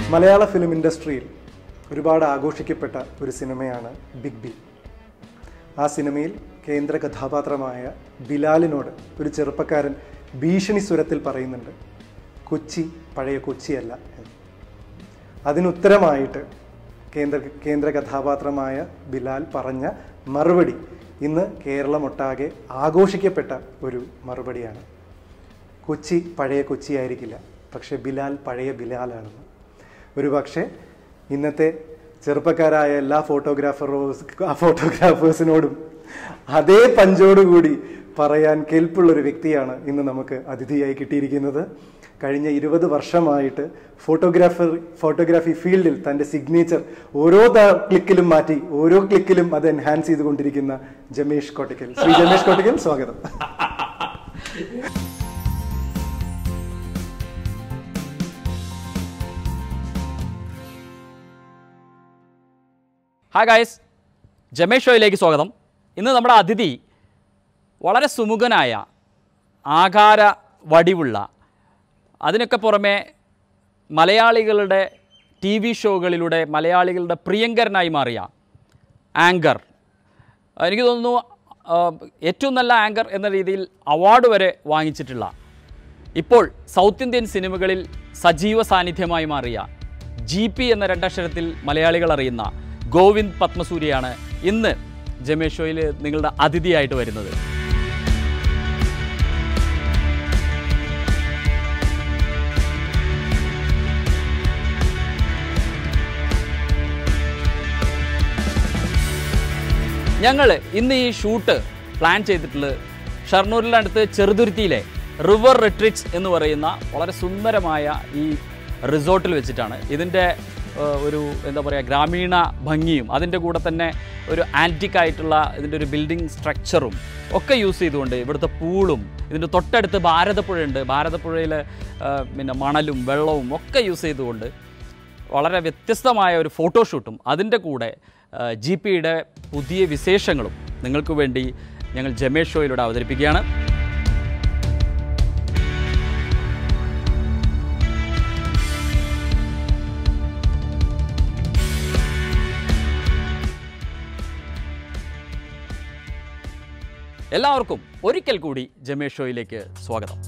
മലയാള ഫിലിം ഇൻഡസ്ട്രിയിൽ ഒരുപാട് ആഘോഷിക്കപ്പെട്ട ഒരു സിനിമയാണ് ബിഗ് ബി ആ സിനിമയിൽ കേന്ദ്ര കഥാപാത്രമായ ബിലാലിനോട് ഒരു ചെറുപ്പക്കാരൻ ഭീഷണി സ്വരത്തിൽ പറയുന്നുണ്ട് കൊച്ചി പഴയ കൊച്ചിയല്ല എന്ന് അതിനുത്തരമായിട്ട് കേന്ദ്ര കേന്ദ്ര കഥാപാത്രമായ ബിലാൽ പറഞ്ഞ മറുപടി ഇന്ന് കേരളമൊട്ടാകെ ആഘോഷിക്കപ്പെട്ട ഒരു മറുപടിയാണ് കൊച്ചി പഴയ കൊച്ചി ആയിരിക്കില്ല പക്ഷേ ബിലാൽ പഴയ ബിലാലാണെന്ന് ഒരു പക്ഷേ ഇന്നത്തെ ചെറുപ്പക്കാരായ എല്ലാ ഫോട്ടോഗ്രാഫറോസ് ആ ഫോട്ടോഗ്രാഫേഴ്സിനോടും അതേ പഞ്ചോടുകൂടി പറയാൻ കെൽപ്പുള്ളൊരു വ്യക്തിയാണ് ഇന്ന് നമുക്ക് അതിഥിയായി കിട്ടിയിരിക്കുന്നത് കഴിഞ്ഞ ഇരുപത് വർഷമായിട്ട് ഫോട്ടോഗ്രാഫർ ഫോട്ടോഗ്രാഫി ഫീൽഡിൽ തൻ്റെ സിഗ്നേച്ചർ ഓരോ ത- ക്ലിക്കിലും മാറ്റി ഓരോ ക്ലിക്കിലും അത് എൻഹാൻസ് ചെയ്തുകൊണ്ടിരിക്കുന്ന ജമേഷ് കോട്ടിക്കൽ ശ്രീ ജമേഷ് കോട്ടിക്കൽ സ്വാഗതം ഹായ് ഗായ്സ് ജമേഷ് ഷോയിലേക്ക് സ്വാഗതം ഇന്ന് നമ്മുടെ അതിഥി വളരെ സുമുഖനായ ആകാര വടിവുള്ള അതിനൊക്കെ പുറമെ മലയാളികളുടെ ടി വി ഷോകളിലൂടെ മലയാളികളുടെ പ്രിയങ്കരനായി മാറിയ ആങ്കർ എനിക്ക് തോന്നുന്നു ആ, ഏറ്റവും നല്ല ആങ്കർ എന്ന രീതിയിൽ അവാർഡ് വരെ വാങ്ങിച്ചിട്ടുള്ള ഇപ്പോൾ സൗത്ത് ഇന്ത്യൻ സിനിമകളിൽ സജീവ സാന്നിധ്യമായി മാറിയ ജി പി എന്ന രണ്ടക്ഷരത്തിൽ മലയാളികൾ അറിയുന്ന ഗോവിന്ദ് പത്മസൂര്യയാണ് ഇന്ന് ജമേഷ് ഷോയിൽ നിങ്ങളുടെ അതിഥിയായിട്ട് വരുന്നത് ഞങ്ങൾ ഇന്ന് ഈ ഷൂട്ട് പ്ലാൻ ചെയ്തിട്ടുള്ളത് ഷർണൂരിനടുത്ത് ചെറുതുരുത്തിയിലെ റിവർ റിട്രീറ്റ്സ് എന്ന് പറയുന്ന വളരെ സുന്ദരമായ ഈ റിസോർട്ടിൽ വെച്ചിട്ടാണ് ഇതിൻ്റെ ഏഹ്, ഒരു എന്താ പറയുക ഗ്രാമീണ ഭംഗിയും അതിൻ്റെ കൂടെ തന്നെ ഒരു ആൻറ്റിക് ആയിട്ടുള്ള ഇതിൻ്റെ ഒരു ബിൽഡിംഗ് സ്ട്രക്ചറും ഒക്കെ യൂസ് ചെയ്തുകൊണ്ട് ഇവിടുത്തെ പൂളും ഇതിൻ്റെ തൊട്ടടുത്ത് ഭാരതപ്പുഴയുണ്ട് ഭാരതപ്പുഴയിൽ പിന്നെ മണലും വെള്ളവും ഒക്കെ യൂസ് ചെയ്തുകൊണ്ട് വളരെ വ്യത്യസ്തമായ ഒരു ഫോട്ടോഷൂട്ടും അതിൻ്റെ കൂടെ ജി പിയുടെ പുതിയ വിശേഷങ്ങളും നിങ്ങൾക്ക് വേണ്ടി ഞങ്ങൾ ജമേഷ് ഷോയിലൂടെ അവതരിപ്പിക്കുകയാണ് എല്ലാവർക്കും ഒരിക്കൽ കൂടി ജമേഷ് ഷോയിലേക്ക് സ്വാഗതം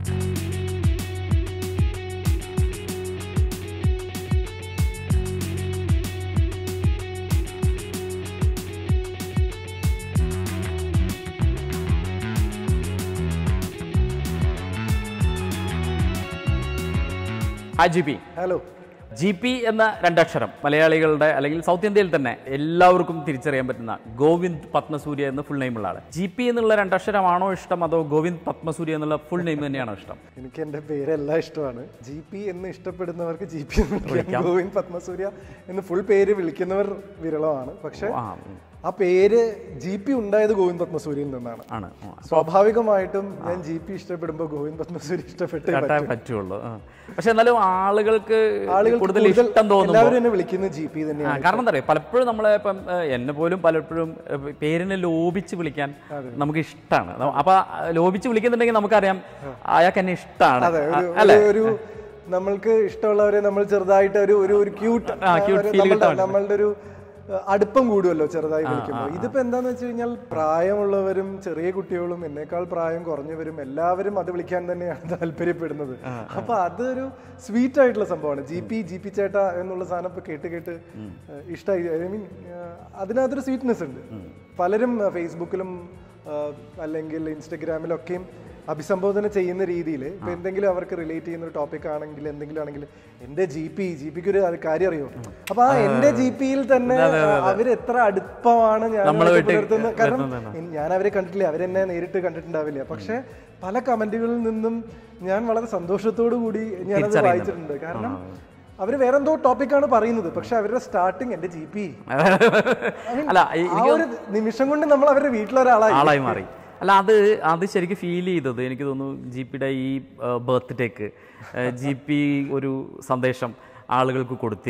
ആ G P hello G P എന്ന രണ്ടക്ഷരം മലയാളികളുടെ അല്ലെങ്കിൽ സൗത്ത് ഇന്ത്യയിൽ തന്നെ എല്ലാവർക്കും തിരിച്ചറിയാൻ പറ്റുന്ന ഗോവിന്ദ് പത്മസൂര്യ എന്ന ഫുൾ നെയിമുള്ള ആള് ജി പി എന്നുള്ള രണ്ടക്ഷരമാണോ ഇഷ്ടം അതോ ഗോവിന്ദ് പത്മസൂര്യ എന്നുള്ള ഫുൾ നെയിം തന്നെയാണോ ഇഷ്ടം എനിക്ക് എൻ്റെ പേരെല്ലാം ഇഷ്ടമാണ് ജി പി എന്ന് ഇഷ്ടപ്പെടുന്നവർക്ക് ജി പി എന്ന് വിളിക്കാം ഗോവിന്ദ് പത്മസൂര്യ എന്ന് ഫുൾ പേര് വിളിക്കുന്നവർ വിരളമാണ് പക്ഷെ ആ ഉം. ആ പേര് ജി പി ഉണ്ടായത് ഗോവിന്ദ് പത്മസൂര്യയിൽ നിന്നാണ് ആണ് ആ. സ്വാഭാവികമായിട്ടും ഞാൻ ജി പി ഇഷ്ടപ്പെടുമ്പോൾ ഗോവിന്ദ് പത്മസൂര്യ ഇഷ്ടപ്പെട്ടേ കേട്ടാ പറ്റുള്ളൂ ആ. പക്ഷെ എന്നാലും ആളുകൾക്ക് ആളുകൾക്ക് കൂടുതൽ കൂടുതൽ ഇഷ്ടം തോന്നുന്നു എല്ലാവരും എന്നെ വിളിക്കുന്നത് ജി പി ആ, തന്നെയാണ് കാരണം എന്താ പറയുക പലപ്പോഴും നമ്മളെ ഇപ്പം ഏഹ്, എന്നെ പോലും പലപ്പോഴും ഏഹ്, പേരിനെ ലോപിച്ച് വിളിക്കാൻ നമുക്ക് ഇഷ്ടമാണ് അപ്പൊ ആ, ലോപിച്ച് വിളിക്കുന്നുണ്ടെങ്കിൽ നമുക്കറിയാം അയാൾക്ക് എന്നെ ഇഷ്ടമാണ് അതെ ഒരു- ഒരു- ഒരു നമ്മൾക്ക് ഇഷ്ടമുള്ളവരെ നമ്മൾ ചെറുതായിട്ട് ഒരു ഒരു ഒരു ക്യൂട്ട് ആ, cute feel കിട്ടാൻ നമ്മളുടെ ഒരു അഹ്, അടുപ്പം കൂടുമല്ലോ ചെറുതായി വിളിക്കുമ്പോൾ ഇതിപ്പോ എന്താന്ന് വെച്ച് കഴിഞ്ഞാൽ പ്രായമുള്ളവരും ചെറിയ കുട്ടികളും എന്നേക്കാൾ പ്രായം കുറഞ്ഞവരും എല്ലാവരും അത് വിളിക്കാൻ തന്നെയാണ് താല്പര്യപ്പെടുന്നത് അപ്പൊ അതൊരു സ്വീറ്റ് ആയിട്ടുള്ള സംഭവമാണ് ജി പി ജി പി ചേട്ട എന്നുള്ള സാധനം ഇപ്പൊ കേട്ട് കേട്ട് അഹ്, ഇഷ്ടമായി ഐ മീൻ അതിനകത്തൊരു സ്വീറ്റ്നെസ് ഉണ്ട് പലരും അഹ്, ഫേസ്ബുക്കിലും അഹ്, അല്ലെങ്കിൽ ഇൻസ്റ്റഗ്രാമിലൊക്കെയും അഭിസംബോധന ചെയ്യുന്ന രീതിയിൽ ഇപ്പൊ എന്തെങ്കിലും അവർക്ക് റിലേറ്റ് ചെയ്യുന്ന ഒരു ടോപ്പിക് ആണെങ്കിൽ എന്തെങ്കിലും ആണെങ്കിൽ എന്റെ ജി പി ജി പിക്ക് ഒരു അത് കാര്യം അറിയോ അപ്പൊ ആ എന്റെ ജി പിയിൽ തന്നെ അവര് എത്ര അടുപ്പമാണ് ഞാൻ അവർക്ക് പുലർത്തുന്നത് കാരണം എൻ- ഞാൻ അവരെ കണ്ടിട്ടില്ല അവരെന്നെ നേരിട്ട് കണ്ടിട്ടുണ്ടാവില്ല പക്ഷെ പല കമന്റുകളിൽ നിന്നും ഞാൻ വളരെ സന്തോഷത്തോടു കൂടി ഞാനത് വായിച്ചിട്ടുണ്ട് കാരണം അവര് വേറെ എന്തോ ടോപ്പിക്കാണ് പറയുന്നത് പക്ഷെ അവരുടെ സ്റ്റാർട്ടിങ് എന്റെ ജി പി അല്ല ഈ- ആ ഒരു നിമിഷം കൊണ്ട് നമ്മൾ അവരുടെ വീട്ടിലൊരാളായി ആളായി മാറി അല്ല അത് അത് ശരിക്കും ഫീൽ ചെയ്തത് എനിക്ക് തോന്നുന്നു ജി പിയുടെ ഈ ബർത്ത്ഡേക്ക് ജി പി ഒരു സന്ദേശം ആളുകൾക്ക് കൊടുത്തിരുന്നു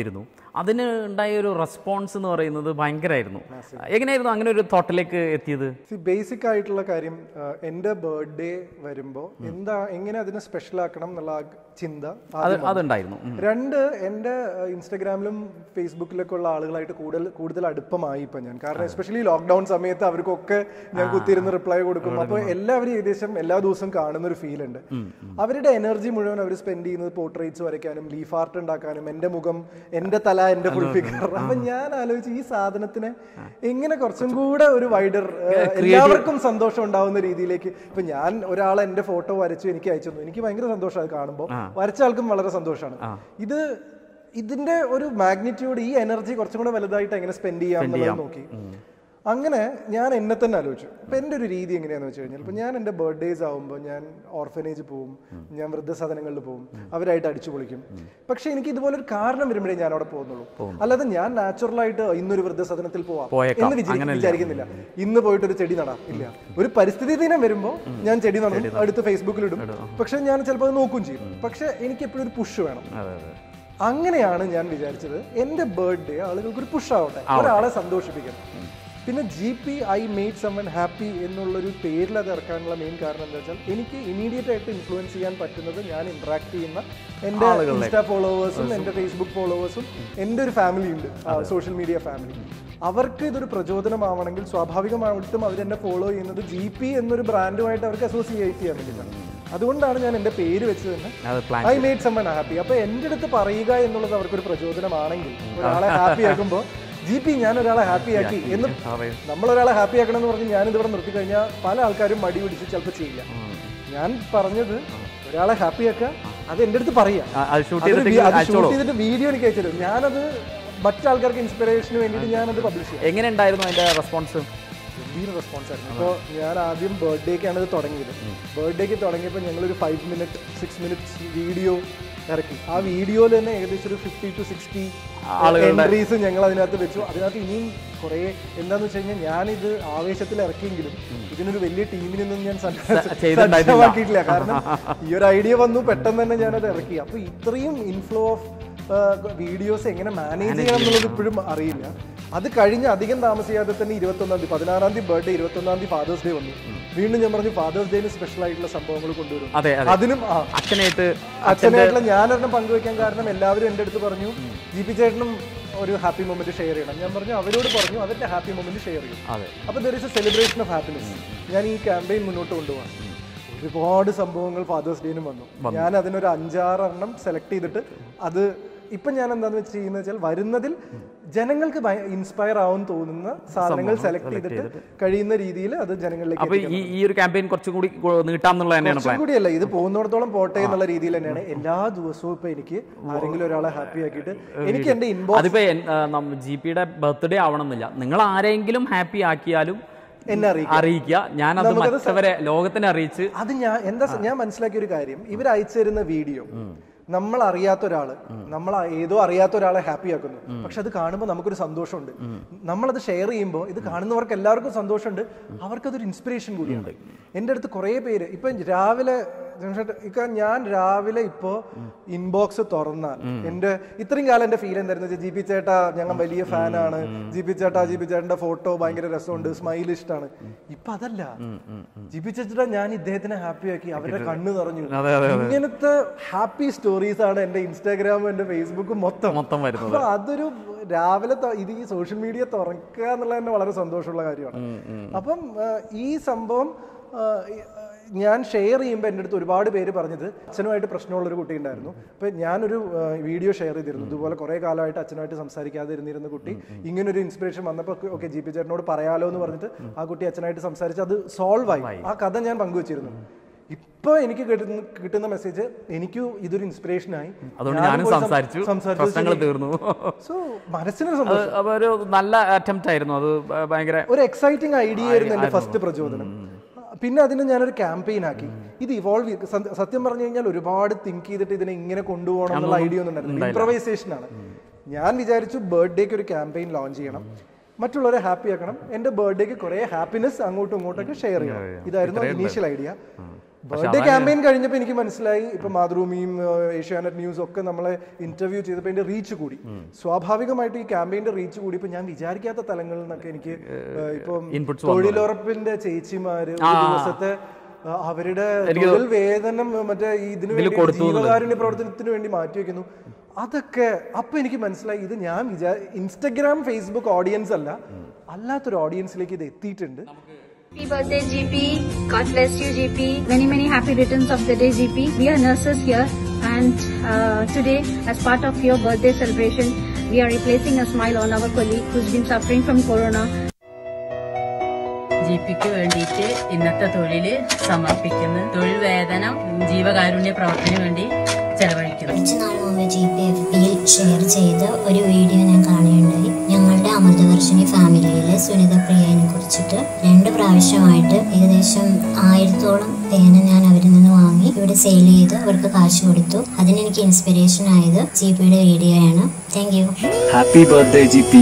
അതിന് ഉണ്ടായ ഒരു റെസ്പോൺസ് എന്ന് പറയുന്നത് ഭയങ്കരമായിരുന്നു എങ്ങനെയായിരുന്നു അങ്ങനെ ഒരു തോട്ടിലേക്ക് എത്തിയത് ബേസിക് ആയിട്ടുള്ള കാര്യം ആ, എൻ്റെ ബർത്ത്ഡേ വരുമ്പോൾ എന്താ എങ്ങനെ അതിനെ സ്പെഷ്യൽ ആക്കണം എന്നുള്ള ആ ചിന്ത അത് അതുണ്ടായിരുന്നു ഉം. രണ്ട് എൻ്റെ ആ, ഇൻസ്റ്റഗ്രാമിലും ഫേസ്ബുക്കിലൊക്കെ ഉള്ള ആളുകളായിട്ട് കൂടുതൽ കൂടുതൽ അടുപ്പമായി ഇപ്പം ഞാൻ കാരണം എസ്പെഷ്യലി ലോക്ക്ഡൗൺ സമയത്ത് അവർക്കൊക്കെ ഞാൻ കുത്തിയിരുന്ന് റിപ്ലൈ കൊടുക്കും അപ്പോൾ എല്ലാവരും ഏകദേശം എല്ലാ ദിവസവും കാണുന്ന ഒരു ഫീൽ ഉണ്ട് അവരുടെ എനർജി മുഴുവൻ അവർ സ്പെൻഡ് ചെയ്യുന്നത് പോർട്രേറ്റ്സ് വരയ്ക്കാനും ലീഫ് ആർട്ട് ഉണ്ടാക്കാനും എൻ്റെ മുഖം എൻ്റെ തല എൻ്റെ ഫുൾ ഫിഗർ അപ്പൊ ഞാൻ ആലോചിച്ച് ഈ സാധനത്തിനെ എങ്ങനെ കുറച്ചും കൂടെ ഒരു വൈഡർ എല്ലാവർക്കും സന്തോഷം ഉണ്ടാവുന്ന രീതിയിലേക്ക് ഇപ്പൊ ഞാൻ ഒരാൾ എൻ്റെ ഫോട്ടോ വരച്ചു എനിക്ക് അയച്ചു തന്നു എനിക്ക് ഭയങ്കര സന്തോഷം അത് കാണുമ്പോൾ വരച്ച ആൾക്കും വളരെ സന്തോഷമാണ് ഇത് ഇതിന്റെ ഒരു മാഗ്നിറ്റ്യൂഡ് ഈ എനർജി കുറച്ചും കൂടെ വലുതായിട്ട് എങ്ങനെ സ്പെൻഡ് ചെയ്യാം എന്നുള്ളത് നോക്കി അങ്ങനെ ഞാൻ എന്നെ തന്നെ ആലോചിച്ചു ഇപ്പൊ എൻ്റെ ഒരു രീതി എങ്ങനെയാന്ന് വെച്ച് കഴിഞ്ഞാൽ ഇപ്പൊ ഞാൻ എൻ്റെ ബർത്ത്ഡേസ് ആവുമ്പോൾ ഞാൻ ഓർഫനേജ് പോവും ഞാൻ വൃദ്ധസദനങ്ങളിൽ പോവും അവരായിട്ട് അടിച്ചു പൊളിക്കും പക്ഷെ എനിക്ക് ഇതുപോലെ ഒരു കാരണം വരുമ്പോഴേ ഞാൻ അവിടെ പോകുന്നുള്ളൂ അല്ലാതെ ഞാൻ നാച്ചുറലായിട്ട് ഇന്നൊരു വൃദ്ധസദനത്തിൽ പോവാം പോയേക്കാം. എന്ന് വിചാരി- വിചാരിക്കുന്നില്ല ഇന്ന് പോയിട്ട് ഒരു ചെടി നടാം ഇല്ല ഒരു പരിസ്ഥിതി ദിനം വരുമ്പോൾ ഞാൻ ചെടി നടും അടുത്ത് ഫേസ്ബുക്കിൽ ഇടും പക്ഷെ ഞാൻ ചിലപ്പോൾ അത് നോക്കും ചെയ്യും പക്ഷെ എനിക്ക് എപ്പോഴും ഒരു പുഷ് വേണം അതെ അതെ അങ്ങനെയാണ് ഞാൻ വിചാരിച്ചത് എൻ്റെ ബർത്ത്ഡേ ആളുകൾക്ക് ഒരു പുഷ് ആവട്ടെ ഒരാളെ സന്തോഷിപ്പിക്കണം പിന്നെ G P I made someone happy എന്നുള്ളൊരു പേരിൽ അത് ഇറക്കാനുള്ള മെയിൻ കാരണം എന്താ വെച്ചാൽ എനിക്ക് ഇമീഡിയറ്റ് ആയിട്ട് ഇൻഫ്ലുവൻസ് ചെയ്യാൻ പറ്റുന്നത് ഞാൻ ഇന്ററാക്ട് ചെയ്യുന്ന എൻ്റെ ഇൻസ്റ്റാ ഫോളോവേഴ്സും എൻ്റെ ഫേസ്ബുക്ക് ഫോളോവേഴ്സും എൻ്റെ ഒരു ഫാമിലി ഉണ്ട് സോഷ്യൽ മീഡിയ ഫാമിലി അവർക്ക് ഇതൊരു പ്രചോദനമാവണമെങ്കിൽ സ്വാഭാവികമായിട്ടും അവർ എന്നെ ഫോളോ ചെയ്യുന്നത് ജി പി എന്നൊരു ബ്രാൻഡുമായിട്ട് അവർക്ക് അസോസിയേറ്റ് ചെയ്യാൻ വേണ്ടിയിട്ടാണ് അതുകൊണ്ടാണ് ഞാൻ എൻ്റെ പേര് വെച്ച് തന്നെ അത് plan I made someone happy അപ്പൊ എന്റെ അടുത്ത് പറയുക എന്നുള്ളത് അവർക്കൊരു പ്രചോദനമാണെങ്കിൽ ഒരാളെ ഹാപ്പി ആക്കുമ്പോൾ ജി പി ഞാൻ ഒരാളെ ഹാപ്പി ആക്കി എന്ന് പറയും നമ്മൾ ഒരാളെ ഹാപ്പി ആക്കണം എന്ന് പറഞ്ഞ് ഞാൻ ഇതിവിടെ നിർത്തി കഴിഞ്ഞാൽ പല ആൾക്കാരും മടി പിടിച്ച് ചിലപ്പോൾ ചെയ്യില്ല ഞാൻ പറഞ്ഞത് ഒരാളെ ഹാപ്പി ആക്കുക അത് എൻ്റെ അടുത്ത് പറയാം അത് ഷൂട്ട് അതൊരു ചെയ്തിട്ട് വി- അത് അയച്ചോളൂ ഷൂട്ട് ചെയ്തിട്ട് വീഡിയോ എനിക്ക് അയച്ചു ഞാനത് മറ്റാൾക്കാർക്ക് ഇൻസ്പിറേഷന് വേണ്ടിയിട്ട് ഞാനത് പബ്ലിഷ് ചെയ്യാം എങ്ങനെ ഉണ്ടായിരുന്നു അതിന്റെ റെസ്പോൺസ് ഗംഭീര റെസ്പോൺസ് ആയിരുന്നു അപ്പോൾ ഞാൻ ആദ്യം ബർത്ത്ഡേക്കാണ് ഇത് തുടങ്ങിയത് ബർത്ത്ഡേക്ക് തുടങ്ങിയപ്പോൾ ഞങ്ങളൊരു five minute six minutes video ഇറക്കി ആ വീഡിയോയിൽ തന്നെ ഏകദേശം ഒരു ഫിഫ്റ്റി ടു സിക്സ്റ്റി എൻട്രീസ് ഞങ്ങൾ അതിനകത്ത് വെച്ചു അതിനകത്ത് ഇനിയും കുറേ എന്താന്ന് വെച്ച് കഴിഞ്ഞാൽ ഞാനിത് ആവേശത്തിൽ ഇറക്കിയെങ്കിലും ഇതിനൊരു വലിയ ടീമിനൊന്നും ഞാൻ സജ്ജ- ചെയ്തിട്ടുണ്ടായിരുന്നില്ല. സജ്ജമാക്കിയിട്ടില്ല കാരണം ഈ ഒരു ഐഡിയ വന്നു പെട്ടെന്ന് തന്നെ ഞാനത് ഇറക്കി അപ്പോൾ ഇത്രയും ഇൻഫ്ലോ ഓഫ് വീഡിയോസ് എങ്ങനെ മാനേജ് ചെയ്യണം എന്നുള്ളത് ഇപ്പോഴും അറിയില്ല അത് കഴിഞ്ഞ് അധികം താമസിയാതെ തന്നെ ഇരുപത്തൊന്നാം തീയതി പതിനാറാം തീയതി ബർത്ത്ഡേ ഇരുപത്തൊന്നാം തീയതി ഫാദേഴ്സ് ഡേ വന്നു വീണ്ടും ഞാൻ പറഞ്ഞു ഫാദേഴ്സ് ഡേന് സ്പെഷ്യൽ ആയിട്ടുള്ള സംഭവങ്ങൾ കൊണ്ടുവരും അതെ അതെ അതിനും ആ അച്ഛനായിട്ട് അച്ഛനായിട്ടുള്ള ഞാനൊരെണ്ണം പങ്കുവെക്കാൻ കാരണം എല്ലാവരും എൻ്റെ അടുത്ത് പറഞ്ഞു ജി പി ചേട്ടനും ഒരു ഹാപ്പി മൊമെന്റ് ഷെയർ ചെയ്യണം ഞാൻ പറഞ്ഞു അവരോട് പറഞ്ഞു അവരുടെ ഹാപ്പി മൊമെന്റ് ഷെയർ ചെയ്യും അതെ അപ്പൊ there is a celebration of happiness ഞാൻ ഈ ക്യാമ്പയിൻ മുന്നോട്ട് കൊണ്ടുപോകാം ഒരുപാട് സംഭവങ്ങൾ ഫാദേഴ്സ് ഡേനും വന്നു ഞാൻ അതിനൊരു അഞ്ചാറെണ്ണം സെലക്ട് ചെയ്തിട്ട് അത് ഇപ്പൊ ഞാൻ എന്താന്ന് വെച്ച് ചെയ്യുന്നത് വെച്ചാൽ വരുന്നതിൽ ജനങ്ങൾക്ക് ഇൻസ്പയർ ആവും തോന്നുന്ന സാധനങ്ങൾ സെലക്ട് ചെയ്തിട്ട് കഴിയുന്ന രീതിയിൽ അത് ജനങ്ങളിലേക്ക് അപ്പൊ ഈ ഈ ഒരു ക്യാമ്പയിൻ കുറച്ചും കൂടി കൊ- നീട്ടാം എന്നുള്ള തന്നെയാണ് പ്ലാൻ കുറച്ചും കൂടിയല്ല ഇത് പോകുന്നിടത്തോളം പോട്ടെ എന്നുള്ള രീതിയിൽ തന്നെയാണ് എല്ലാ ദിവസവും ഇപ്പൊ എനിക്ക് ആരെങ്കിലും ഒരാളെ ഹാപ്പി ആക്കിയിട്ട് എനിക്ക് എന്റെ ഇൻബോക്സ് അതിപ്പോ ജി പിയുടെ ബർത്ത്ഡേ ആവണമെന്നില്ല നിങ്ങൾ ആരെങ്കിലും ഹാപ്പി ആക്കിയാലും എന്നെ അറിയിക്കും അറിയിക്കുക ഞാനത് മറ്റവരെ ലോകത്തിനെ അറിയിച്ച് അത് ഞാൻ എന്താ സ- ഞാൻ മനസ്സിലാക്കിയ ഒരു കാര്യം ഇവർ അയച്ചു തരുന്ന വീഡിയോ നമ്മൾ അറിയാത്ത ഒരാള് നമ്മൾ ആ- ഏതോ അറിയാത്ത ഒരാളെ ഹാപ്പി ആക്കുന്നു പക്ഷെ അത് കാണുമ്പോൾ നമുക്കൊരു സന്തോഷമുണ്ട് നമ്മളത് ഷെയർ ചെയ്യുമ്പോൾ ഇത് കാണുന്നവർക്ക് എല്ലാവർക്കും സന്തോഷമുണ്ട് അവർക്കതൊരു ഇൻസ്പിറേഷൻ കൂടിയാണ് എൻ്റെ അടുത്ത് കുറേ പേര് ഇപ്പൊ രാവിലെ ജംഷേട്ടാ, ഇക്ക ഞാൻ രാവിലെ ഇപ്പോ ഇൻബോക്സ് തുറന്നാൽ എന്റെ ഇത്രയും കാലം എന്റെ ഫീൽ എന്തായിരുന്നു വെച്ചാൽ ജി പി ചേട്ടാ ഞങ്ങൾ വലിയ ഫാനാണ് ജി പി ചേട്ടാ ജി പി ചേട്ടന്റെ ഫോട്ടോ ഭയങ്കര രസമുണ്ട് സ്മൈൽ ഇഷ്ടമാണ് ഇപ്പൊ അതല്ല ജി പി ചേട്ടാ ഞാൻ ഇദ്ദേഹത്തിനെ ഹാപ്പി ആക്കി അവരുടെ കണ്ണ് നിറഞ്ഞു അതെ, അതെ, ഇങ്ങനത്തെ ഹാപ്പി സ്റ്റോറീസ് ആണ് എന്റെ ഇൻസ്റ്റാഗ്രാമും എന്റെ ഫേസ്ബുക്കും മൊത്തം മൊത്തം വരുന്നത് അപ്പൊ അതൊരു രാവിലെ ത- ഇത് ഈ സോഷ്യൽ മീഡിയ തുറക്കുക എന്നുള്ളത് തന്നെ വളരെ സന്തോഷമുള്ള കാര്യമാണ് അപ്പം ആ, ഈ സംഭവം ആ, ഈ, ആ, ഞാൻ ഷെയർ ചെയ്യുമ്പോൾ എൻ്റെ അടുത്ത് ഒരുപാട് പേര് പറഞ്ഞത് അച്ഛനുമായിട്ട് പ്രശ്നമുള്ള ഒരു കുട്ടി ഉണ്ടായിരുന്നു അപ്പൊ ഞാനൊരു ആ, വീഡിയോ ഷെയർ ചെയ്തിരുന്നു ഇതുപോലെ കുറെ കാലമായിട്ട് അച്ഛനുമായിട്ട് സംസാരിക്കാതെ ഇരുന്നിരുന്ന കുട്ടി ഇങ്ങനൊരു ഇൻസ്പിറേഷൻ വന്നപ്പോൾ ഓക്കെ ജി പി ചേട്ടനോട് പറയാലോ എന്ന് പറഞ്ഞിട്ട് ആ കുട്ടി അച്ഛനായിട്ട് സംസാരിച്ച് അത് സോൾവ് ആയി ആ കഥ ഞാൻ പങ്കുവച്ചിരുന്നു ഇപ്പൊ എനിക്ക് കിട്ടുന്ന കിട്ടുന്ന മെസ്സേജ് എനിക്കും ഇതൊരു ഇൻസ്പിറേഷൻ ആയി അതുകൊണ്ട് ഞാനും ഞാനും പോയി സം- സംസാരിച്ചു സംസാരിച്ചു പ്രശ്നങ്ങൾ തീർന്നു സോ മനസ്സിനൊരു സന്തോഷം അത് അപ്പൊ ഒരു നല്ല അറ്റംപ്റ്റ് ആയിരുന്നു അത് ഭ- ഭയങ്കര ഒരു എക്സൈറ്റിംഗ് ഐഡിയ ആയിരുന്നു എന്റെ ഫസ്റ്റ് പ്രചോദനം പിന്നെ അതിനെ ഞാനൊരു ക്യാമ്പയിൻ ആക്കി ഇത് ഇവോൾവ് സത്യം പറഞ്ഞു കഴിഞ്ഞാൽ ഒരുപാട് തിങ്ക് ചെയ്തിട്ട് ഇതിനെ ഇങ്ങനെ കൊണ്ടുപോകണം എന്നുള്ള ഐഡിയ ഒന്നും ഉണ്ടായിരുന്നു ഇംപ്രവൈസേഷൻ ആണ് ഞാൻ വിചാരിച്ചു ബർത്ത്ഡേക്ക് ഒരു ക്യാമ്പയിൻ ലോഞ്ച് ചെയ്യണം മറ്റുള്ളവരെ ഹാപ്പി ആക്കണം എന്റെ ബർത്ത്ഡേക്ക് കുറെ ഹാപ്പിനെസ് അങ്ങോട്ടും ഇങ്ങോട്ടൊക്കെ ഷെയർ ചെയ്യണം ഇതായിരുന്നു ഇനീഷ്യൽ ഐഡിയ ബർത്ത്ഡേ ക്യാമ്പയിൻ കഴിഞ്ഞപ്പോൾ എനിക്ക് മനസ്സിലായി ഇപ്പൊ മാതൃഭൂമിയും ഏഹ്, ഏഷ്യാനെറ്റ് ന്യൂസ് ഒക്കെ നമ്മളെ ഇന്റർവ്യൂ ചെയ്തപ്പോൾ അതിന്റെ റീച്ച് കൂടി സ്വാഭാവികമായിട്ട് ഈ ക്യാമ്പയിന്റെ റീച്ച് കൂടി ഇപ്പൊ ഞാൻ വിചാരിക്കാത്ത തലങ്ങളിൽ നിന്നൊക്കെ എനിക്ക് ഏഹ്, ഇപ്പം inputs തൊഴിലുറപ്പിന്റെ ചേച്ചിമാര് ഒരു ദിവസത്തെ ആ, അവരുടെ തൊഴിൽ വേതനം മറ്റേ ഈ ഇതിനു വേണ്ടി ജീവകാരുണ്യ പ്രവർത്തനത്തിന് വേണ്ടി മാറ്റിവെക്കുന്നു അതൊക്കെ അപ്പൊ എനിക്ക് മനസ്സിലായി ഇത് ഞാൻ വിചാ ഇൻസ്റ്റഗ്രാം ഫേസ്ബുക്ക് ഓഡിയൻസ് അല്ല അല്ലാത്തൊരു ഓഡിയൻസിലേക്ക് ഇത് എത്തിയിട്ടുണ്ട് Happy birthday, GP. God bless you, GP. Many, many happy returns of the day, GP. We are nurses here, and uh, today, as part of your birthday celebration, we are replacing a smile on our colleague who's been suffering from corona. G പിക്ക് വേണ്ടിയിട്ട് ഇന്നത്തെ തൊഴില് സമർപ്പിക്കുന്നു തൊഴിൽ വേതനം ജീവകാരുണ്യ പ്രവർത്തനത്തിന് വേണ്ടി ചെലവഴിക്കുന്നു കുറച്ച് നാൾ മുമ്പ് ജി പി എഫ് പിയിൽ ഷെയർ ചെയ്ത ഒരു വീഡിയോ ഞാൻ കാണുകയുണ്ടായി ഞങ്ങളുടെ അമൃതവർഷിണി ഫാമിലിയിലെ സുനിത പ്രിയനെ കുറിച്ചിട്ട് രണ്ട് പ്രാവശ്യമായിട്ട് ഏകദേശം ആയിരത്തോളം പേന ഞാൻ അവരിൽ നിന്ന് വാങ്ങി ഇവിടെ സെയിൽ ചെയ്ത് അവർക്ക് കാശ് കൊടുത്തു അതിനെനിക്ക് ഇൻസ്പിറേഷൻ ആയത് ജി പിയുടെ വീഡിയോയാണ് thank you Happy birthday, GP.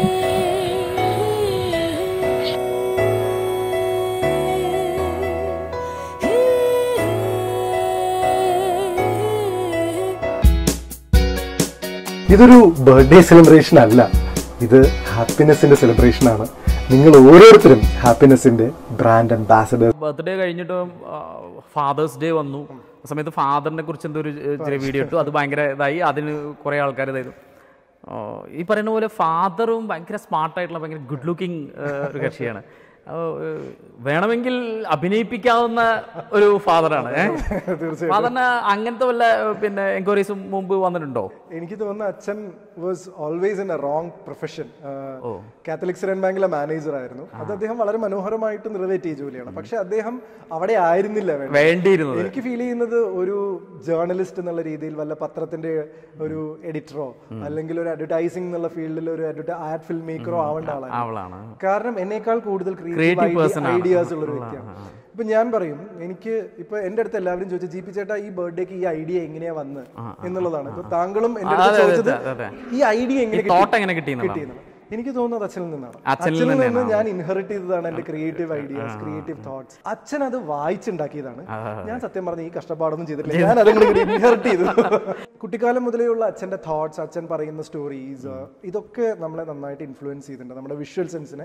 ഇതൊരു ബർത്ത്ഡേ സെലിബ്രേഷൻ അല്ല ഇത് ഹാപ്പിനെസിന്റെ സെലിബ്രേഷൻ ആണ് നിങ്ങൾ ഓരോരുത്തരും ഹാപ്പിനെസിന്റെ ബ്രാൻഡ് അംബാസഡർ ബർത്ത്ഡേ കഴിഞ്ഞിട്ട് ഫാദേഴ്സ് ഡേ വന്നു ആ സമയത്ത് ഫാദറിനെ കുറിച്ച് എന്തോ ഒരു ഏഹ്, ചെറിയ വീഡിയോ ഇട്ടു അത് ഭയങ്കര ഇതായി അതിന് കുറേ ആൾക്കാർ ഇതായിരുന്നു ആ, ഈ പറയുന്ന പോലെ ഫാദറും ഭയങ്കര സ്മാർട്ടായിട്ടുള്ള ഭയങ്കര ഗുഡ് ലുക്കിംഗ് ഒരു കക്ഷിയാണ് ആ, ഏഹ്, വേണമെങ്കിൽ അഭിനയിപ്പിക്കാവുന്ന ഒരു ഫാദറാണ് ഫാദറിന് അങ്ങനത്തെ വല്ല ഏഹ്, പിന്നെ എൻക്വയറീസും മുമ്പ് വന്നിട്ടുണ്ടോ എനിക്ക് തോന്നുന്നു അച്ഛൻ was always in a wrong profession Catholic Syrian ബാങ്കിലെ മാനേജർ ആയിരുന്നു അത് അദ്ദേഹം വളരെ മനോഹരമായിട്ട് നിറവേറ്റിയ ജോലിയാണ് പക്ഷെ അദ്ദേഹം അവിടെ ആയിരുന്നില്ല വേണ്ടത്. വേണ്ടിയിരുന്നത് എനിക്ക് ഫീൽ ചെയ്യുന്നത് ഒരു ജേർണലിസ്റ്റ് എന്നുള്ള രീതിയിൽ വല്ല പത്രത്തിന്റെ ഒരു എഡിറ്ററോ അല്ലെങ്കിൽ ഒരു അഡ്വർടൈസിംഗ് എന്നുള്ള ഫീൽഡിൽ ഒരു ആഡ് ഫിൽം മേക്കറോ ആവേണ്ട ആളാണ് അവളാണ് കാരണം എന്നേക്കാൾ കൂടുതൽ Creative person ആണ്. ഐഡിയാസ് ഉള്ള ഒരു വ്യക്തിയാണ് ഇപ്പൊ ഞാൻ പറയും എനിക്ക് ഇപ്പൊ എന്റെ അടുത്ത് എല്ലാവരും ചോദിച്ചു ജി പി ചേട്ടാ ഈ ബർത്ത്ഡേക്ക് ഈ ഐഡിയ എങ്ങനെയാ വന്ന് എന്നുള്ളതാണ് ഇപ്പൊ താങ്കളും എന്റെ അടുത്ത് അതെ, അതെ, ചോദിച്ചത് അതെ, അതെ. ഈ ഐഡിയ എങ്ങനെ ഈ thought എങ്ങനെ കിട്ടി എന്നുള്ളതാണ്. കിട്ടിയെന്നാണ്. എനിക്ക് തോന്നുന്നത് അച്ഛനിൽ നിന്നാണ് അച്ഛനിൽ അച്ഛനിൽ നിന്ന് തന്നെയാണ്. ഞാൻ ഇൻഹെറിറ്റ് ചെയ്തതാണ് എന്റെ ക്രിയേറ്റീവ് ഐഡിയാസ് ക്രിയേറ്റീവ് തോട്ട്സ് അച്ഛൻ അത് വായിച്ചുണ്ടാക്കിയതാണ് ഞാൻ സത്യം പറഞ്ഞ ഈ കഷ്ടപ്പാടൊന്നും ചെയ്തിട്ടില്ല ഞാൻ അതും കൂടി ഇൻഹെറിറ്റ് ചെയ്തു കുട്ടിക്കാലം മുതലേയുള്ള അച്ഛന്റെ തോട്ട്സ് അച്ഛൻ പറയുന്ന സ്റ്റോറീസ് ഇതൊക്കെ നമ്മളെ നന്നായിട്ട് ഇൻഫ്ലുവൻസ് ചെയ്തിട്ടുണ്ട് നമ്മുടെ വിഷ്വൽ സെൻസിനെ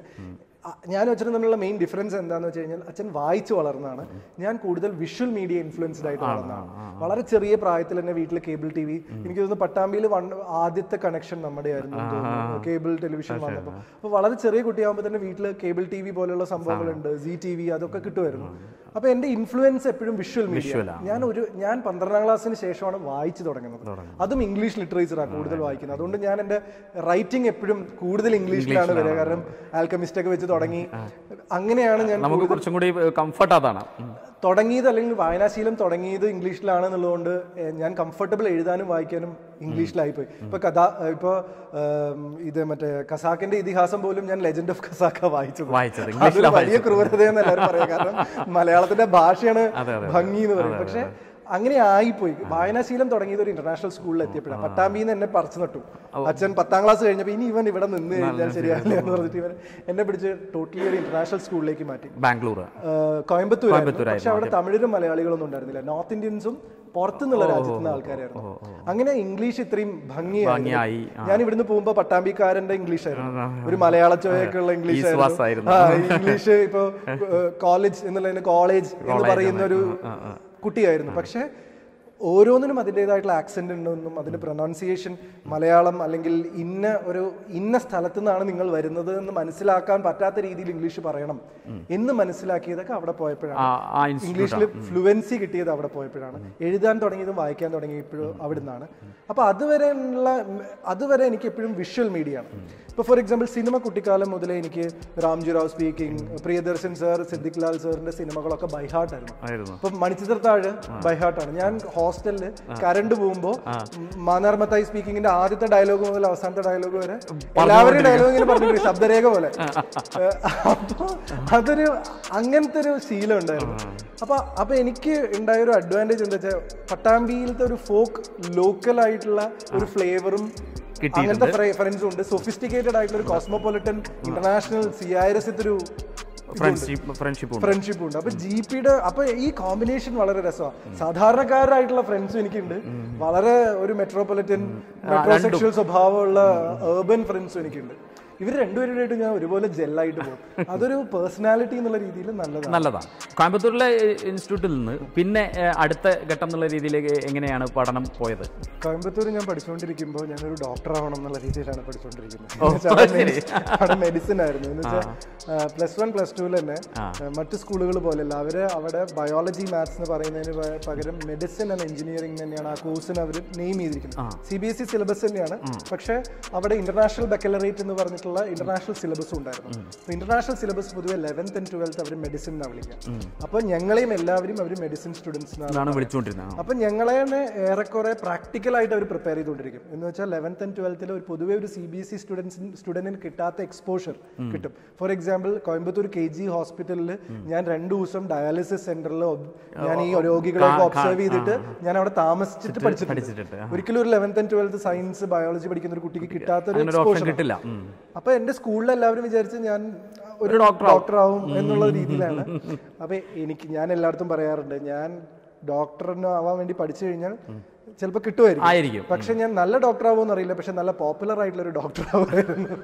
ഞാൻ അച്ഛനും തമ്മിലുള്ള മെയിൻ ഡിഫറൻസ് എന്താണെന്ന് വെച്ച് കഴിഞ്ഞാൽ അച്ഛൻ വായിച്ചു വളർന്നതാണ് ഞാൻ കൂടുതൽ വിഷ്വൽ മീഡിയ ഇൻഫ്ലുവൻസ്ഡ് ആയിട്ട് വളർന്നതാണ് വളരെ ചെറിയ പ്രായത്തിൽ തന്നെ വീട്ടിൽ കേബിൾ ടി വി എനിക്ക് തോന്നുന്നു പട്ടാമ്പിയിൽ വൺ ആദ്യത്തെ കണക്ഷൻ നമ്മുടെ ആയിരുന്നു എന്ന് തോന്നുന്നു കേബിൾ ടെലിവിഷൻ വന്നപ്പോൾ അപ്പോൾ വളരെ ചെറിയ കുട്ടിയാകുമ്പോൾ തന്നെ വീട്ടിൽ കേബിൾ ടി വി പോലെയുള്ള സംഭവങ്ങളുണ്ട് സി ടി വി അതൊക്കെ കിട്ടുമായിരുന്നു അപ്പോൾ എൻ്റെ ഇൻഫ്ലുവൻസ് എപ്പോഴും വിഷ്വൽ മീഡിയ ഞാൻ ഒരു ഞാൻ പന്ത്രണ്ടാം ക്ലാസ്സിന് ശേഷമാണ് വായിച്ചു തുടങ്ങുന്നത് അതും ഇംഗ്ലീഷ് ലിറ്ററേച്ചറാണ് കൂടുതൽ വായിക്കുന്നത് അതുകൊണ്ട് ഞാൻ എൻ്റെ റൈറ്റിംഗ് എപ്പോഴും കൂടുതൽ ഇംഗ്ലീഷിലാണ് വരിക കാരണം ആൽക്കമിസ്റ്റ് ഒക്കെ വെച്ച് തുടങ്ങി അങ്ങനെയാണ് ഞാൻ നമുക്ക് കുറച്ചും കൂടി കംഫർട്ട് അതാണ് ഉം. തുടങ്ങിയത് അല്ലെങ്കിൽ വായനാശീലം തുടങ്ങിയത് ഇംഗ്ലീഷിലാണ് എന്നുള്ളതുകൊണ്ട് ഏഹ്, ഞാൻ കംഫർട്ടബിൾ എഴുതാനും വായിക്കാനും ഇംഗ്ലീഷിലായിപ്പോയി ഇപ്പൊ കഥ ഇപ്പൊ ഏം, ഇത് മറ്റേ കസാക്കിന്റെ ഇതിഹാസം പോലും ഞാൻ ലെജൻഡ് ഓഫ് കസാക്ക വായിച്ചത് വായിച്ചത്, അതൊരു ഇംഗ്ലീഷിലാ വലിയ ക്രൂരതയെന്ന് എല്ലാവരും പറയാം കാരണം മലയാളത്തിന്റെ ഭാഷയാണ് ഭംഗി എന്ന് പറയും പക്ഷെ അങ്ങനെ ആയിപ്പോയി വായനാശീലം തുടങ്ങിയത് ഒരു ഇന്റർനാഷണൽ സ്കൂളിൽ എത്തിയപ്പോഴാണ് പട്ടാമ്പിയിൽ നിന്ന് എന്നെ പറിച്ചു നട്ടു അച്ഛൻ പത്താം ക്ലാസ് കഴിഞ്ഞപ്പോൾ ഇനി ഇവൻ ഇവിടെ നിന്ന് കഴിഞ്ഞാൽ ശരിയാവില്ല എന്ന് പറഞ്ഞിട്ട് ഇവൻ എന്നെ പിടിച്ച് ടോട്ടലി ഒരു ഇന്റർനാഷണൽ സ്കൂളിലേക്ക് മാറ്റി ബാംഗ്ലൂർ കോയമ്പത്തൂർ പക്ഷെ അവിടെ തമിഴരും മലയാളികളൊന്നും ഉണ്ടായിരുന്നില്ല നോർത്ത് ഇന്ത്യൻസും പുറത്തുനിന്നുള്ള രാജ്യത്തു നിന്ന് ആൾക്കാരായിരുന്നു അങ്ങനെ ഇംഗ്ലീഷ് ഇത്രയും ഭംഗിയായി, ഭംഗിയായി ഞാൻ ഇവിടുന്ന് പോകുമ്പോ പട്ടാമ്പിക്കാരന്റെ ഇംഗ്ലീഷ് ആയിരുന്നു ഒരു മലയാള ചോയൊക്കെ ഉള്ള ഇംഗ്ലീഷ് ഈസ്വാസ് ആയിരുന്നു. ആ, ഇംഗ്ലീഷ് ഇപ്പൊ കോളേജ് എന്നുള്ളതിന് കോളേജ് എന്ന് പറയുന്ന ഒരു കുട്ടിയായിരുന്നു പക്ഷെ ഓരോന്നിനും അതിൻ്റെതായിട്ടുള്ള ആക്സെന്റ് ഉണ്ടെന്നും അതിന്റെ പ്രൊനൗൺസിയേഷൻ മലയാളം അല്ലെങ്കിൽ ഇന്ന ഒരു ഇന്ന സ്ഥലത്തു നിന്നാണ് നിങ്ങൾ വരുന്നത് എന്ന് മനസ്സിലാക്കാൻ പറ്റാത്ത രീതിയിൽ ഇംഗ്ലീഷ് പറയണം എന്ന് മനസ്സിലാക്കിയതൊക്കെ അവിടെ ആ പോയപ്പോഴാണ് ആ ഇൻസ്റ്റിറ്റ്യൂട്ട് ഇംഗ്ലീഷിൽ ഫ്ലുവൻസി കിട്ടിയത് അവിടെ പോയപ്പോഴാണ് എഴുതാൻ തുടങ്ങിയതും വായിക്കാൻ തുടങ്ങിയപ്പോഴും അവിടെ നിന്നാണ് അപ്പൊ അതുവരെയുള്ള അതുവരെ എനിക്ക് എപ്പോഴും വിഷ്വൽ മീഡിയ ആണ് ഇപ്പൊ ഫോർ എക്സാമ്പിൾ സിനിമ കുട്ടിക്കാലം മുതലേ എനിക്ക് രാംജി റാവ് സ്പീക്കിംഗ് പ്രിയദർശൻ സാർ സിദ്ദിഖ് ലാൽ സാറിന്റെ സിനിമകളൊക്കെ ബൈഹാർട്ടായിരുന്നു ആയിരുന്നു ഇപ്പൊ മണിച്ചിത്രത്താഴ് ബൈഹാർട്ടാണ് ഞാൻ ഹോസ്റ്റലില് കറണ്ട് പോകുമ്പോ മാനാർ മത്തായി സ്പീക്കിങ്ങിന്റെ ആദ്യത്തെ ഡയലോഗ് മുതൽ അവസാനത്തെ ഡയലോഗ് വരെ എല്ലാവരും ഡയലോഗ് ഇങ്ങനെ പറഞ്ഞു ശബ്ദരേഖ പോലെ അപ്പൊ അതൊരു അങ്ങനത്തെ ഒരു ശീലം ഉണ്ടായിരുന്നു അപ്പൊ അപ്പൊ എനിക്ക് ഉണ്ടായ ഒരു അഡ്വാൻറ്റേജ് എന്താ വെച്ചാൽ പട്ടാമ്പിയിലത്തെ ഒരു ഫോക്ക് ലോക്കൽ ആയിട്ടുള്ള ഒരു ഫ്ലേവറും അങ്ങനത്തെ ഫ്രണ്ട്സും ഉണ്ട് സൊഫിസ്റ്റിക്കേറ്റഡ് ആയിട്ടുള്ള ഒരു കോസ്മോപൊളിറ്റൻ ഇന്റർനാഷണൽ സിയാരസത്തെ ഒരു ഫ്രണ്ട്ഷിപ്പ് ഫ്രണ്ട്ഷിപ്പ് ഉണ്ട് ഫ്രണ്ട്ഷിപ്പ് ഉണ്ട് അപ്പൊ ജി പിയുടെ അപ്പൊ ഈ കോമ്പിനേഷൻ വളരെ രസമാണ് സാധാരണക്കാരായിട്ടുള്ള ഫ്രണ്ട്സും എനിക്കുണ്ട് വളരെ ഒരു മെട്രോപൊളിറ്റൻ മെട്രോസെക്ഷൽ സ്വഭാവമുള്ള ഏർബൻ ഫ്രണ്ട്സും എനിക്കുണ്ട് ഇവർ രണ്ടുപേരുമായിട്ട് ഞാൻ ഒരുപോലെ ജെല്ലായിട്ട് പോകും അതൊരു പേഴ്സണാലിറ്റി എന്നുള്ള രീതിയിൽ നല്ലതാണ് നല്ലതാണ് കോയമ്പത്തൂരിലെ ഇൻസ്റ്റിറ്റ്യൂട്ടിൽ നിന്ന് പിന്നെ ഏഹ്, അടുത്ത ഘട്ടം എന്നുള്ള രീതിയിലേക്ക് എങ്ങനെയാണ് പഠനം പോയത് കോയമ്പത്തൂർ ഞാൻ പഠിച്ചുകൊണ്ടിരിക്കുമ്പോൾ ഞാനൊരു ഡോക്ടർ ആവണം എന്നുള്ള രീതിയിലാണ് ഓ, പഠിച്ചുകൊണ്ടിരിക്കുന്നത് ശരി. അവിടെ മെഡിസിൻ ആയിരുന്നു എന്ന് വെച്ചാൽ പ്ലസ് വൺ പ്ലസ് ടുവിൽ തന്നെ ആ, മറ്റ് സ്കൂളുകൾ പോലെയല്ല അവര് അവിടെ ബയോളജി മാത്സ് എന്ന് പറയുന്നതിന് പ- പകരം മെഡിസിൻ ആൻഡ് എഞ്ചിനീയറിംഗ് തന്നെയാണ് ആ കോഴ്സിന് അവർ നെയിം ചെയ്തിരിക്കുന്നത് C B S E syllabus തന്നെയാണ് പക്ഷേ അവിടെ ഇന്റർനാഷണൽ ബക്കലറേറ്റ് എന്ന് പറഞ്ഞിട്ടുള്ള ഇന്റർനാഷണൽ സിലബസും ഉണ്ടായിരുന്നു ഇന്റർനാഷണൽ സിലബസ് പൊതുവെ ലെവൻത്ത് ആൻഡ് ട്വൽത്ത് അവർ മെഡിസിൻ എന്നാണ് വിളിക്കുക അപ്പോൾ ഞങ്ങളെയും എല്ലാവരും അവർ മെഡിസിൻ സ്റ്റുഡൻസ് എന്നാണ് വിളിച്ചുകൊണ്ടിരുന്നത് ആ. അപ്പൊ ഞങ്ങളെ തന്നെ ഏറെക്കുറെ പ്രാക്ടിക്കൽ ആയിട്ട് അവർ പ്രിപ്പയർ ചെയ്തുകൊണ്ടിരിക്കും എന്ന് വെച്ചാൽ ലെവൻത്ത് ആൻഡ് ട്വൽത്തിൽ ഒരു പൊതുവെ ഒരു സി ബി എസ് ഇ സ്റ്റുഡൻസിന് സ്റ്റുഡന്റിന് കിട്ടാത്ത എക്സ്പോഷർ കിട്ടും for example Coimbatore K G ഹോസ്പിറ്റലിൽ ഞാൻ രണ്ടു ദിവസം ഡയാലിസിസ് സെന്ററിൽ ഞാൻ ഈ രോഗികളെ ഒബ്സർവ് ചെയ്തിട്ട് ഞാൻ അവിടെ താമസിച്ചിട്ട് പഠിച്ചിട്ടുണ്ട് പഠിച്ചിട്ടുണ്ട്, ഒരിക്കലും ഒരു eleventh and twelfth science biology പഠിക്കുന്ന ഒരു കുട്ടിക്ക് കിട്ടാത്ത ഒരു അങ്ങനെ ഒരു ഓപ്ഷൻ exposure. കിട്ടില്ല ഉം. അപ്പൊ എന്റെ സ്കൂളിൽ എല്ലാവരും വിചാരിച്ച് ഞാൻ ഒരു ഡോക്ടർ ആവും എന്നുള്ള രീതിയിലാണ് അപ്പൊ എനിക്ക് ഞാൻ എല്ലായിടത്തും പറയാറുണ്ട് ഞാൻ ഡോക്ടറിന് ആവാൻ വേണ്ടി പഠിച്ചു കഴിഞ്ഞാൽ ചിലപ്പോൾ കിട്ടുമായിരിക്കും ആയിരിക്കും പക്ഷെ ഞാൻ നല്ല ഡോക്ടർ ആവുമെന്ന് അറിയില്ല പക്ഷെ നല്ല പോപ്പുലർ ആയിട്ടുള്ള ഒരു ഡോക്ടർ ആവുമായിരുന്നു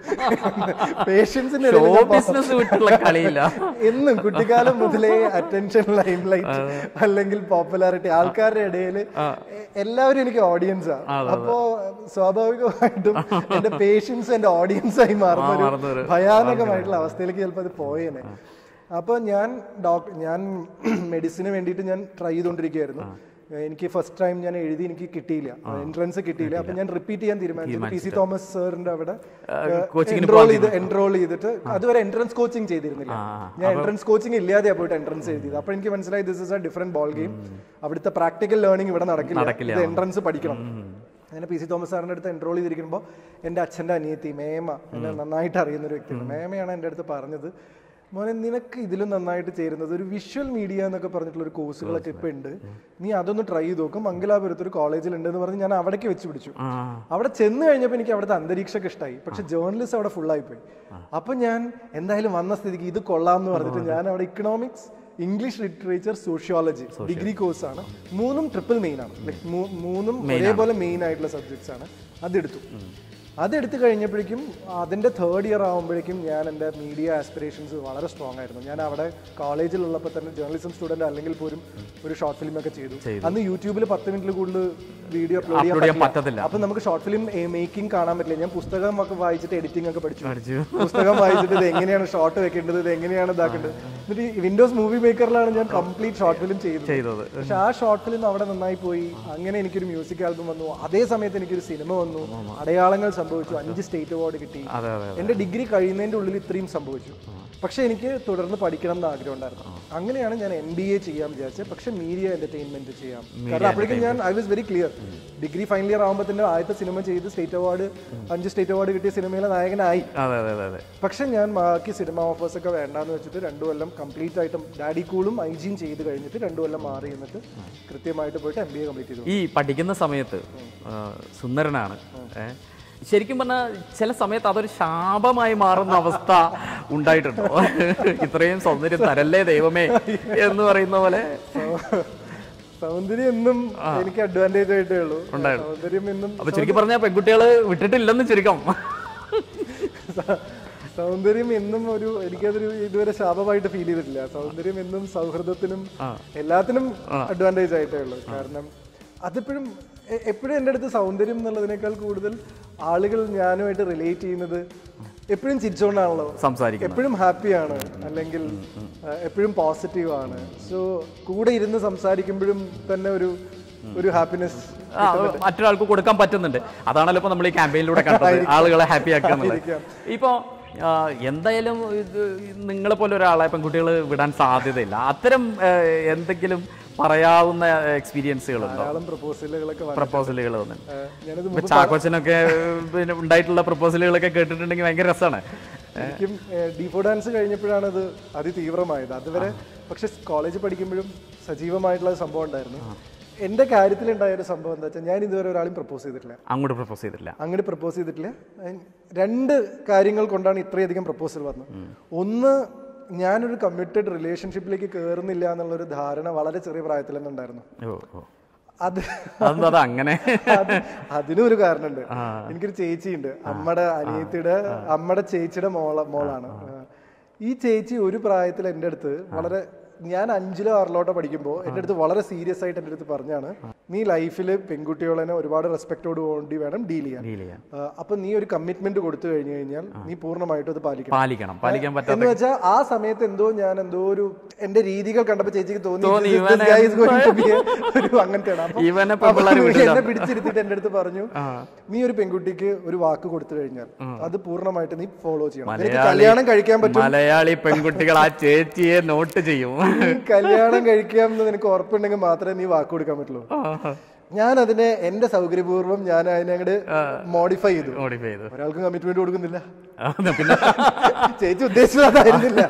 പേഷ്യൻസിന് ഷോ ബിസിനസ് വിട്ടുള്ള കളിയില്ല എന്നും കുട്ടിക്കാലം മുതലേ അറ്റൻഷൻ ലൈം ലൈറ്റ് അല്ലെങ്കിൽ പോപ്പുലാരിറ്റി ആൾക്കാരുടെ ഇടയിൽ എല്ലാവരും എനിക്ക് ഓഡിയൻസ് ആണ് അപ്പോ സ്വാഭാവികമായിട്ടും എന്റെ പേഷ്യൻസ് എന്റെ ഓഡിയൻസ് ആയി മാറുന്ന മാറുന്ന ഒരു ഭയാനകമായിട്ടുള്ള അവസ്ഥയിലേക്ക് ചിലപ്പോൾ അത് പോയേനെ അപ്പോൾ ഞാൻ ഡോക്ടർ ഞാൻ മെഡിസിന് വേണ്ടിയിട്ട് ഞാൻ ട്രൈ ചെയ്തുകൊണ്ടിരിക്കുകയായിരുന്നു എനിക്ക് ഫസ്റ്റ് ടൈം ഞാൻ എഴുതി എനിക്ക് കിട്ടിയില്ല എൻട്രൻസ് കിട്ടിയില്ല അപ്പൊ ഞാൻ റിപ്പീറ്റ് ചെയ്യാൻ തീരുമാനിച്ചു പി സി തോമസ് സാറിന്റെ അവിടെ കോച്ചിങ്ങിന് എൻറോൾ ചെയ്ത് എൻറോൾ ചെയ്തിട്ട് അതുവരെ എൻട്രൻസ് കോച്ചിങ് ചെയ്തിരുന്നില്ല ഞാൻ എൻട്രൻസ് കോച്ചിങ് ഇല്ലാതെയാ പോയിട്ട് എൻട്രൻസ് എഴുതിയത് അപ്പൊ എനിക്ക് മനസ്സിലായി this is a different ball game അവിടുത്തെ പ്രാക്ടിക്കൽ ലേണിംഗ് ഇവിടെ നടക്കില്ല ഇത് എൻട്രൻസ് പഠിക്കണം അങ്ങനെ പി സി തോമസ് സാറിന്റെ അടുത്ത് എൻറോൾ ചെയ്തിരിക്കുമ്പോൾ എൻ്റെ അച്ഛൻ്റെ അനിയത്തി മേമ എന്നെ നന്നായിട്ട് അറിയുന്ന ഒരു വ്യക്തിയാണ് മേമയാണ് എൻ്റെ അടുത്ത് പറഞ്ഞത് മോനെ നിനക്ക് ഇതിലും നന്നായിട്ട് ചേരുന്നത് ഒരു വിഷ്വൽ മീഡിയ എന്നൊക്കെ പറഞ്ഞിട്ടുള്ള ഒരു കോഴ്സുകളൊക്കെ ഇപ്പൊ ഉണ്ട് നീ അതൊന്ന് ട്രൈ ചെയ്ത് നോക്കും മംഗലാപുരത്ത് ഒരു കോളേജിൽ ഉണ്ട് എന്ന് പറഞ്ഞ് ഞാൻ അവിടേക്ക് വെച്ച് പിടിച്ചു അവിടെ ചെന്ന് കഴിഞ്ഞപ്പോൾ എനിക്ക് അവിടുത്തെ അന്തരീക്ഷമൊക്കെ ഇഷ്ടമായി പക്ഷെ ജേർണലിസ്റ്റ് അവിടെ full ആയി പോയി അപ്പൊ ഞാൻ എന്തായാലും വന്ന സ്ഥിതിക്ക് ഇത് കൊള്ളാം എന്ന് പറഞ്ഞിട്ട് ഞാൻ അവിടെ economics English literature sociology degree കോഴ്സാണ് മൂന്നും ട്രിപ്പിൾ മെയിൻ ആണ് Like മൂ- മൂന്നും ഒരേപോലെ മെയിൻ ആയിട്ടുള്ള സബ്ജക്ട്സ് ആണ് അതെടുത്തു അതെടുത്ത് കഴിഞ്ഞപ്പോഴേക്കും അതിന്റെ തേർഡ് ഇയർ ആകുമ്പോഴേക്കും ഞാൻ എൻ്റെ മീഡിയ ആസ്പിറേഷൻസ് വളരെ സ്ട്രോങ് ആയിരുന്നു ഞാൻ അവിടെ കോളേജിലുള്ളപ്പോൾ തന്നെ ജേർണലിസം സ്റ്റുഡന്റ് അല്ലെങ്കിൽ പോലും ഒരു ഷോർട്ട് ഫിലിം ഒക്കെ ചെയ്തു അന്ന് യൂട്യൂബിൽ പത്ത് മിനിറ്റിൽ കൂടുതൽ വീഡിയോ അപ്ലോഡ് Upload ചെയ്യാൻ ചെയ്യാൻ പറ്റത്തില്ല. പറ്റത്തില്ല അപ്പൊ നമുക്ക് ഷോർട്ട് ഫിലിം മേക്കിംഗ് കാണാൻ പറ്റില്ല ഞാൻ പുസ്തകം ഒക്കെ വായിച്ചിട്ട് എഡിറ്റിംഗ് ഒക്കെ പഠിച്ചു പഠിച്ചു. പുസ്തകം വായിച്ചിട്ട് ഇത് എങ്ങനെയാണ് ഷോർട്ട് വെക്കേണ്ടത് ഇത് എങ്ങനെയാണ് ഇതാക്കേണ്ടത് എന്നിട്ട് ഈ വിൻഡോസ് മൂവി മേക്കറിലാണ് ഞാൻ കംപ്ലീറ്റ് ഷോർട്ട് ഫിലിം ചെയ്തത് ചെയ്തത് പക്ഷെ ആ ഷോർട്ട് ഫിലിം അവിടെ നന്നായി പോയി അങ്ങനെ എനിക്കൊരു മ്യൂസിക് ആൽബം വന്നു അതേ സമയത്ത് എനിക്കൊരു സിനിമ വന്നു അടയാളങ്ങൾ സംഭവിച്ചു അഞ്ച് സ്റ്റേറ്റ് അവാർഡ് കിട്ടി അതെ അതെ എന്റെ ഡിഗ്രി കഴിയുന്നതിന്റെ ഉള്ളിൽ ഇത്രയും സംഭവിച്ചു പക്ഷെ എനിക്ക് തുടർന്ന് പഠിക്കണം എന്ന് ആഗ്രഹം ഉണ്ടായിരുന്നു അങ്ങനെയാണ് ഞാൻ എം ബി എ ചെയ്യാൻ വിചാരിച്ചത് പക്ഷെ മീഡിയ എന്റർടൈൻമെന്റ് ചെയ്യാം കാരണം അപ്പോഴേക്കും ഞാൻ I was very clear degree final year ആകുമ്പോൾ തന്നെ ആദ്യത്തെ സിനിമ ചെയ്ത് സ്റ്റേറ്റ് അവാർഡ് അഞ്ച് സ്റ്റേറ്റ് അവാർഡ് കിട്ടിയ സിനിമയിലെ നായകനായി അതെ അതെ അതെ അതെ പക്ഷെ ഞാൻ ബാക്കി സിനിമ ഓഫേഴ്സ് ഒക്കെ വേണ്ടാന്ന് വെച്ചിട്ട് രണ്ടു കൊല്ലം കംപ്ലീറ്റ് ആയിട്ടും ഡാഡി കൂളും ഐജിയും ചെയ്ത് കഴിഞ്ഞിട്ട് രണ്ടു കൊല്ലം മാറി എന്നിട്ട് കൃത്യമായിട്ട് പോയിട്ട് എം ബി എ കംപ്ലീറ്റ് ചെയ്തു ഈ പഠിക്കുന്ന സമയത്ത് ആ, സുന്ദരനാണ് ഏ. ശരിക്കും പറഞ്ഞാൽ ചില സമയത്ത് അതൊരു ശാപമായി മാറുന്ന അവസ്ഥ ഉണ്ടായിട്ടുണ്ടോ ഇത്രയും സൗന്ദര്യം തരല്ലേ ദൈവമേ എന്ന് പറയുന്ന പോലെ സൗന്ദര്യം എന്നും എനിക്ക് അഡ്വാൻറ്റേജ് ആയിട്ടേ ഉള്ളൂ സൗന്ദര്യം എന്നും അപ്പൊ ചുരുക്കി പറഞ്ഞാൽ പെൺകുട്ടികൾ വിട്ടിട്ടില്ലെന്ന് ചുരുക്കം സ- സൗന്ദര്യം എന്നും ഒരു എനിക്കതൊരു ഇതുവരെ ശാപമായിട്ട് ഫീൽ ചെയ്തിട്ടില്ല സൗന്ദര്യം എന്നും സൗഹൃദത്തിനും എല്ലാത്തിനും അഡ്വാൻറ്റേജ് ആയിട്ടേ ഉള്ളൂ കാരണം അതിപ്പോഴും എ- എപ്പോഴും എൻ്റെ അടുത്ത് സൗന്ദര്യം എന്നുള്ളതിനേക്കാൾ കൂടുതൽ ആളുകൾ ഞാനുമായിട്ട് റിലേറ്റ് ചെയ്യുന്നത് എപ്പോഴും ചിരിച്ചുകൊണ്ടാണല്ലോ സംസാരിക്കുന്നത് എപ്പോഴും ഹാപ്പിയാണ് അല്ലെങ്കിൽ എപ്പോഴും പോസിറ്റീവ് ആണ് സോ കൂടെ ഇരുന്ന് സംസാരിക്കുമ്പോഴും തന്നെ ഒരു ഒരു ഹാപ്പിനെസ് ആ, മറ്റൊരാൾക്ക് കൊടുക്കാൻ പറ്റുന്നുണ്ട് അതാണല്ലോ ഇപ്പൊ നമ്മൾ ഈ ക്യാമ്പയിനിലൂടെ കണ്ടത് ആളുകളെ ഹാപ്പി ആക്കുക എന്നുള്ളത് ഇപ്പോ ആ, എന്തായാലും ഇത് നിങ്ങളെ പോലെ ഒരാളെ പെൺകുട്ടികൾ വിടാൻ സാധ്യതയില്ല അത്തരം ആ, എന്തെങ്കിലും പറയാവുന്ന എക്സ്പീരിയൻസുകളുണ്ടോ ധാരാളം പ്രപ്പോസലുകളൊക്കെ വന്നു പ്രപ്പോസലുകൾ വന്നു ഞാനത് ഇപ്പൊ ചാക്കോച്ചനൊക്കെ പിന്നെ ഉണ്ടായിട്ടുള്ള പ്രപ്പോസലുകളൊക്കെ കേട്ടിട്ടുണ്ടെങ്കിൽ ഭയങ്കര രസമാണ് എനിക്കും ഡീഫോ ഡാൻസ് കഴിഞ്ഞപ്പോഴാണ് അത് അതിതീവ്രമായത് അതുവരെ പക്ഷെ കോളേജ് പഠിക്കുമ്പോഴും സജീവമായിട്ടുള്ള ഒരു സംഭവം ഉണ്ടായിരുന്നു എന്റെ കാര്യത്തിൽ ഉണ്ടായ ഒരു സംഭവം എന്താ വെച്ചാൽ ഞാൻ ഇതുവരെ ഒരാളും പ്രപ്പോസ് ചെയ്തിട്ടില്ല അങ്ങോട്ട് പ്രപ്പോസ് ചെയ്തിട്ടില്ല അങ്ങനെ പ്രപ്പോസ് ചെയ്തിട്ടില്ല അഹ് രണ്ട് കാര്യങ്ങൾ കൊണ്ടാണ് ഇത്രയധികം പ്രപ്പോസൽ വന്നത് ഒന്ന് ഞാനൊരു കമ്മിറ്റഡ് റിലേഷൻഷിപ്പിലേക്ക് കയറുന്നില്ല എന്നുള്ളൊരു ധാരണ വളരെ ചെറിയ പ്രായത്തിൽ തന്നെ ഉണ്ടായിരുന്നു ഓ ഓ അത് അതെന്താ അത് അങ്ങനെ അത് അതിനും ഒരു കാരണമുണ്ട് എനിക്കൊരു ചേച്ചിയുണ്ട് അമ്മയുടെ അനിയത്തിയുടെ അമ്മയുടെ ചേച്ചിയുടെ മോള മോളാണ് ആ. ഈ ചേച്ചി ഒരു പ്രായത്തിൽ എൻ്റെ അടുത്ത് വളരെ ഞാൻ അഞ്ചിലോ ആറിലോട്ടോ പഠിക്കുമ്പോൾ എൻ്റെ അടുത്ത് വളരെ സീരിയസ് ആയിട്ട് എൻ്റെ അടുത്ത് പറഞ്ഞാണ് നീ ലൈഫിൽ പെൺകുട്ടികളെ ഒരുപാട് റെസ്പെക്റ്റോട് വേണ്ടി വേണം ഡീൽ ചെയ്യാൻ ഡീൽ ചെയ്യാൻ ആ, അപ്പൊ നീ ഒരു കമ്മിറ്റ്മെന്റ് കൊടുത്തു കഴിഞ്ഞു കഴിഞ്ഞാൽ നീ പൂർണ്ണമായിട്ടും അത് പാലിക്കണം പാലിക്കണം പാലിക്കാൻ പറ്റാത്ത എന്ന് വെച്ചാൽ ആ സമയത്ത് എന്തോ ഞാൻ എന്തോ ഒരു എന്റെ രീതികൾ കണ്ടപ്പോ ചേച്ചിക്ക് തോന്നി തോന്നി, "This- this ഇവനെ guy is going to be a- ഒരു അങ്ങനത്തെയാണ് അപ്പൊ- ഇവനെ അപ്പൊ പെമ്പിള്ളേര് വിടില്ല. എന്നെ പിടിച്ചിരുത്തിട്ട് എന്റെ അടുത്ത് പറഞ്ഞു നീ ഒരു പെൺകുട്ടിക്ക് ഒരു വാക്ക് കൊടുത്തു കഴിഞ്ഞാൽ അത് പൂർണ്ണമായിട്ട് നീ ഫോളോ ചെയ്യണം നിനക്ക് മലയാളി കല്യാണം കഴിക്കാൻ പറ്റും മലയാളി പെൺകുട്ടികൾ ആ ചേച്ചിയെ നോട്ട് ചെയ്യും നീ കല്യാണം കഴിക്കാം എന്ന് നിനക്ക് ഉറപ്പുണ്ടെങ്കിൽ മാത്രമേ നീ വാക്ക് കൊടുക്കാൻ പറ്റുള്ളൂ ഞാൻ അതിനെ എന്റെ സൗകര്യപൂർവ്വം ഞാൻ അതിനെ അങ്ങോട്ട് മോഡിഫൈ ചെയ്തു മോഡിഫൈ ചെയ്തു ഒരാൾക്ക് കമ്മിറ്റ്മെന്റ് കൊടുക്കുന്നില്ല ആ, പിന്നെ ചേച്ചി ഉദ്ദേശിച്ചത് അതായിരുന്നില്ല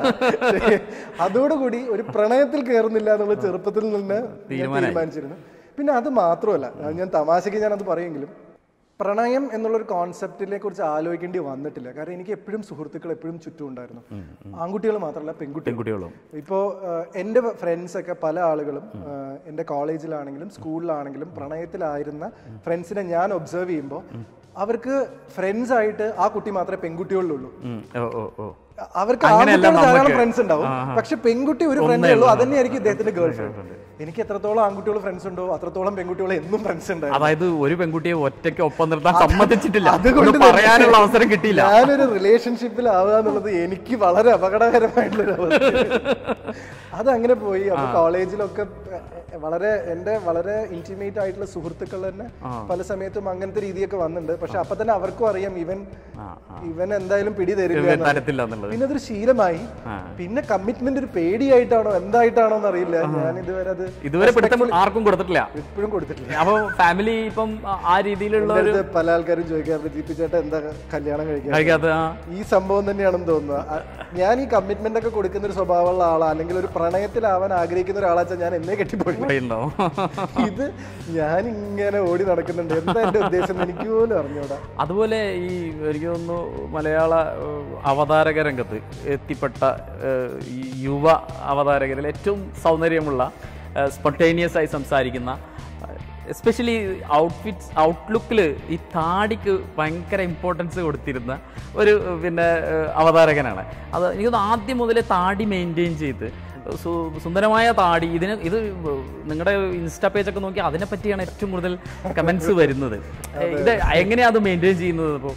അതോടുകൂടി ഒരു പ്രണയത്തിൽ കയറുന്നില്ല എന്നുള്ള ചെറുപ്പത്തിൽ നിന്ന് ഞാൻ തീരുമാനിച്ചിരുന്നു പിന്നെ അത് മാത്രമല്ല അത് ഞാൻ തമാശയ്ക്ക് ഞാൻ അത് പറയുമെങ്കിലും പ്രണയം എന്നുള്ളൊരു കോൺസെപ്റ്റിനെ കുറിച്ച് ആലോചിക്കേണ്ടി വന്നിട്ടില്ല കാരണം എനിക്ക് എപ്പോഴും സുഹൃത്തുക്കൾ എപ്പോഴും ചുറ്റും ഉണ്ടായിരുന്നു ആൺകുട്ടികൾ മാത്രമല്ല പെൺകുട്ടികൾ പെൺകുട്ടികളും ഇപ്പോൾ എൻ്റെ ഫ്രണ്ട്സ് ഒക്കെ പല ആളുകളും ആ, എൻ്റെ കോളേജിലാണെങ്കിലും സ്കൂളിലാണെങ്കിലും പ്രണയത്തിലായിരുന്ന ഫ്രണ്ട്സിനെ ഞാൻ ഒബ്സർവ് ചെയ്യുമ്പോൾ അവർക്ക് ഫ്രണ്ട്സ് ആയിട്ട് ആ കുട്ടി മാത്രമേ പെൺകുട്ടികളിലുള്ളൂ ഉം. ഓ ഓ ഓ അവർക്ക് അങ്ങനെയല്ല ആൺകുട്ടികൾ ധാരാളം നമുക്ക്. ഫ്രണ്ട്സ് ഉണ്ടാവും പക്ഷെ പെൺകുട്ടി ഒരു ഫ്രണ്ടേ ഉള്ളൂ അതന്നെയായിരിക്കും ഇദ്ദേഹത്തിന്റെ ഗേൾ ഫ്രണ്ട് എനിക്ക് എത്രത്തോളം ആൺകുട്ടികൾ ഫ്രണ്ട്സ് ഉണ്ടോ അത്രത്തോളം പെൺകുട്ടികൾ എന്നും ഫ്രണ്ട്സ് ഉണ്ടായിരുന്നു അതായത് ഒരു പെൺകുട്ടിയെ ഒറ്റയ്ക്ക് ഒപ്പം നിർത്താൻ സമ്മതിച്ചിട്ടില്ല അതുകൊണ്ട് ഒന്ന് പറയാനുള്ള അവസരം കിട്ടിയില്ല ഞാനൊരു റിലേഷൻഷിപ്പിൽ ആവുക എന്നുള്ളത് എനിക്ക് വളരെ അപകടകരമായിട്ടുള്ള ഒരു അവസ്ഥ അതങ്ങനെ പോയി അപ്പൊ കോളേജിലൊക്കെ എ, വളരെ എന്റെ വളരെ ഇന്റിമേറ്റ് ആയിട്ടുള്ള സുഹൃത്തുക്കൾ തന്നെ പല സമയത്തും അങ്ങനത്തെ രീതിയൊക്കെ വന്നിട്ടുണ്ട് പക്ഷെ അപ്പൊ തന്നെ അവർക്കും അറിയാം ഇവൻ ഇവൻ എന്തായാലും പിടി തരില്ല എന്നുള്ളത്. തരത്തില്ല എന്നുള്ളത് പിന്നെ അതൊരു ശീലമായി പിന്നെ കമ്മിറ്റ്മെന്റ് ഒരു പേടിയായിട്ടാണോ എന്തായിട്ടാണോ എന്നറിയില്ല ഞാൻ ഇതുവരെ അത് ഇതുവരെ പിടുത്തം ആർക്കും കൊടുത്തിട്ടില്ല എപ്പോഴും കൊടുത്തിട്ടില്ല അപ്പൊ ഫാമിലി ഇപ്പം ആ- ആ രീതിയിലുള്ള ഒരു എൻ്റെ അടുത്ത് പല ആൾക്കാരും ചോദിക്കാറുണ്ട് ജീപ്പി ചേട്ടാ എന്താ കല്യാണം കഴിക്കാൻ കഴിക്കാത്ത ആ, ഈ സംഭവം തന്നെയാണെന്ന് തോന്നുന്നത് അ- ഞാൻ ഈ കമ്മിറ്റ്മെന്റ് ഒക്കെ കൊടുക്കുന്ന ഒരു സ്വഭാവമുള്ള ആളാ അല്ലെങ്കിൽ ഒരു പ്രണയത്തിലാവാൻ ആഗ്രഹിക്കുന്ന ഒരാളാച്ചാൽ ഞാൻ എന്നെ കെട്ടിപ്പോയി ഉണ്ടാവും ഇത് ഞാൻ ഇങ്ങനെ ഓടി നടക്കുന്നുണ്ട് എന്താ എന്റെ ഉദ്ദേശം എന്ന് എനിക്ക് പോലും അറിഞ്ഞൂടാ അതുപോലെ ഈ എനിക്ക് തോന്നുന്നു മലയാള ഏഹ്, അവതാരക രംഗത്ത് എത്തിപ്പെട്ട ഏഹ്, ഈ യുവ അവതാരകരിൽ ഏറ്റവും സൗന്ദര്യമുള്ള സ്പോണ്ടേനിയസ് ആയി സംസാരിക്കുന്ന എസ്പെഷ്യലി ഔട്ട്ഫിറ്റ്സ് ഔട്ട്ലുക്കിൽ ഈ താടിക്ക് ഭയങ്കര ഇമ്പോർട്ടൻസ് കൊടുത്തിരുന്ന ഒരു ഏഹ്, പിന്നെ ഏഹ്, അവതാരകനാണ് അത് എനിക്ക് തോന്നുന്നു ആദ്യം മുതലേ താടി മെയിൻറ്റെയിൻ ചെയ്ത് സു- സുന്ദരമായ താടി ഇതിന് ഇത് നിങ്ങളുടെ ഇൻസ്റ്റാ പേജൊക്കെ നോക്കി അതിനെ പറ്റിയാണ് ഏറ്റവും കൂടുതൽ കമൻസ് വരുന്നത് ഏഹ്, ഇത് എങ്ങനെയാണ് അത് മെയിൻറ്റെയിൻ ചെയ്യുന്നത് ഇപ്പോൾ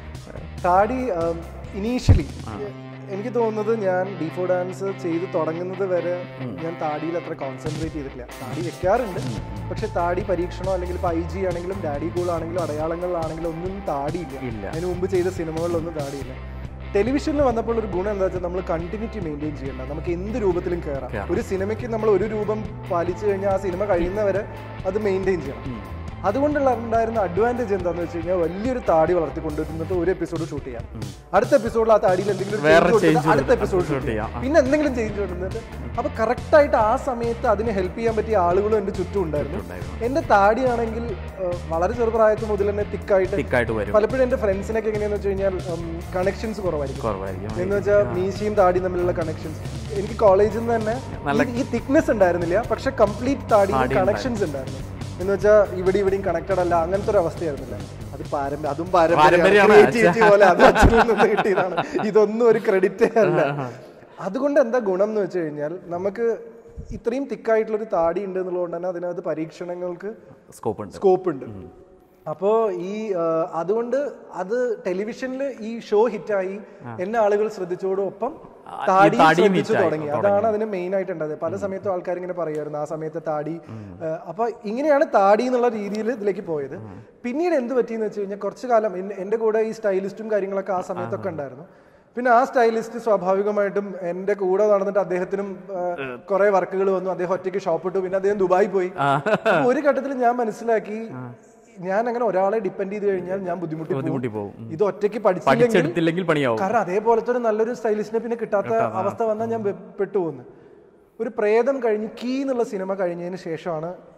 താടി ഇനീഷ്യലി എനിക്ക് തോന്നുന്നത് ഞാൻ ഡിഫോ ഡാൻസ് ചെയ്ത് തുടങ്ങുന്നത് വരെ ഞാൻ താടിയിൽ അത്ര കോൺസെൻട്രേറ്റ് ചെയ്തിട്ടില്ല താടി വെക്കാറുണ്ട് പക്ഷെ താടി പരീക്ഷണോ അല്ലെങ്കിൽ ഇപ്പോൾ ഐ ജി ആണെങ്കിലും ഡാഡി കൂൾ ആണെങ്കിലും അടയാളങ്ങളിലാണെങ്കിലും ഒന്നും താടിയില്ല ഇല്ല. അതിന് മുമ്പ് ചെയ്ത സിനിമകളിലൊന്നും താടിയില്ല ടെലിവിഷനിൽ വന്നപ്പോൾ ഒരു ഗുണം എന്താ വെച്ചാൽ നമ്മൾ കണ്ടിന്യൂറ്റി മെയിൻറ്റെയിൻ ചെയ്യണ്ട നമുക്ക് എന്ത് രൂപത്തിലും കയറാം ഒരു സിനിമയ്ക്ക് നമ്മൾ ഒരു രൂപം പാലിച്ചു കഴിഞ്ഞാൽ ആ സിനിമ കഴിയുന്നവരെ അത് മെയിൻറ്റെയിൻ ചെയ്യണം അതുകൊണ്ടുള്ള ഉണ്ടായിരുന്ന അഡ്വാൻറ്റേജ് എന്താന്ന് വെച്ച് കഴിഞ്ഞാൽ വലിയൊരു താടി വളർത്തി കൊണ്ടുവന്നിട്ട് ഒരു എപ്പിസോഡ് ഷൂട്ട് ചെയ്യാം അടുത്ത എപ്പിസോഡിൽ ആ താടിയിൽ എന്തെങ്കിലും ഒരു വേറെ change കൊടുത്തിട്ട് change അടുത്ത എപ്പിസോഡ് shoot ഷൂട്ട് ചെയ്യാം. ചെയ്യാം പിന്നെ എന്തെങ്കിലും ചേഞ്ച് കൊണ്ടുവന്നിട്ട് അപ്പൊ കറക്റ്റ് ആയിട്ട് ആ സമയത്ത് അതിനെ ഹെൽപ്പ് ചെയ്യാൻ പറ്റിയ ആളുകളും എന്റെ ചുറ്റും ഉണ്ടായിരുന്നു എന്റെ താടിയാണെങ്കിൽ ഏഹ്, വളരെ ചെറുപ്രായത്തിൽ മുതൽ തന്നെ തിക്കായിട്ട് തിക്കായിട്ട് വരും പലപ്പോഴും എന്റെ ഫ്രണ്ട്സിനൊക്കെ എങ്ങനെയാന്ന് വെച്ച് കഴിഞ്ഞാൽ കണക്ഷൻസ് കുറവായിരിക്കും കുറവായിരിക്കും എന്ന് വെച്ചാൽ മീശയും താടിയും തമ്മിലുള്ള കണക്ഷൻസ് എനിക്ക് കോളേജിൽ നിന്ന് തന്നെ ഈ- ഈ തിക്നെസ് ഉണ്ടായിരുന്നില്ല പക്ഷെ കംപ്ലീറ്റ് താടി കണക്ഷൻസ് ഉണ്ടായിരുന്നു എന്ന് വെച്ചാൽ ഇവിടെ ഇവിടെയും കണക്റ്റഡ് അല്ല അങ്ങനത്തെ ഒരു അവസ്ഥയായിരുന്നില്ല അത് പാരമ്പര്യം അതും പാരമ്പര്യമാണ്. പാരമ്പര്യം പോലെ അത് അച്ഛനിൽ നിന്ന് കിട്ടിയതാണ് ഇതൊന്നും ഒരു ക്രെഡിറ്റേ അല്ല അതുകൊണ്ട് എന്താ ഗുണം എന്ന് വെച്ച് കഴിഞ്ഞാൽ നമുക്ക് ഇത്രയും തിക്കായിട്ടുള്ള ഒരു താടി ഉണ്ട് എന്നുള്ളതുകൊണ്ട് തന്നെ അതിനകത്ത് പരീക്ഷണങ്ങൾക്ക് സ്കോപ്പ് ഉണ്ട് സ്കോപ്പ് ഉണ്ട് അപ്പോ ഈ ആ, അതുകൊണ്ട് അത് ടെലിവിഷനിൽ ഈ ഷോ ഹിറ്റായി എന്നെ ആളുകൾ ശ്രദ്ധിച്ചതോടൊപ്പം താടി താടിയും ശ്രദ്ധിച്ചു hit ആയി തുടങ്ങി അതാണ് അതിന് മെയിൻ ആയിട്ട് ഉണ്ടായത് പല സമയത്തും ആൾക്കാർ ഇങ്ങനെ പറയുമായിരുന്നു ആ സമയത്ത് താടി ആ, അപ്പൊ ഇങ്ങനെയാണ് താടി എന്നുള്ള രീതിയിൽ ഇതിലേക്ക് പോയത് പിന്നീട് എന്ത് പറ്റിയെന്ന് വെച്ച് കഴിഞ്ഞാൽ കുറച്ചു കാലം എൻ- എന്റെ കൂടെ ഈ സ്റ്റൈലിസ്റ്റും കാര്യങ്ങളൊക്കെ ആ സമയത്തൊക്കെ ഉണ്ടായിരുന്നു പിന്നെ ആ സ്റ്റൈലിസ്റ്റ് സ്വാഭാവികമായിട്ടും എന്റെ കൂടെ നടന്നിട്ട് അദ്ദേഹത്തിനും കുറെ വർക്കുകൾ വന്നു അദ്ദേഹം ഒറ്റയ്ക്ക് ഷോപ്പ് ഇട്ടു പിന്നെ അദ്ദേഹം ദുബായി പോയി അപ്പൊ ഒരു ഘട്ടത്തിൽ ഞാൻ മനസ്സിലാക്കി ഞാൻ അങ്ങനെ ഒരാളെ ഡിപ്പെൻഡ് ചെയ്ത് കഴിഞ്ഞാൽ ഞാൻ ബുദ്ധിമുട്ടി പോകും. ബുദ്ധിമുട്ടി പോകും ഇത് ഒറ്റയ്ക്ക് പഠിച്ചില്ലെങ്കിൽ പഠിച്ചെടുത്തില്ലെങ്കിൽ പണിയാവും കാരണം അതേപോലത്തെ ഒരു നല്ലൊരു സ്റ്റൈലിസ്റ്റിനെ പിന്നെ കിട്ടാത്ത അവസ്ഥ വന്നാൽ ഞാൻ വെ- പെട്ടുപോകുന്നു ഒരു പ്രേതം കഴിഞ്ഞ് കീ എന്നുള്ള സിനിമ കഴിഞ്ഞതിന് ശേഷമാണ്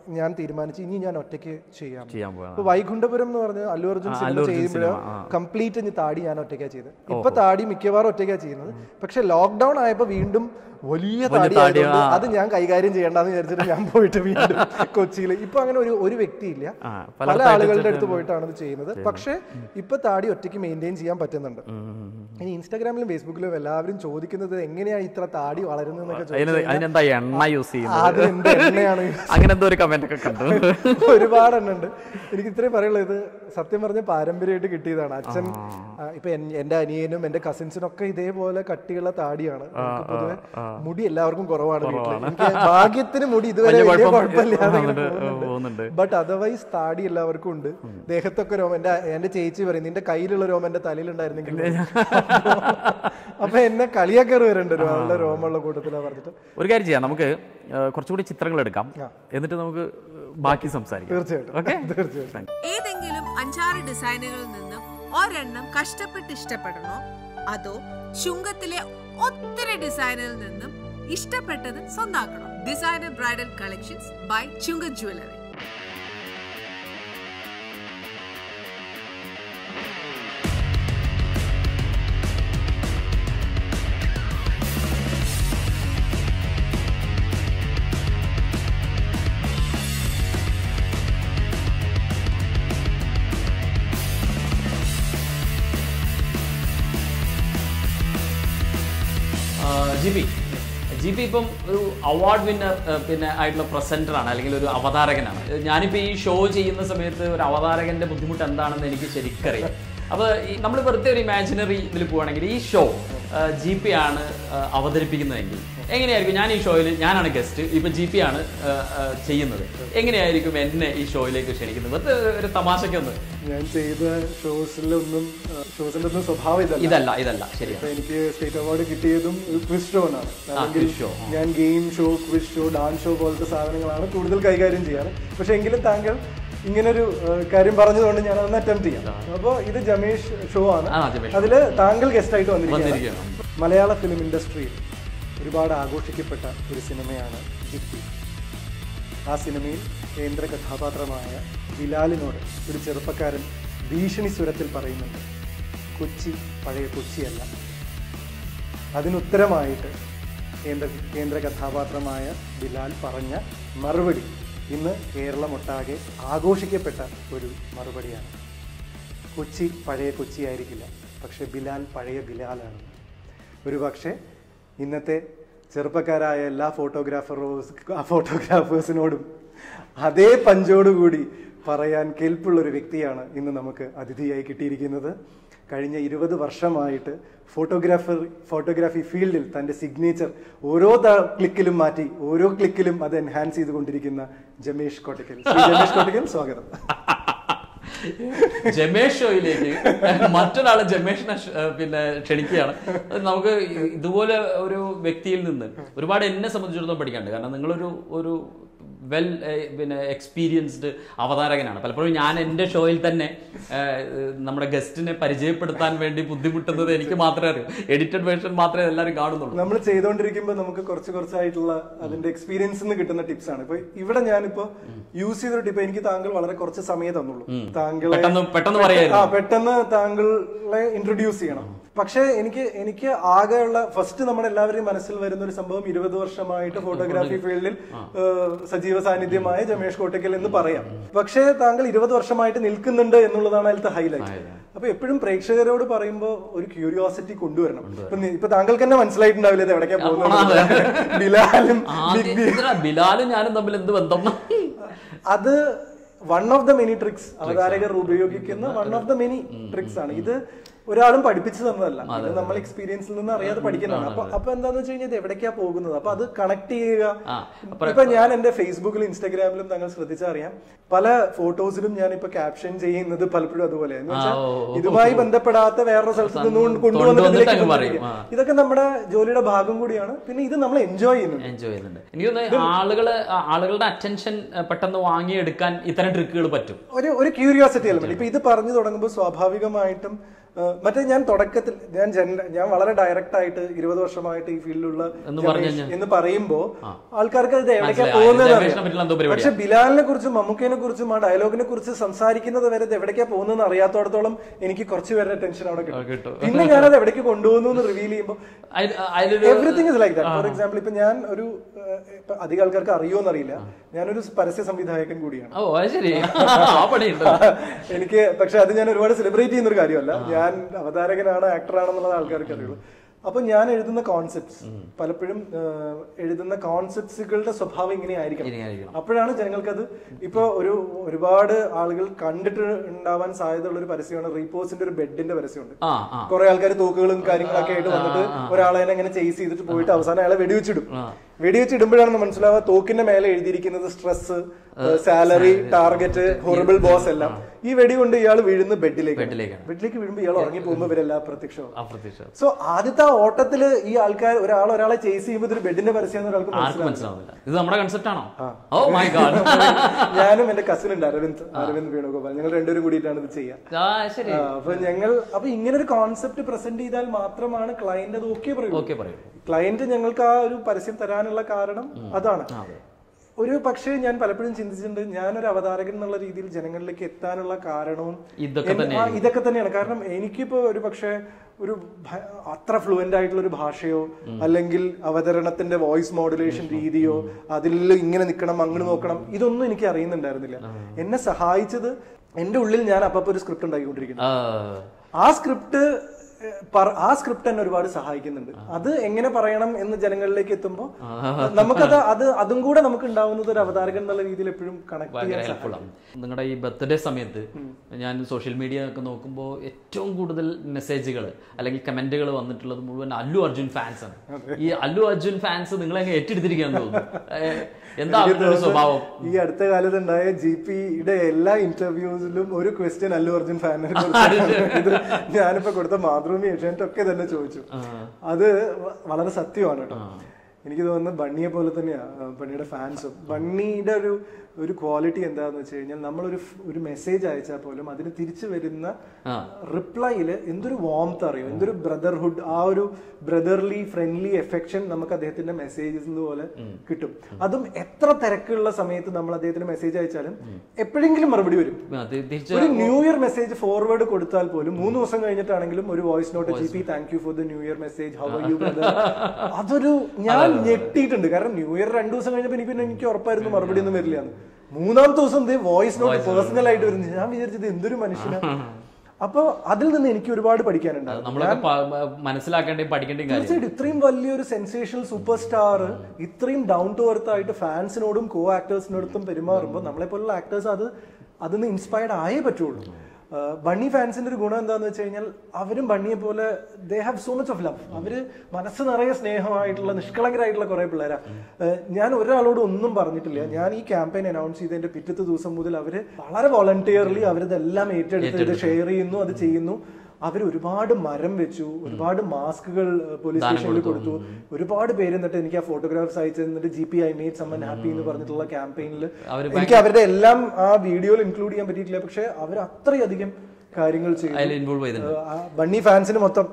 ഞാൻ തീരുമാനിച്ചു ഇനി ഞാൻ ഒറ്റയ്ക്ക് ചെയ്യാം ചെയ്യാൻ പോവാ ഇപ്പൊ വൈകുണ്ഠപുരം എന്ന് പറഞ്ഞ അല്ലു അർജുൻ ആ, സിനിമ അല്ലു അർജുൻ ചെയ്യുമ്പോഴോ സിനിമ, ആ. കംപ്ലീറ്റ് ഇനി താടി ഞാൻ ഒറ്റയ്ക്കാ ചെയ്തത് ഇപ്പൊ താടി മിക്കവാറും ഒറ്റയ്ക്കാ ചെയ്യുന്നത് പക്ഷെ ലോക്ക്ഡൌൺ ആയപ്പോ വീണ്ടും വലിയ താടി താടി, ആയതുകൊണ്ട് ആ. അത് ഞാൻ കൈകാര്യം ചെയ്യണ്ടെന്ന് വിചാരിച്ചിട്ട് ഞാൻ പോയിട്ട് വീണ്ടും കൊച്ചിയിൽ ഇപ്പൊ അങ്ങനെ ഒരു ഒരു വ്യക്തിയില്ല ആ, പല പലയിടത്തായിട്ട് ആളുകളുടെ അടുത്ത് പോയിട്ടാണ് ഇത് ചെയ്യുന്നത് പക്ഷെ ഇപ്പൊ താടി ഒറ്റയ്ക്ക് മെയിൻറ്റെയിൻ ചെയ്യാൻ പറ്റുന്നുണ്ട് ഇനി ഇൻസ്റ്റാഗ്രാമിലും ഫേസ്ബുക്കിലും എല്ലാവരും ചോദിക്കുന്നത് എങ്ങനെയാ ഇത്ര താടി വളരുന്നതെന്നൊക്കെ അതിന് ചോദിച്ചു അതിനെന്താ എണ്ണ യൂസ് ചെയ്യുന്നത് അത് എന്ത് എണ്ണയാണ് അങ്ങനെ എന്തോ ഒരു കമന്റ് ഒക്കെ കണ്ടു ഒരുപാട് എണ്ണുണ്ട് എനിക്ക് ഇത്രയും പറയുള്ളൂ ഇത് സത്യം പറഞ്ഞ പാരമ്പര്യമായിട്ട് കിട്ടിയതാണ് അച്ഛൻ ആ, ഇപ്പൊ എൻ- എന്റെ അനിയനും എന്റെ കസിൻസിനും ഒക്കെ ഇതേപോലെ കട്ടിയുള്ള താടിയാണ് നമുക്ക് പൊതുവെ മുടി എല്ലാവർക്കും കുറവാണ് വീട്ടില്. എനിക്ക് ഭാഗ്യത്തിന് മുടി ഇതുവരെ വലിയ വലിയ കുഴപ്പം കുഴപ്പമില്ലാതെ വന്നിട്ട് പോകുന്നുണ്ട് പോകുന്നുണ്ട്. ബട്ട് അതർവൈസ് താടി എല്ലാവർക്കും ഉണ്ട് ദേഹത്തൊക്കെ രോമം എന്റെ എന്റെ ചേച്ചി പറയും നിന്റെ കയ്യിലുള്ള രോമം എന്റെ തലയിലുണ്ടായിരുന്നെങ്കിൽ അപ്പൊ എന്നെ കളിയാക്കാറ് വരുന്നുണ്ട് നല്ല രോമമുള്ള കൂട്ടത്തിലാ പറഞ്ഞിട്ട് ഒരു കാര്യം ചെയ്യാം നമുക്ക് ആ, കുറച്ചുകൂടി ചിത്രങ്ങൾ എടുക്കാം എന്നിട്ട് നമുക്ക് ബാക്കി സംസാരിക്കാം തീർച്ചയായിട്ടും ഓക്കെ തീർച്ചയായിട്ടും ഏതെങ്കിലും അഞ്ചാറ് ഡിസൈനുകളിൽ നിന്നും ഒരെണ്ണം കഷ്ടപ്പെട്ട് ഇഷ്ടപ്പെടണോ അതോ ചുങ്കത്തിലെ ഒത്തിരി ഡിസൈനിൽ നിന്നും ഇഷ്ടപ്പെട്ടത് സ്വന്താക്കണോ designer bridal collections by Chunka jewellery G P G P ഇപ്പം ഒരു അവാർഡ് വിന്നർ പിന്നെ ആയിട്ടുള്ള പ്രസന്ററാണ് അല്ലെങ്കിൽ ഒരു അവതാരകനാണ് ഞാനിപ്പോൾ ഈ ഷോ ചെയ്യുന്ന സമയത്ത് ഒരു അവതാരകന്റെ ബുദ്ധിമുട്ട് എന്താണെന്ന് എനിക്ക് ശരിക്കറിയാം അപ്പോൾ നമ്മൾ വെറുതെ ഒരു ഇമാജിനറി ഇതിൽ പോവുകയാണെങ്കിൽ ഈ ഷോ ജി പി ആണ് ആ, അവതരിപ്പിക്കുന്നതെങ്കിൽ എങ്ങനെയായിരിക്കും ഞാൻ ഈ ഷോയിൽ ഞാനാണ് ഗസ്റ്റ് ഇപ്പൊ ജി പി ആണ് ആ, ആ, ചെയ്യുന്നത് എങ്ങനെയായിരിക്കും എന്നെ ഈ ഷോയിലേക്ക് ക്ഷണിക്കുന്നത് വെറുതെ ഒരു തമാശക്കൊന്ന് ഞാൻ ചെയ്ത ഷോസിലൊന്നും ഷോസിന്റെ ഒന്നും സ്വഭാവം ഇതല്ല ഇതല്ല ഇതല്ല ശരിയാണ് ഇപ്പൊ എനിക്ക് സ്റ്റേറ്റ് അവാർഡ് കിട്ടിയതും ക്വിസ് ഷോനാണ് അല്ലെങ്കിൽ quiz show, ഞാൻ game show quiz show dance show പോലത്തെ സാധനങ്ങളാണ് കൂടുതൽ കൈകാര്യം ചെയ്യാറ് പക്ഷെ എങ്കിലും താങ്കൾ ഇങ്ങനൊരു ഏഹ്, കാര്യം പറഞ്ഞതുകൊണ്ട് ഞാൻ അതൊന്ന് അറ്റംപ്റ്റ് ചെയ്യാം അപ്പോൾ ഇത് ജമേഷ് ഷോ ആണ് ആ, ജമേഷ് show. അതില് താങ്കൾ ഗസ്റ്റ് ആയിട്ട് വന്നിരിക്കുകയാണ് വന്നിരിക്കുകയാണ്. മലയാള ഫിലിം ഇൻഡസ്ട്രിയിൽ ഒരുപാട് ആഘോഷിക്കപ്പെട്ട ഒരു സിനിമയാണ് ജിപ്പി ആ സിനിമയിൽ കേന്ദ്ര കഥാപാത്രമായ ബിലാലിനോട് ഒരു ചെറുപ്പക്കാരൻ ഭീഷണി സ്വരത്തിൽ പറയുന്നുണ്ട് കൊച്ചി പഴയ കൊച്ചിയല്ല അതിനുത്തരമായിട്ട് കേന്ദ്ര കേന്ദ്ര കഥാപാത്രമായ ബിലാൽ പറഞ്ഞ മറുപടി ഇന്ന് കേരളമൊട്ടാകെ ആഘോഷിക്കപ്പെട്ട ഒരു മറുപടിയാണ് കൊച്ചി പഴയ കൊച്ചിയായിരിക്കില്ല പക്ഷെ ബിലാൽ പഴയ ബിലാലാണ് ഒരു പക്ഷേ ഇന്നത്തെ ചെറുപ്പക്കാരായ എല്ലാ ഫോട്ടോഗ്രാഫറോസ് ഫോട്ടോഗ്രാഫേഴ്സിനോടും അതേ പഞ്ചോടുകൂടി പറയാൻ കെൽപ്പുള്ള ഒരു വ്യക്തിയാണ് ഇന്ന് നമുക്ക് അതിഥിയായി കിട്ടിയിരിക്കുന്നത് കഴിഞ്ഞ ഇരുപത് വർഷമായിട്ട് ഫോട്ടോഗ്രാഫർ ഫോട്ടോഗ്രാഫി ഫീൽഡിൽ തൻ്റെ സിഗ്നേച്ചർ ഓരോ ത- ക്ലിക്കിലും മാറ്റി ഓരോ ക്ലിക്കിലും അത് എൻഹാൻസ് ചെയ്തുകൊണ്ടിരിക്കുന്ന ജമേഷ് കോട്ടക്കൽ ശ്രീ ജമേഷ് കോട്ടക്കൽ സ്വാഗതം ജമേഷ് ഷോയിലേക്ക് മറ്റൊരാളെ ജമേഷിനെ ക്ഷ- ഏഹ് പിന്നെ ക്ഷണിക്കുകയാണ് അത് നമുക്ക് ഇതുപോലെ ഒരു വ്യക്തിയിൽ നിന്ന് ഒരുപാട് എന്നെ സംബന്ധിച്ചിടത്തോളം പഠിക്കാനുണ്ട് കാരണം നിങ്ങളൊരു ഒരു വെൽ പിന്നെ എക്സ്പീരിയൻസ്ഡ് അവതാരകനാണ് പലപ്പോഴും ഞാൻ എൻ്റെ ഷോയിൽ തന്നെ ഏഹ്, നമ്മുടെ ഗസ്റ്റിനെ പരിചയപ്പെടുത്താൻ വേണ്ടി ബുദ്ധിമുട്ടുന്നത് എനിക്ക് മാത്രമേ അറിയൂ എഡിറ്റഡ് വേർഷൻ മാത്രമേ എല്ലാവരും കാണുന്നുള്ളൂ നമ്മൾ ചെയ്തുകൊണ്ടിരിക്കുമ്പോൾ നമുക്ക് കുറച്ച് കുറച്ചായിട്ടുള്ള അതിന്റെ എക്സ്പീരിയൻസ് നിന്ന് കിട്ടുന്ന ടിപ്സ് ആണ് ഇപ്പൊ ഇവിടെ ഞാനിപ്പോ യൂസ് ചെയ്തൊരു ടിപ്പ് എനിക്ക് താങ്കൾ വളരെ കുറച്ച് സമയം തന്നുള്ളൂ താങ്കളെ പെട്ടെന്ന് പെട്ടെന്ന് പറയായിരുന്നു. ആ പെട്ടെന്ന് താങ്കളെ ഇൻട്രൊഡ്യൂസ് ചെയ്യണം പക്ഷേ എനിക്ക് എനിക്ക് ആകെയുള്ള ഫസ്റ്റ് നമ്മുടെ എല്ലാവരുടെയും മനസ്സിൽ വരുന്ന ഒരു സംഭവം ഇരുപത് വർഷമായിട്ട് ഫോട്ടോഗ്രാഫി ഫീൽഡിൽ ഏഹ്, സജീവ സാന്നിധ്യമായ ജമേഷ് കോട്ടക്കൽ എന്ന് പറയാം പക്ഷേ താങ്കൾ ഇരുപത് വർഷമായിട്ട് നിൽക്കുന്നുണ്ട് എന്നുള്ളതാണ് അതിലത്തെ ഹൈലൈറ്റ് അപ്പൊ എപ്പോഴും പ്രേക്ഷകരോട് പറയുമ്പോൾ ഒരു ക്യൂരിയോസിറ്റി കൊണ്ടുവരണം ഇപ്പൊ നി- ഇപ്പൊ താങ്കൾക്ക് തന്നെ മനസ്സിലായിട്ടുണ്ടാവില്ല ഇത് എവിടേക്കാ പോകുന്നത് ബിലാലും ബിഗ് ബി ആദ്യം ബിലാലും ഞാനും തമ്മിൽ എന്ത് ബന്ധം അത് one of the many tricks അവതാരകർ ഉപയോഗിക്കുന്ന one of the many tricks ആണ് ഇത് ഒരാളും പഠിപ്പിച്ചു തന്നതല്ല ഇത് നമ്മൾ എക്സ്പീരിയൻസിൽ നിന്ന് അറിയാതെ പഠിക്കുന്നതാണ് അപ്പൊ അപ്പൊ എന്താന്ന് വെച്ച് കഴിഞ്ഞാൽ ഇത് എവിടേക്കാ പോകുന്നത് അപ്പൊ അത് കണക്ട് ചെയ്യുക ആ, ഇപ്പൊ ഞാൻ എന്റെ ഫേസ്ബുക്കിലും ഇൻസ്റ്റാഗ്രാമിലും താങ്കൾ ശ്രദ്ധിച്ചാൽ അറിയാം പല ഫോട്ടോസിലും ഞാൻ ഇപ്പൊ ക്യാപ്ഷൻ ചെയ്യുന്നത് പലപ്പോഴും അതുപോലെ എന്ന് വെച്ചാൽ ആ, ഓ, ഓ, ഇതുമായി ബന്ധപ്പെടാത്ത വേറൊരു സ്ഥലത്ത് നിന്ന് കൊണ്ടുവന്നിട്ട് കൊണ്ടുവന്നിട്ട് ഇതിലേക്ക് അങ്ങ് പറയും. കൊണ്ടുവരിക. ഇതൊക്കെ നമ്മുടെ ജോലിയുടെ ഭാഗം കൂടിയാണ് പിന്നെ ഇത് നമ്മൾ എൻജോയ് ചെയ്യുന്നുണ്ട് എൻജോയ് ചെയ്യുന്നുണ്ട് എനിക്ക് തോന്നുന്നു ആളുകള് ആ, ആളുകളുടെ അറ്റൻഷൻ പെട്ടെന്ന് വാങ്ങിയെടുക്കാൻ ഇത്തരം ട്രിക്കുകൾ പറ്റും ഒരു ഒരു ക്യൂരിയോസിറ്റി എലമെന്റ് ഇപ്പൊ ഇത് പറഞ്ഞു തുടങ്ങുമ്പോൾ സ്വാഭാവികമായിട്ടും ഏഹ് മറ്റേ ഞാൻ തുടക്കത്തിൽ ഞാൻ ജന ഞാൻ വളരെ ഡയറക്റ്റ് ആയിട്ട് ഇരുപത് വർഷമായിട്ട് ഈ ഫീൽഡിലുള്ള എന്ന് പറഞ്ഞു generation എന്ന് പറയുമ്പോ ആൾക്കാർക്ക് അത് എവിടേക്കാ മനസ്സിലായി. പോകുന്നത് രമേഷിനെ പറ്റിയുള്ള എന്തോ പരിപാടിയാ. പക്ഷെ ബിലാലിനെ കുറിച്ചും മമ്മൂക്കേനെ കുറിച്ചും ആ ഡയലോഗിനെ കുറിച്ച് സംസാരിക്കുന്നത് വരെ ഇത് എവിടേക്കാ പോകുന്നതെന്ന് അറിയാത്തോടത്തോളം എനിക്ക് കുറച്ച് പേരുടെ ടെൻഷൻ അവിടെ കിട്ടും കിട്ടും. പിന്നെ ഞാനത് എവിടേക്ക് കൊണ്ടുപോകുന്നു എന്ന് റിവീൽ ചെയ്യുമ്പോൾ അതിൽ- അതിലൊരു everything is like that for example ഇപ്പൊ ഞാൻ ഒരു ഏഹ്, ഇപ്പൊ അധികം ആൾക്കാർക്ക് അറിയോന്ന് അറിയില്ല ഞാനൊരു പരസ്യ സംവിധായകൻ കൂടിയാണ് ഓ അത് ശരി ആ പണിയുണ്ട് എനിക്ക് പക്ഷെ അത് ഞാൻ ഒരുപാട് സെലിബ്രേറ്റ് ചെയ്യുന്ന ഒരു കാര്യമല്ല ഞാൻ അവതാരകനാണ് ആക്ടറാണെന്നുള്ളത് ആൾക്കാർക്ക് അറിയുള്ളൂ അപ്പൊ ഞാൻ എഴുതുന്ന കോൺസെപ്റ്റ്സ് പലപ്പോഴും ഏഹ്, എഴുതുന്ന കോൺസെപ്റ്റ്സുകളുടെ സ്വഭാവം ഇങ്ങനെ ആയിരിക്കണം ഇങ്ങനെയായിരിക്കണം. അപ്പോഴാണ് ജനങ്ങൾക്ക് അത് ഇപ്പൊ ഒരു ഒരുപാട് ആളുകൾ കണ്ടിട്ട് ഉണ്ടാവാൻ സാധ്യതയുള്ള ഒരു പരസ്യമാണ് റീപോസിന്റെ ഒരു ബെഡിന്റെ പരസ്യമുണ്ട് ആ ആ കുറെ ആൾക്കാർ തൂക്കുകളും കാര്യങ്ങളൊക്കെ ആയിട്ട് വന്നിട്ട് ഒരാളെ തന്നെ ഇങ്ങനെ ചേസ് ചെയ്തിട്ട് പോയിട്ട് അവസാനം അയാളെ വെടിവെച്ചിടും വെടിവെച്ചിടുമ്പോഴാണ് മനസ്സിലാവുക തോക്കിന്റെ മേലെ എഴുതിയിരിക്കുന്നത് stress salary target horrible boss എല്ലാം ഈ വെടി കൊണ്ട് ഇയാൾ വീഴുന്ന ബെഡിലേക്ക് ബെഡിലേക്കാണ്. ബെഡിലേക്ക് വീഴുമ്പോൾ ഇയാൾ ഉറങ്ങി പോകുമ്പോൾ ഇവരെല്ലാം പ്രത്യക്ഷമാവും അപ്രത്യക്ഷം സോ ആദ്യത്തെ ആ ഓട്ടത്തില് ഈ ആൾക്കാർ ഒരാൾ ഒരാളെ ചേസ് ചെയ്യുമ്പോൾ ഇതൊരു ബെഡിന്റെ പരസ്യം ഒരാൾക്ക് ആർക്കും മനസ്സിലാവും മനസ്സിലാവുന്നില്ല ഇത് നമ്മുടെ കൺസെപ്റ്റ് ആണോ ഓ മൈ ഗാഡ് ഞാനും എന്റെ കസിൻ ഉണ്ട് അരവിന്ദ് അരവിന്ദ് വേണുഗോപാൽ ഞങ്ങൾ രണ്ടുപേരും കൂടിയിട്ടാണ് ഇത് ചെയ്യുക ആ ശരി ആ, അപ്പൊ ഞങ്ങൾ അപ്പൊ ഇങ്ങനെ ഒരു കോൺസെപ്റ്റ് പ്രസന്റ് ചെയ്താൽ മാത്രമാണ് ക്ലയന്റ് അത് ഓക്കെ പറയൂ ഓക്കെ പറയൂ ക്ലയന്റ് ഞങ്ങൾക്ക് ആ ഒരു പരസ്യം തരാനുള്ള കാരണം അതാണ് ഒരു പക്ഷേ ഞാൻ പലപ്പോഴും ചിന്തിച്ചിട്ടുണ്ട് ഞാനൊരു അവതാരകൻ എന്നുള്ള രീതിയിൽ ജനങ്ങളിലേക്ക് എത്താനുള്ള കാരണവും ഇതൊക്കെ എൻ- ആ, ഇതൊക്കെ തന്നെയാണ് കാരണം എനിക്കിപ്പോ ഒരു പക്ഷേ ഒരു ഭ- അത്ര ഫ്ലുവന്റ് ആയിട്ടുള്ള ഒരു ഭാഷയോ അല്ലെങ്കിൽ അവതരണത്തിന്റെ വോയിസ് മോഡുലേഷൻ രീതിയോ അതിൽ ഇങ്ങനെ നിൽക്കണം അങ്ങനെ നോക്കണം ഇതൊന്നും എനിക്ക് അറിയുന്നുണ്ടായിരുന്നില്ല എന്നെ സഹായിച്ചത് എന്റെ ഉള്ളിൽ ഞാൻ അപ്പൊ ഒരു സ്ക്രിപ്റ്റ് ഉണ്ടാക്കിക്കൊണ്ടിരിക്കുന്നു ആ, ആ സ്ക്രിപ്റ്റ് ഏഹ്, പറ- ആ സ്ക്രിപ്റ്റ് എന്നെ ഒരുപാട് സഹായിക്കുന്നുണ്ട് അത് എങ്ങനെ പറയണം എന്ന് ജനങ്ങളിലേക്ക് എത്തുമ്പോൾ നമുക്കത് അത് അതും കൂടെ നമുക്ക് ഉണ്ടാവുന്നത് ഒരു അവതാരകൻ എന്നുള്ള രീതിയിൽ എപ്പോഴും കണക്ട് ഭയങ്കര ചെയ്യാൻ ഹെൽപ്ഫുൾ ആണ് നിങ്ങളുടെ ഈ ബർത്ത്ഡേ സമയത്ത് ഞാൻ സോഷ്യൽ മീഡിയ ഒക്കെ നോക്കുമ്പോൾ ഏറ്റവും കൂടുതൽ മെസ്സേജുകൾ അല്ലെങ്കിൽ കമന്റുകൾ വന്നിട്ടുള്ളത് മുഴുവൻ അല്ലു അർജുൻ ഫാൻസ് ആണ് ഈ അല്ലു അർജുൻ ഫാൻസ് നിങ്ങളെ അങ്ങ് ഏറ്റെടുത്തിരിക്കുകയാണെന്ന് തോന്നുന്നു ഏഹ്, എന്താ അവരുടെ ഒരു സ്വഭാവം ഈ അടുത്ത കാലത്ത് ഉണ്ടായ ജി പിയുടെ എല്ലാ ഇന്റർവ്യൂസിലും ഒരു ക്വസ്റ്റ്യൻ അല്ലു അർജുൻ ഫാനിനെ ഇത് ഞാനിപ്പോ കൊടുത്ത മാതൃഭൂമി ഏഷ്യാനെറ്റ് ഒക്കെ തന്നെ ചോദിച്ചു അത് വ- വളരെ സത്യമാണ് കേട്ടോ എനിക്ക് തോന്നുന്നത് ബണ്ണിയെ പോലെ തന്നെയാ ആ, ബണ്ണിയുടെ ഫാൻസും ബണ്ണിയുടെ ഒരു ഒരു ക്വാളിറ്റി എന്താന്ന് വെച്ച് കഴിഞ്ഞാൽ നമ്മളൊരു ഫ്- ഒരു മെസ്സേജ് അയച്ചാൽ പോലും അതിന് തിരിച്ചു വരുന്ന ആ. റിപ്ലൈയില് എന്തൊരു വാംത്ത് അറിയോ എന്തൊരു ബ്രദർഹുഡ് ആ ഒരു ബ്രദർലി ഫ്രണ്ട്ലി എഫെക്ഷൻ നമുക്ക് അദ്ദേഹത്തിന്റെ മെസ്സേജസ് പോലെ കിട്ടും അതും എത്ര തിരക്കുള്ള സമയത്ത് നമ്മൾ അദ്ദേഹത്തിന് മെസ്സേജ് അയച്ചാലും എപ്പോഴെങ്കിലും മറുപടി വരും ആ, തി- തിരിച്ച് ഒരു ന്യൂ ഇയർ മെസ്സേജ് ഫോർവേഡ് കൊടുത്താൽ പോലും മൂന്ന് ദിവസം കഴിഞ്ഞിട്ടാണെങ്കിലും ഒരു voice note G P thank you for the new year message how are you അതൊരു ഞാൻ ഞെട്ടിയിട്ടുണ്ട് കാരണം ന്യൂ ഇയർ രണ്ടു ദിവസം കഴിഞ്ഞപ്പോൾ എനിക്ക് പിന്നെ എനിക്ക് ഉറപ്പായിരുന്നു മറുപടി ഒന്നും വരില്ല മൂന്നാമത്തെ ദിവസം വോയിസ് നോട്ട് പേഴ്സണൽ ആയിട്ട് വരുന്നു ഞാൻ വിചാരിച്ചത് എന്തൊരു മനുഷ്യനാണ് അപ്പൊ അതിൽ നിന്ന് എനിക്ക് ഒരുപാട് പഠിക്കാനുണ്ടായിരുന്നു നമ്മളൊക്കെ പ- മനസ്സിലാക്കേണ്ടയും പഠിക്കേണ്ടയും കാര്യം തീർച്ചയായിട്ടും ഇത്രയും വലിയൊരു സെൻസേഷണൽ സൂപ്പർ സ്റ്റാർ ഇത്രയും ഡൗൺ ടു എർത്ത് ആയിട്ട് ഫാൻസിനോടും കോ ആക്ടേഴ്സിനോടത്തും പെരുമാറുമ്പോൾ നമ്മളെ പോലുള്ള ആക്ടേഴ്സ് അത് അതിന്ന് ഇൻസ്പയർഡ് ആയേ പറ്റുള്ളൂ ആ, ബണ്ണി ഫാൻസിന്റെ ഒരു ഗുണം എന്താന്ന് വെച്ച് കഴിഞ്ഞാൽ അവരും ബണ്ണിയെ പോലെ they have so much of love അവര് മനസ്സ് നിറയെ സ്നേഹമായിട്ടുള്ള നിഷ്കളങ്കരായിട്ടുള്ള കുറെ പിള്ളേരാ ആ, ഞാൻ ഒരാളോട് ഒന്നും പറഞ്ഞിട്ടില്ല ഞാൻ ഈ ക്യാമ്പയിൻ അനൗൺസ് ചെയ്തതിന്റെ പിറ്റത്തെ ദിവസം മുതൽ അവര് വളരെ വോളണ്ടിയർലി അവരിതെല്ലാം ഏറ്റെടുത്ത് ഇത് ഷെയർ ചെയ്യുന്നു അത് ചെയ്യുന്നു അവർ ഒരുപാട് മരം വെച്ചു ഒരുപാട് മാസ്കുകൾ പോലീസ് സ്റ്റേഷനിൽ കൊടുത്തു ഒരുപാട് പേര് എന്നിട്ട് എനിക്ക് ആ ഫോട്ടോഗ്രാഫ്സ് അയച്ചു എന്നിട്ട് G P I made someone happy എന്ന് പറഞ്ഞിട്ടുള്ള ക്യാമ്പയിനിൽ അവര് എനിക്ക് അവരുടെ എല്ലാം ആ വീഡിയോയിൽ ഇൻക്ലൂഡ് ചെയ്യാൻ പറ്റിയിട്ടില്ല പക്ഷെ അവർ അത്രയധികം കാര്യങ്ങൾ അതിൽ ചെയ്തു ഇൻവോൾവ് ചെയ്തിട്ടുണ്ട് ആ, ബണ്ണി ഫാൻസിന് മൊത്തം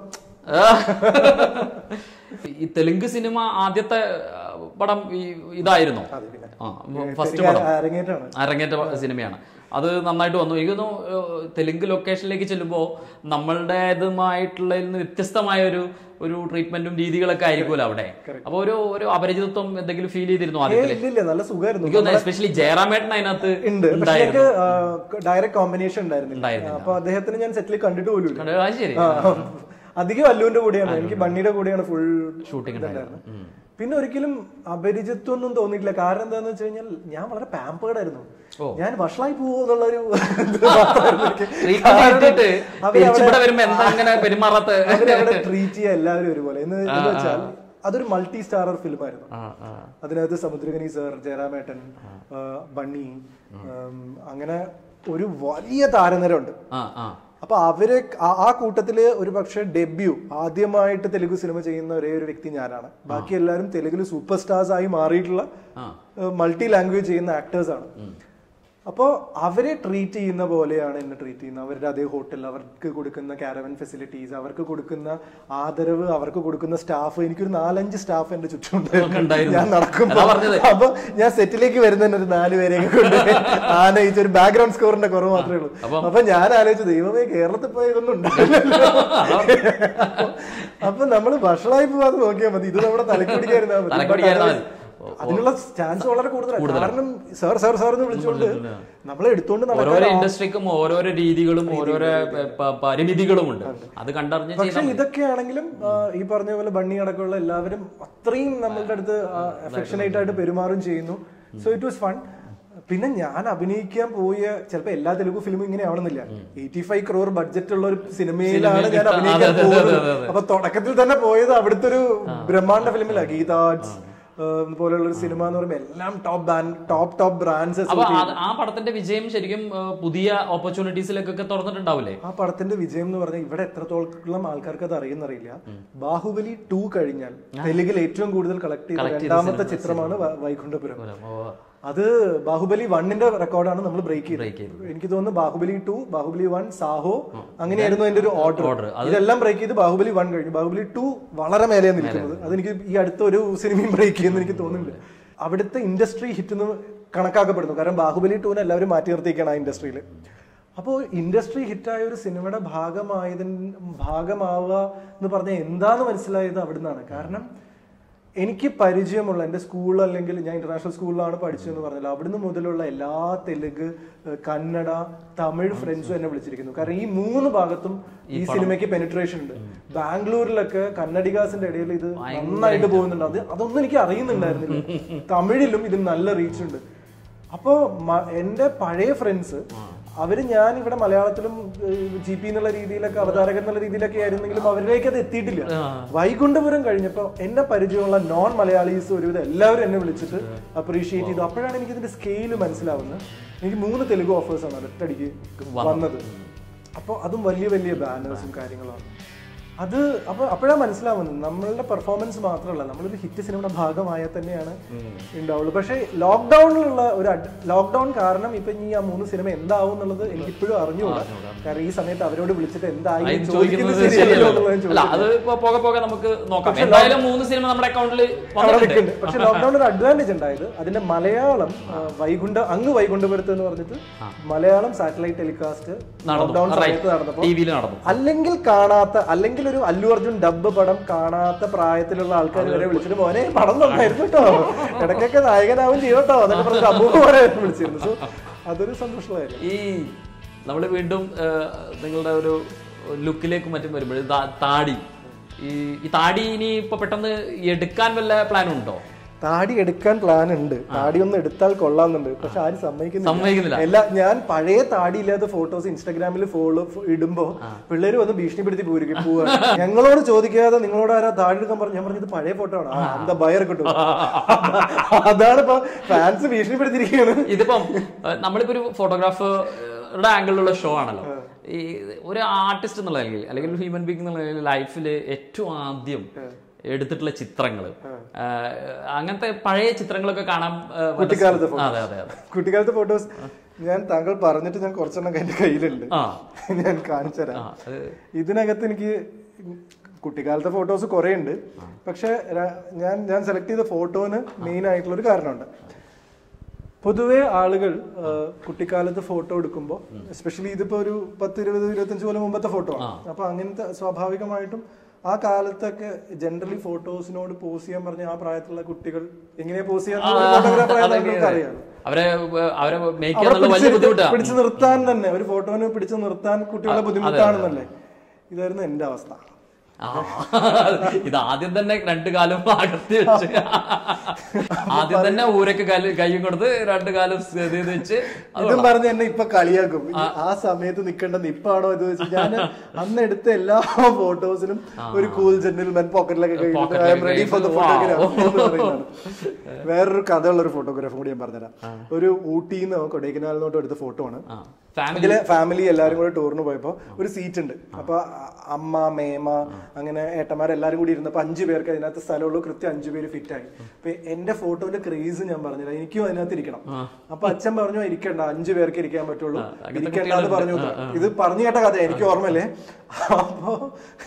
ഈ തെലുങ്ക് സിനിമ ആദ്യത്തെ ആ, പടം ഈ ഇതായിരുന്നു ആ ഫസ്റ്റ് ശരിക്കും പടം അരങ്ങേറ്റാണ് അരങ്ങേറ്റ സിനിമയാണ് അത് നന്നായിട്ട് വന്നു എനിക്ക് തോന്നുന്നു ഏഹ്, തെലുങ്ക് ലൊക്കേഷനിലേക്ക് ചെല്ലുമ്പോൾ നമ്മളുടേതുമായിട്ടുള്ളതിൽ നിന്ന് വ്യത്യസ്തമായ ഒരു ഒരു ട്രീറ്റ്മെന്റും രീതികളൊക്കെ ആയിരിക്കുമല്ലോ അവിടെ അപ്പൊ ഒരു ഒരു അപരിചിതത്വം എന്തെങ്കിലും ഫീൽ ചെയ്തിരുന്നു ഏ, ആദ്യത്തില് ഇല്ല ഇല്ല നല്ല സുഖമായിരുന്നു എനിക്ക് തോന്നുന്നു എസ്പെഷ്യലി ജയറാമേട്ടൻ അതിനകത്ത് ഉണ്ട് പക്ഷെ ഉണ്ടായിരുന്നു എനിക്ക് ഡയറക്റ്റ് കോമ്പിനേഷൻ ഉണ്ടായിരുന്നില്ല ഉണ്ടായിരുന്നില്ല. അപ്പൊ അദ്ദേഹത്തിന് ഞാൻ സെറ്റിൽ കണ്ടിട്ട് പോലും ഇല്ല കണ്ടോ? അത് ശരി ആ, അധികം അല്ലുവിന്റെ കൂടെയാണ് എനിക്ക് ബണ്ണിയുടെ കൂടെയാണ് ഫുൾ ഷൂട്ടിംഗ് ഉണ്ടായിരുന്നു പിന്നെ ഒരിക്കലും അപരിചിത്വം ഒന്നും തോന്നിയിട്ടില്ല കാരണം എന്താന്ന് വെച്ച് കഴിഞ്ഞാൽ ഞാൻ വളരെ പാമ്പേർഡ് ആയിരുന്നു ഓ. ഞാൻ വഷളായി പോവോ എന്നുള്ളൊരു ഇത് മാത്രമായിരുന്നു എനിക്ക്. Treatment കാരണം കിട്ടിയിട്ട് അവര് തിരിച്ചിവിടെ അവിടെ- വരുമ്പോ എന്താ ഇങ്ങനെ പെരുമാറാത്ത അവരവിടെ ട്രീറ്റ് ചെയ്യാൻ എല്ലാവരും ഒരുപോലെ എന്ന് എന്ന് വെച്ചാൽ അതൊരു മൾട്ടി സ്റ്റാറർ ഫിലിം ആയിരുന്നു ആ, ആ. അതിനകത്ത് സമുദ്രകനി സർ ജയറാമേട്ടൻ ആ, ബണ്ണി ഉം, അങ്ങനെ ഒരു വലിയ താരനിരയുണ്ട് ആ ആ അപ്പൊ അവര് ആ- ആ കൂട്ടത്തില് ഒരു പക്ഷെ ഡെബ്യൂ ആദ്യമായിട്ട് തെലുഗു സിനിമ ചെയ്യുന്ന ഒരേ ഒരു വ്യക്തി ഞാനാണ് ബാക്കി എല്ലാവരും തെലുഗിൽ സൂപ്പർ സ്റ്റാർസ് ആയി മാറിയിട്ടുള്ള ആ. മൾട്ടി ലാംഗ്വേജ് ചെയ്യുന്ന ആക്ടേഴ്സ് ആണ് അപ്പോൾ അവരെ ട്രീറ്റ് ചെയ്യുന്ന പോലെയാണ് എന്നെ ട്രീറ്റ് ചെയ്യുന്നത് അവരുടെ അതേ ഹോട്ടൽ അവർക്ക് കൊടുക്കുന്ന കാരവൻ ഫെസിലിറ്റീസ് അവർക്ക് കൊടുക്കുന്ന ആദരവ് അവർക്ക് കൊടുക്കുന്ന സ്റ്റാഫ് എനിക്കൊരു നാലഞ്ച് സ്റ്റാഫ് എന്റെ ചുറ്റും ഒക്കെ ഉണ്ടായിരുന്നു. ഞാൻ നടക്കുമ്പോ അതാ പറഞ്ഞത്. അപ്പൊ ഞാൻ സെറ്റിലേക്ക് വരുന്നതിന് ഒരു നാല് പേരെയൊക്കെ കൊണ്ട് ആനയിച്ച ഒരു ബാക്ക്ഗ്രൗണ്ട് സ്കോറിന്റെ കുറവ് മാത്രമേ ഉള്ളൂ അപ്പം- അപ്പൊ ഞാൻ ആലോചിച്ചു ദൈവമേ കേരളത്തിൽ പോയ ഇതൊന്നും ഉണ്ടാവില്ലല്ലോ അപ്പൊ നമ്മള് വഷളായി പോവാതെ നോക്കിയാൽ മതി ഇത് നമ്മുടെ തലക്കുടിക്കായിരുന്നാ മതി തലക്കുടിക്കായിരുന്നാ മതി. അതിനുള്ള ചാൻസ് വളരെ കൂടുതലാണ് കാരണം സാർ സാർ സാർ എന്ന് വിളിച്ചുകൊണ്ട് നമ്മളെ എടുത്തോണ്ട് ഓരോരോ നടക്കാൻ ഇൻഡസ്ട്രിക്കും ഓരോരോ രീതികളും ഓരോരോ പ- പ- പരിമിതികളും ഉണ്ട് അത് കണ്ടറിഞ്ഞ് പക്ഷെ ചെയ്താൽ ഇതൊക്കെയാണെങ്കിലും ആ, ഈ പറഞ്ഞ പോലെ ബണ്ണി അടക്കമുള്ള എല്ലാവരും അത്രയും നമ്മളുടെ അടുത്ത് അഫെക്ഷനേറ്റ് ആയിട്ട് പെരുമാറും ചെയ്യുന്നു സോ ഇറ്റ് വാസ് ഫൺ പിന്നെ ഞാൻ അഭിനയിക്കാൻ പോയ ചിലപ്പോ എല്ലാ തെലുഗു ഫിലിമും ഇങ്ങനെ ആവണമെന്നില്ല എയ്റ്റി ഫൈവ് ക്രോർ ബഡ്ജറ്റ് ഉള്ള ഒരു സിനിമയിലാണ് ഞാൻ കിട്ടാ- അഭിനയിക്കാൻ അതെ, അതെ, പോകുന്നത് അതെ, അതെ. അപ്പൊ തുടക്കത്തിൽ തന്നെ പോയത് അവിടുത്തെ ഒരു ബ്രഹ്മാണ്ഡ ഫിലിമിലാണ് ഗീതാർട്സ് പോലെയുള്ള ഒരു സിനിമ എന്ന് പറയുമ്പോൾ എല്ലാം ടോപ്പ് ടോപ്പ് ടോപ്പ് ബ്രാൻഡ്സ് അപ്പൊ അത് ആ പടത്തിന്റെ വിജയം ശരിക്കും ആ, പുതിയ ഓപ്പർച്യൂണിറ്റീസിലേക്കൊക്കെ തുറന്നിട്ടുണ്ടാവില്ലേ ആ പടത്തിന്റെ വിജയം എന്ന് പറഞ്ഞാൽ ഇവിടെ എത്രത്തോളം ആൾക്കാർക്ക് അത് അറിയുന്നറിയില്ല ബാഹുബലി ടു കഴിഞ്ഞാൽ തെലുങ്കിൽ ഏറ്റവും കൂടുതൽ കളക്ട് ചെയ്ത രണ്ടാമത്തെ ചിത്രമാണ് വ- വൈകുണ്ഠപുരം അത് ബാഹുബലി വണ്ണിന്റെ റെക്കോർഡാണ് നമ്മൾ ബ്രേക്ക് ചെയ്തത് എനിക്ക് തോന്നുന്നു ബാഹുബലി ടു ബാഹുബലി വൺ സാഹോ അങ്ങനെയായിരുന്നു അതിന്റെ ഒരു ഓർഡർ Order. ഇതെല്ലാം ബ്രേക്ക് ചെയ്ത് ബാഹുബലി വൺ കഴിഞ്ഞു ബാഹുബലി ടു വളരെ മേലെ നിൽക്കുന്നത് അതെനിക്ക് ഈ അടുത്ത ഒരു സിനിമയും ബ്രേക്ക് ചെയ്യുന്നു എനിക്ക് തോന്നുന്നില്ല അവിടുത്തെ ഇൻഡസ്ട്രി ഹിറ്റ് എന്ന് കണക്കാക്കപ്പെടുന്നു കാരണം ബാഹുബലി ടൂവിനെ എല്ലാവരും മാറ്റി നിർത്തിയിരിക്കുകയാണ് ആ ഇൻഡസ്ട്രിയിൽ അപ്പോൾ ഇൻഡസ്ട്രി ഹിറ്റായ ഒരു സിനിമയുടെ ഭാഗമായതിന് ഭാഗമാവുക എന്ന് പറഞ്ഞാൽ എന്താന്ന് മനസ്സിലായത് അവിടുന്നാണ് കാരണം എനിക്ക് പരിചയമുള്ള എൻ്റെ സ്കൂൾ അല്ലെങ്കിൽ ഞാൻ ഇന്റർനാഷണൽ സ്കൂളിലാണ് പഠിച്ചതെന്ന് പറഞ്ഞാൽ അവിടുന്ന് മുതലുള്ള എല്ലാ തെലുങ്ക് ഏഹ് കന്നഡ തമിഴ് ഫ്രണ്ട്സും എന്നെ വിളിച്ചിരിക്കുന്നു കാരണം ഈ മൂന്ന് ഭാഗത്തും ഈ സിനിമയ്ക്ക് പെനിട്രേഷൻ ഉണ്ട് ബാംഗ്ലൂരിലൊക്കെ കന്നഡികാസിന്റെ ഇടയിൽ ഇത് നന്നായിട്ട് പോകുന്നുണ്ട് അത് അതൊന്നും എനിക്ക് അറിയുന്നുണ്ടായിരുന്നില്ല തമിഴിലും ഇതിന് നല്ല റീച്ച് ഉണ്ട് അപ്പോ മ- എന്റെ പഴയ ഫ്രണ്ട്സ് അവര് ഞാൻ ഇവിടെ മലയാളത്തിലും ജി പി എന്നുള്ള രീതിയിലൊക്കെ അവതാരകൻ എന്നുള്ള രീതിയിലൊക്കെ ആയിരുന്നെങ്കിലും അവരിലേക്ക് അത് എത്തിയിട്ടില്ല വൈകുണ്ഠപുരം കഴിഞ്ഞപ്പോൾ എന്നെ പരിചയമുള്ള നോൺ മലയാളീസ് ഒരുവിധം എല്ലാവരും എന്നെ വിളിച്ചിട്ട് അപ്രീഷിയേറ്റ് ചെയ്തു അപ്പോഴാണ് എനിക്ക് ഇതിന്റെ സ്കെയില് മനസ്സിലാവുന്നത് എനിക്ക് മൂന്ന് തെലുഗു ഓഫേഴ്സ് ആണ് ഒറ്റയടിക്ക് വന്നത് അപ്പോൾ അതും വലിയ വലിയ ബാനേഴ്സും കാര്യങ്ങളാണ് അത് അപ്പൊ അപ്പോഴാണ് മനസ്സിലാവുന്നത് നമ്മളുടെ പെർഫോമൻസ് മാത്രമല്ല നമ്മളൊരു ഹിറ്റ് സിനിമയുടെ ഭാഗമായാൽ തന്നെയാണ് ഉണ്ടാവുള്ളൂ പക്ഷേ ലോക്ക്ഡൌണിലുള്ള ഒരു ലോക്ക്ഡൌൺ കാരണം ഇപ്പൊ ഇനി ആ മൂന്ന് സിനിമ എന്താവും എന്നുള്ളത് എനിക്ക് ഇപ്പോഴും അറിഞ്ഞുകൂടാ കാരണം ഈ സമയത്ത് അവരോട് വിളിച്ചിട്ട് എന്തായി അതിന് ചോദിക്കുന്നത് ചോദിക്കുന്നത് ശരിയല്ലോ ശരിയല്ലോ. എന്നുള്ളത് ഞാൻ അല്ല ചോദിക്കുന്നത്. അത് ഇപ്പൊ പോകെ പോകെ നമുക്ക് നോക്കാം എന്തായാലും മൂന്ന് സിനിമ നമ്മുടെ അക്കൗണ്ടിൽ അവിടെ വന്നിട്ടുണ്ട് നിൽക്കുന്നുണ്ട് പക്ഷെ ലോക്ക്ഡൌൺ ഒരു അഡ്വാൻറ്റേജ് ഉണ്ടായത് അതിന്റെ മലയാളം ആ, വൈകുണ്ഠ അങ്ങ് വൈകുണ്ഠപുരത്ത് എന്ന് പറഞ്ഞിട്ട് മലയാളം സാറ്റലൈറ്റ് ടെലികാസ്റ്റ് ലോക്ക്ഡൌൺ നടന്നു സമയത്ത് നടന്നപ്പോൾ ടി വിയിൽ നടന്നു അല്ലെങ്കിൽ കാണാത്ത അല്ലെങ്കിൽ ഒരു അല്ലു അർജുൻ ഡബ് പടം കാണാത്ത പ്രായത്തിലുള്ള ആൾക്കാർ വരെ വിളിച്ചിട്ട് മോനെ പടം നന്നായിരുന്നു കേട്ടോ ഇടയ്ക്കൊക്കെ നായകനാവും ചെയ്യട്ടോ എന്നൊക്കെ പറഞ്ഞിട്ട് അമ്മൂമ്മ വരെ വിളിച്ചിരുന്നു സോ അതൊരു സന്തോഷമായിരുന്നു ഈ നമ്മൾ വീണ്ടും ആ, നിങ്ങളുടെ ഒരു ലുക്കിലേക്ക് മറ്റും വരുമ്പോൾ താടി ഈ ഈ താടി ഇനി ഇപ്പൊ പെട്ടെന്ന് എടുക്കാൻ വല്ല പ്ലാനും ഉണ്ടോ താടി എടുക്കാൻ പ്ലാൻ ഉണ്ട് താടി ഒന്ന് എടുത്താൽ കൊള്ളാന്നുണ്ട് പക്ഷെ ആരും സമ്മതിക്കുന്നില്ല. സമ്മതിക്കുന്നില്ല എല്ലാ ഞാൻ പഴയ താടി ഇല്ലാത്ത ഫോട്ടോസ് ഇൻസ്റ്റാഗ്രാമിൽ ഫോളോ ഇടുമ്പോ പിള്ളേര് വന്ന് ഭീഷണിപ്പെടുത്തി പോയിരിക്കും പോവാ ഞങ്ങളോട് ചോദിക്കാതെ നിങ്ങളോട് ആരാ താടി എടുക്കാൻ പറഞ്ഞു ഞാൻ പറഞ്ഞത് പഴയ ഫോട്ടോ ആണ് ആ, എന്താ ബയർ കിട്ടും അതാണ് ഇപ്പൊ ഫാൻസ് ഭീഷണിപ്പെടുത്തിയിരിക്കുകയാണ് ഇതിപ്പം ആ, നമ്മളിപ്പോ ഒരു ഫോട്ടോഗ്രാഫറുടെ ആംഗിളിലുള്ള ഷോ ആണല്ലോ ഈ ഒരു ആർട്ടിസ്റ്റ് എന്നുള്ള നിലയിൽ അല്ലെങ്കിൽ ഒരു ഹ്യൂമൻ ബീങ് എന്നുള്ള നിലയിൽ ലൈഫിൽ ഏറ്റവും ആദ്യം എടുത്തിട്ടുള്ള ചിത്രങ്ങൾ അങ്ങനത്തെ പഴയ ചിത്രങ്ങളൊക്കെ കാണാൻ ആ, വല്ല- കുട്ടിക്കാലത്തെ ആ, അതെ അതെ അതെ കുട്ടിക്കാലത്തെ ഫോട്ടോസ് ഞാൻ താങ്കൾ പറഞ്ഞിട്ട് ഞാൻ കുറച്ചെണ്ണം എന്റെ കയ്യിലുണ്ട് ആ ഞാൻ കാണിച്ചു തരാം ആ, അത് ഇതിനകത്ത് എനിക്ക് കുട്ടിക്കാലത്തെ ഫോട്ടോസ് കുറേ ഉണ്ട് പക്ഷെ ര- ഞാൻ ഞാൻ സെലക്ട് ചെയ്ത ഫോട്ടോന് മെയിൻ ആയിട്ടുള്ള ഒരു കാരണമുണ്ട് പൊതുവെ ആളുകൾ ആ, കുട്ടിക്കാലത്ത് ഫോട്ടോ എടുക്കുമ്പോൾ എസ്പെഷ്യലി ഇതിപ്പോ ഒരു പത്ത് ഇരുപത് ഇരുപത്തഞ്ച് കൊല്ലം മുമ്പത്തെ ഫോട്ടോ ആണ് അപ്പൊ അങ്ങനത്തെ സ്വാഭാവികമായിട്ടും ആ കാലത്തൊക്കെ ജനറലി ഫോട്ടോസിനോട് പോസ് ചെയ്യാൻ പറഞ്ഞ ആ പ്രായത്തിലുള്ള കുട്ടികൾ എങ്ങനെയാ പോസ് ചെയ്യാൻ ഫോട്ടോഗ്രാഫർ ആയതുകൊണ്ട് അറിയാം അവരെ അവരെ മേക്ക് അവിടെ ചെയ്യാന്നുള്ള വലിയ പിടിച്ച് ബുദ്ധിമുട്ടാണ് പിടിച്ചു നിർത്താൻ തന്നെ ഒരു ഫോട്ടോനെ പിടിച്ചു നിർത്താൻ കുട്ടികളെ ബുദ്ധിമുട്ടാണെന്നല്ലേ ഇതായിരുന്നു എന്റെ അവസ്ഥ ആ. ഇത് ആദ്യം തന്നെ രണ്ടു കാലം അകത്തി വെച്ച് ആദ്യം തന്നെ ഊരൊക്കെ കാല് കൈയും കൊടുത്ത് രണ്ടു കാലം ഇത് ചെയ്ത് വെച്ച് അത് ഇതും പറഞ്ഞ് എന്നെ ഇപ്പൊ കളിയാക്കും ഈ ആ സമയത്ത് നിൽക്കേണ്ട നിപ്പാണോ ഇത് വെച്ച് ഞാൻ അന്ന് എടുത്ത എല്ലാ ഫോട്ടോസിനും ഒരു കൂൾ ജെന്റിൽമാൻ പോക്കറ്റിലൊക്കെ കഴിഞ്ഞിട്ട് I'm ready for the photograph വേറൊരു കഥയുള്ള ഒരു ഫോട്ടോഗ്രാഫും കൂടി ഞാൻ പറഞ്ഞുതരാം ഒരു ഊട്ടിന്ന് കൊടൈക്കനാലിൽ നിന്നോട്ട് എടുത്ത ഫോട്ടോ ആണ് ഫാമിലി ഇതില് ഫാമിലി എല്ലാരും കൂടെ ടൂറിന് പോയപ്പോ ഒരു സീറ്റ് ഉണ്ട് അപ്പൊ അ- അമ്മ മേമ അങ്ങനെ ഏട്ടന്മാരെല്ലാരും കൂടി ഇരുന്നപ്പോൾ അഞ്ചു പേർക്ക് അതിനകത്ത് സ്ഥലമുള്ളൂ കൃത്യം അഞ്ചു പേര് ഫിറ്റ് ആയി അപ്പൊ എന്റെ ഫോട്ടോന്റെ ക്രേസ് ഞാൻ പറഞ്ഞില്ല എനിക്കും അതിനകത്ത് ഇരിക്കണം അപ്പൊ അച്ഛൻ പറഞ്ഞു ഇരിക്കണ്ട അഞ്ചു പേർക്ക് ഇരിക്കാൻ പറ്റുള്ളൂ ഇരിക്കണ്ട എന്ന് പറഞ്ഞു ഇത് പറഞ്ഞു കേട്ട കഥ എനിക്ക് ഓർമ്മയില്ലേ അപ്പോ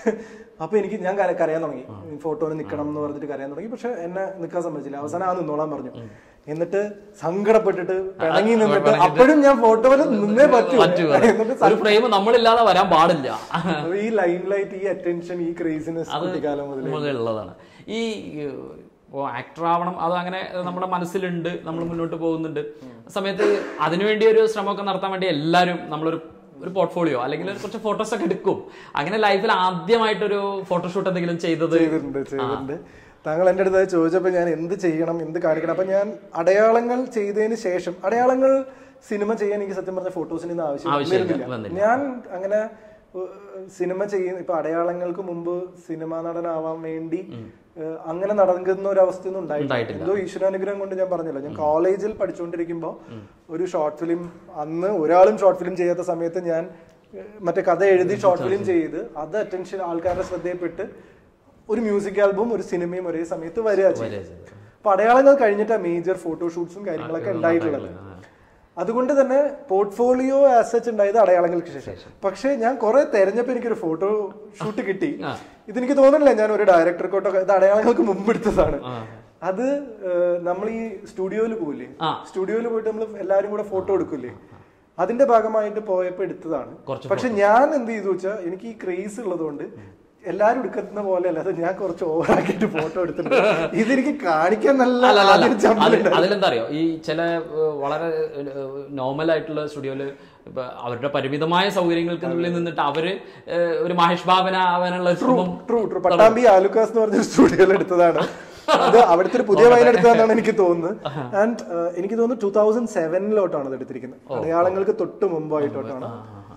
അപ്പൊ എനിക്ക് ഞാൻ കര- കരയാൻ തുടങ്ങി ഫോട്ടോന് നിൽക്കണം എന്ന് പറഞ്ഞിട്ട് കരയാൻ തുടങ്ങി പക്ഷെ എന്നെ നിൽക്കാൻ സമ്മതിച്ചില്ല അവസാനം ആ നിന്നോളാൻ പറഞ്ഞു എന്നിട്ട് സങ്കടപ്പെട്ടിട്ട് പിണങ്ങി നിന്നിട്ട് അപ്പോഴും ഞാൻ ഫോട്ടോയിൽ നിന്നേ പറ്റൂ പറ്റൂ എന്നിട്ട് ഒരു ഫ്രെയിം നമ്മളില്ലാതെ വരാൻ പാടില്ല അപ്പൊ ഈ ലൈം ലൈറ്റ് ഈ അറ്റൻഷൻ ഈ ക്രേസിനെസ് കുട്ടിക്കാലം മുതൽ മുതലുള്ളതാണ് ഈ ഇപ്പോൾ ആക്ടർ ആവണം അത് അങ്ങനെ നമ്മുടെ മനസ്സിലുണ്ട് നമ്മൾ മുന്നോട്ട് പോകുന്നുണ്ട് ആ സമയത്ത് അതിനുവേണ്ടി ഒരു ശ്രമമൊക്കെ നടത്താൻ വേണ്ടി എല്ലാവരും നമ്മളൊരു ഒരു പോർട്ട്ഫോളിയോ അല്ലെങ്കിൽ ഒരു കുറച്ച് ഫോട്ടോസ് ഒക്കെ എടുക്കും അങ്ങനെ ലൈഫിൽ ആദ്യമായിട്ടൊരു ഫോട്ടോഷൂട്ട് എന്തെങ്കിലും ചെയ്തത് ചെയ്തിട്ടുണ്ട് ചെയ്തിട്ടുണ്ട് താങ്കൾ എൻ്റെ അടുത്ത് അത് ചോദിച്ചപ്പോൾ ഞാൻ എന്ത് ചെയ്യണം എന്ത് കാണിക്കണം അപ്പൊ ഞാൻ അടയാളങ്ങൾ ചെയ്തതിന് ശേഷം അടയാളങ്ങൾ സിനിമ ചെയ്യാൻ എനിക്ക് സത്യം പറഞ്ഞ ഫോട്ടോസിന് ഇന്ന് ആവശ്യം ആവശ്യമില്ല, വരുന്നില്ല. വന്നില്ല. ഞാൻ അങ്ങനെ ഏഹ്, സിനിമ ചെയ്യുന്ന ഇപ്പൊ അടയാളങ്ങൾക്ക് മുമ്പ് സിനിമാ നടനാവാൻ വേണ്ടി ഏഹ്, അങ്ങനെ നടക്കുന്ന ഒരു അവസ്ഥയൊന്നും ഉണ്ടായിട്ടില്ല ഉണ്ടായിട്ടില്ല. എന്തോ ഈശ്വരാനുഗ്രഹം കൊണ്ട് ഞാൻ പറഞ്ഞില്ല ഞാൻ കോളേജിൽ പഠിച്ചുകൊണ്ടിരിക്കുമ്പോൾ ഒരു ഷോർട്ട് ഫിലിം അന്ന് ഒരാളും ഷോർട്ട് ഫിലിം ചെയ്യാത്ത സമയത്ത് ഞാൻ ഏഹ്, മറ്റേ കഥ എഴുതി ഷോർട്ട് ഫിലിം ചെയ്ത് അത് അറ്റൻഷൻ ആൾക്കാരുടെ ശ്രദ്ധയിൽപ്പെട്ട് ഒരു മ്യൂസിക് ആൽബം ഒരു സിനിമയും ഒരേ സമയത്ത് വരിക ചെയ്തു അപ്പൊ അടയാളങ്ങൾ കഴിഞ്ഞിട്ടാ മേജർ ഫോട്ടോഷൂട്ട്സും കാര്യങ്ങളൊക്കെ ഉണ്ടായിട്ടുള്ളത് അതുകൊണ്ട് തന്നെ പോർട്ട്ഫോളിയോ ആസച്ച് ഉണ്ടായത് അടയാളങ്ങൾക്ക് ശേഷം പക്ഷേ ഞാൻ കുറെ തെരഞ്ഞപ്പോ എനിക്കൊരു ഫോട്ടോ ഷൂട്ട് കിട്ടി ഇതെനിക്ക് തോന്നുന്നില്ല ഞാൻ ഒരു ഡയറക്ടർ കോട്ടോ ഇത് അടയാളങ്ങൾക്ക് മുമ്പ് എടുത്തതാണ് അത് നമ്മൾ ഈ സ്റ്റുഡിയോയിൽ പോകില്ലേ ആ. സ്റ്റുഡിയോയിൽ പോയിട്ട് നമ്മൾ എല്ലാവരും കൂടെ ഫോട്ടോ എടുക്കില്ലേ അതിന്റെ ഭാഗമായിട്ട് പോയപ്പോ എടുത്തതാണ് കുറച്ച് പക്ഷെ ഞാൻ എന്ത് ചെയ്തു വെച്ചാൽ എനിക്ക് ഈ ക്രേസ് ഉള്ളതുകൊണ്ട് എല്ലാരും എടുക്കുന്ന പോലെ അല്ലാതെ ഞാൻ കുറച്ച് ഓവറാക്കിയിട്ട് ഫോട്ടോ എടുത്തിട്ടുണ്ട് ഇതെനിക്ക് കാണിക്കാൻ നല്ല അല്ല, അല്ല, അല്ല. ആദ്യം ചമ്മലുണ്ടായിരുന്നു. അത് അതിലെന്താ അറിയോ ഈ ചില ഏഹ്, വളരെ നോർമൽ ആയിട്ടുള്ള സ്റ്റുഡിയോയില് ഇപ്പൊ അവരുടെ പരിമിതമായ സൗകര്യങ്ങൾക്കുള്ളിൽ നിന്നിട്ട് അവര് ഏഹ്, ഒരു മഹേഷ് ബാബന ആവാനുള്ള ഒരു ശ്രമം ട്രൂ ട്രൂ പട്ടാമ്പി ആലുക്കാസ് എന്ന് പറഞ്ഞ സ്റ്റുഡിയോയിൽ എടുത്തതാണ് അത് അവിടുത്തെ ഒരു പുതിയ വൈൻ എടുത്തതാണെന്നാണ് എനിക്ക് തോന്നുന്നത് ആൻഡ് എനിക്ക് തോന്നുന്നു ടൂ തൗസൻഡ് സെവനിലോട്ടാണ് അത് എടുത്തിരിക്കുന്നത് അടയാളങ്ങൾക്ക് തൊട്ട് മുമ്പായിട്ടോട്ടാണ്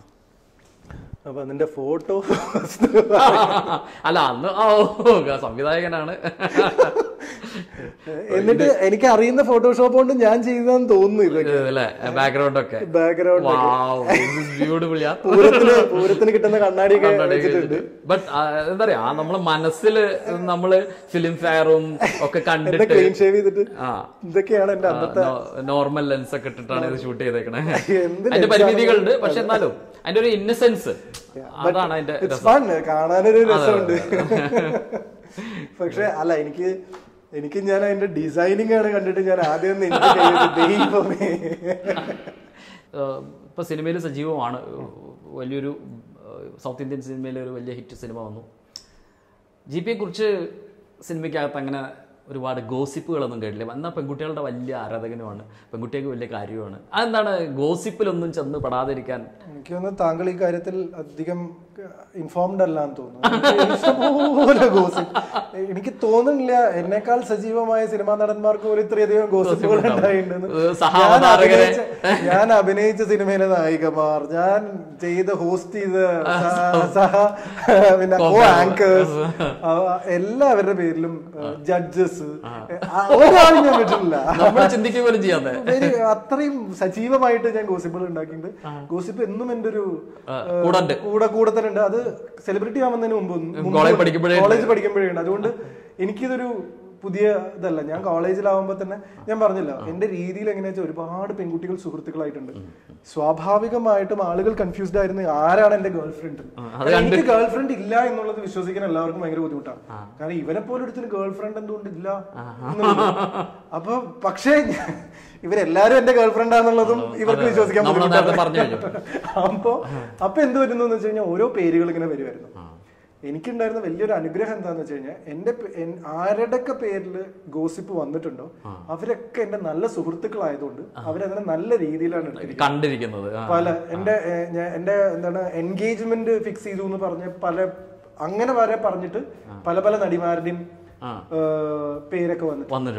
അപ്പൊ അതിന്റെ ഫോട്ടോ അല്ല അന്ന് ആ, ഓ സംവിധായകനാണ് എന്നിട്ട് എനിക്ക് അറിയുന്ന ഫോട്ടോഷോപ്പ് കൊണ്ട് ഞാൻ ചെയ്തതെന്ന് തോന്നുന്നു ഇതൊക്കെ അല്ലേ ബാക്ക്ഗ്രൗണ്ട് ഒക്കെ ബാക്ക്ഗ്രൗണ്ട് ബ്യൂട്ടിഫുൾ യാ പൂരത്തിന് പൂരത്തിന് കിട്ടുന്ന കണ്ണാടിയൊക്കെ വെച്ചിട്ടുണ്ട് ബട്ട് എന്താ പറയാ നമ്മളെ മനസ്സില് നമ്മള് ഫിലിം ഫെയറും ഒക്കെ എന്റെ കണ്ടിട്ട് ക്ലീൻ ഷേവ് ചെയ്തിട്ട് ആ ഇതൊക്കെയാണ് എന്റെ അന്നത്തെ നോർമൽ ലെൻസ് ഒക്കെ ഇട്ടിട്ടാണ് ഇത് ഷൂട്ട് ചെയ്തേക്കണേ എന്ത് അതിന്റെ lens പരിമിതികളുണ്ട് പക്ഷെ എന്നാലും അതിന്റെ ഒരു ഇന്നസെൻസ് അതാണ് അതിന്റെ ഇറ്റ്സ് ഫൺ കാണാനൊരു രസമുണ്ട് പക്ഷെ അല്ല എനിക്ക് എനിക്ക് ഞാൻ അതിന്റെ ഡിസൈനിങ് ആണ് കണ്ടിട്ട് ഞാൻ ആദ്യം ഒന്ന് എനിക്ക് കൈയ്യിൽ ദൈവമേ ഏഹ് ഇപ്പൊ സിനിമയിൽ സജീവമാണ് വലിയൊരു ഏഹ് സൗത്ത് ഇന്ത്യൻ സിനിമയിൽ ഒരു വലിയ ഹിറ്റ് സിനിമ വന്നു ജി പിയെ കുറിച്ച് സിനിമയ്ക്കകത്ത് അങ്ങനെ ഒരുപാട് ഗോസിപ്പുകളൊന്നും കേട്ടില്ല എന്നാൽ പെൺകുട്ടികളുടെ വലിയ ആരാധകനുമാണ് പെൺകുട്ടികൾക്ക് വലിയ കാര്യമാണ് അതെന്താണ് ഗോസിപ്പിലൊന്നും ചെന്ന് പെടാതിരിക്കാൻ എനിക്ക് തോന്നുന്നു താങ്കൾ ഈ കാര്യത്തിൽ അധികം ഇൻഫോംഡ് അല്ല എന്ന് തോന്നുന്നു എനിക്ക് ഇഷ്ടംപോലെ gossip. എനിക്ക് തോന്നുന്നില്ല എന്നെക്കാൾ സജീവമായ സിനിമാ നടന്മാർക്ക് പോലും ഇത്രയധികം ഗോസിപ്പുകൾ ഉണ്ടായിട്ടുണ്ടെന്ന് ഏഹ് ഞാൻ സഹാവതാരകരെ. അഭിനയിച്ച ഞാൻ അഭിനയിച്ച സിനിമയിലെ നായികമാർ ഞാൻ ചെയ്ത ഹോസ്റ്റ് ചെയ്ത സഹ- സഹ പിന്നെ കോ ആങ്കേഴ്സ് എല്ലാവരുടെ പേരിലും ജഡ്ജസ് ഒരാളും ഞാൻ വിട്ടിട്ടില്ല നമ്മൾ ചിന്തിക്കുക പോലും ചെയ്യാതെ very അത്രയും സജീവമായിട്ട് ഞാൻ ഗോസിപ്പുകൾ ഉണ്ടാക്കിയിട്ടുണ്ട് ഗോസിപ്പ് എന്നും എന്റെ ഒരു കൂടെ ഉണ്ട്. കൂടെ കൂടെ തന്നെ ഉണ്ട് അത് സെലിബ്രിറ്റി ആവുന്നതിന് മുമ്പ് മുമ്പ് കോളേജ് പഠിക്കുമ്പോഴേ ഉണ്ട്. കോളേജ് പഠിക്കുമ്പോഴേ ഉണ്ട് അതുകൊണ്ട് എനിക്കിതൊരു പുതിയ ഇതല്ല ഞാൻ കോളേജിലാവുമ്പോൾ തന്നെ ഞാൻ പറഞ്ഞില്ല എന്റെ രീതിയിൽ എങ്ങനെയാ വെച്ചാൽ ഒരുപാട് പെൺകുട്ടികൾ സുഹൃത്തുക്കളായിട്ടുണ്ട് സ്വാഭാവികമായിട്ടും ആളുകൾ കൺഫ്യൂസ്ഡ് ആയിരുന്നു ആരാണ് എന്റെ ഗേൾ ഫ്രണ്ട് എനിക്ക് ഗേൾ ഫ്രണ്ട് ഇല്ല എന്നുള്ളത് വിശ്വസിക്കാൻ എല്ലാവർക്കും ഭയങ്കര ബുദ്ധിമുട്ടാണ് കാരണം ഇവനെ പോലെ ഒരുത്തിന് ഗേൾ ഫ്രണ്ട് എന്തുകൊണ്ട് ഇല്ല എന്നുള്ളത്. അപ്പൊ പക്ഷേ ഇവരെല്ലാരും എന്റെ ഗേൾ ഫ്രണ്ട് ആണെന്നുള്ളതും ഇവർക്ക് വിശ്വസിക്കാൻ നമ്മൾ നേരത്തെ പറഞ്ഞു ബുദ്ധിമുട്ടാണ്. അപ്പൊ അപ്പൊ എന്ത് വരുന്നു എന്ന് വെച്ച് കഴിഞ്ഞാൽ ഓരോ പേരുകൾ ഇങ്ങനെ വരുമായിരുന്നു എനിക്കുണ്ടായിരുന്ന വലിയൊരു അനുഗ്രഹം എന്താന്ന് വെച്ച് കഴിഞ്ഞാൽ എന്റെ പേ- എൻ- ആരുടെയൊക്കെ പേരിൽ ഗോസിപ്പ് വന്നിട്ടുണ്ടോ അവരൊക്കെ എന്റെ നല്ല സുഹൃത്തുക്കളായതുകൊണ്ട് അവരതിനെ നല്ല രീതിയിലാണ് എടുത്തിരിക്കുന്നത് കണ്ടിരിക്കുന്നത് ആ. പല എന്റെ ഏഹ്, ഞാൻ- എന്റെ എന്താണ് എൻഗേജ്മെന്റ് ഫിക്സ് ചെയ്തു എന്ന് പറഞ്ഞ പല അങ്ങനെ വരെ പറഞ്ഞിട്ട് പല പല നടിമാരുടെയും ആ. ഏഹ്, പേരൊക്കെ വന്നിട്ട് വന്നിട്ടുണ്ട്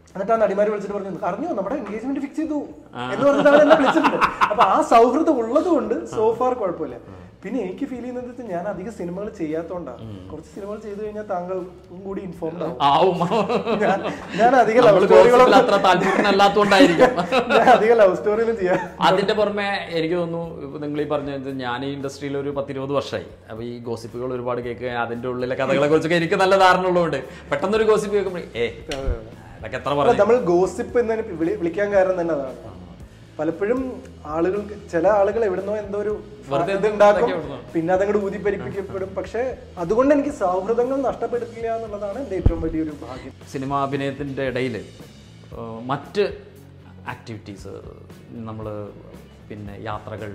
എന്നിട്ട് ആ നടിമാര് വിളിച്ചിട്ട് പറഞ്ഞു അറിഞ്ഞോ നമ്മുടെ എൻഗേജ്മെന്റ് ഫിക്സ് ചെയ്തു എന്ന് പറഞ്ഞിട്ട് അവർ എന്നെ വിളിച്ചിട്ടുണ്ട് അപ്പൊ ആ സൗഹൃദം ഉള്ളത് കൊണ്ട് സോഫാർ കുഴപ്പമില്ല പിന്നെ എനിക്ക് ഫീൽ ചെയ്യുന്നത് വെച്ചാൽ ഞാൻ അധികം സിനിമകൾ ചെയ്യാത്തോണ്ടാണ് കുറച്ച് സിനിമകൾ ചെയ്തു കഴിഞ്ഞാൽ താങ്കൾ കൂടി ഇൻഫോംഡ് ആവും ആവും ഞാൻ ഞാൻ അധികം ലവ് നമ്മള് സ്റ്റോറികളൊന്നും gossip ൽ അത്ര താല്പര്യത്തിനല്ലാത്തോണ്ടായിരിക്കും ഞാൻ അധികം ലവ് സ്റ്റോറിയിലും ചെയ്യാൻ അതിന്റെ പുറമെ എനിക്ക് തോന്നുന്നു നിങ്ങൾ ഈ പറഞ്ഞത് ഞാൻ ഈ ഇൻഡസ്ട്രിയിൽ ഒരു പത്തിരുപത് വർഷമായി അപ്പൊ ഈ ഗോസിപ്പുകൾ ഒരുപാട് കേൾക്കുക അതിന്റെ ഉള്ളിലെ കഥകളെ കുറിച്ചൊക്കെ എനിക്ക് നല്ല ധാരണ ഉള്ളതുകൊണ്ട് പെട്ടെന്നൊരു ഗോസിപ്പ് കേൾക്കുമ്പോൾ ഏ അതൊക്കെ എത്ര അല്ല, പറഞ്ഞു നമ്മൾ ഗോസിപ്പ് എന്ന് വിളി- വിളിക്കാൻ കാരണം തന്നെ അതാണ് പലപ്പോഴും ആളുകൾക്ക് ചില ആളുകൾ എവിടുന്നോ എന്തോ ഒരു വെറുതെ ഇത് ഉണ്ടാക്കും ഇതൊക്കെ എവിടുന്നോ. പിന്നെ അതങ്ങോട്ട് ഊതിപ്പരിപ്പിക്കപ്പെടും പക്ഷെ അതുകൊണ്ട് എനിക്ക് സൗഹൃദങ്ങൾ നഷ്ടപ്പെടുത്തില്ല എന്നുള്ളതാണ് എന്റെ ഏറ്റവും വലിയൊരു ഭാഗ്യം സിനിമാ അഭിനയത്തിൻ്റെ ഇടയിൽ മറ്റ് ആക്ടിവിറ്റീസ് നമ്മൾ പിന്നെ യാത്രകൾ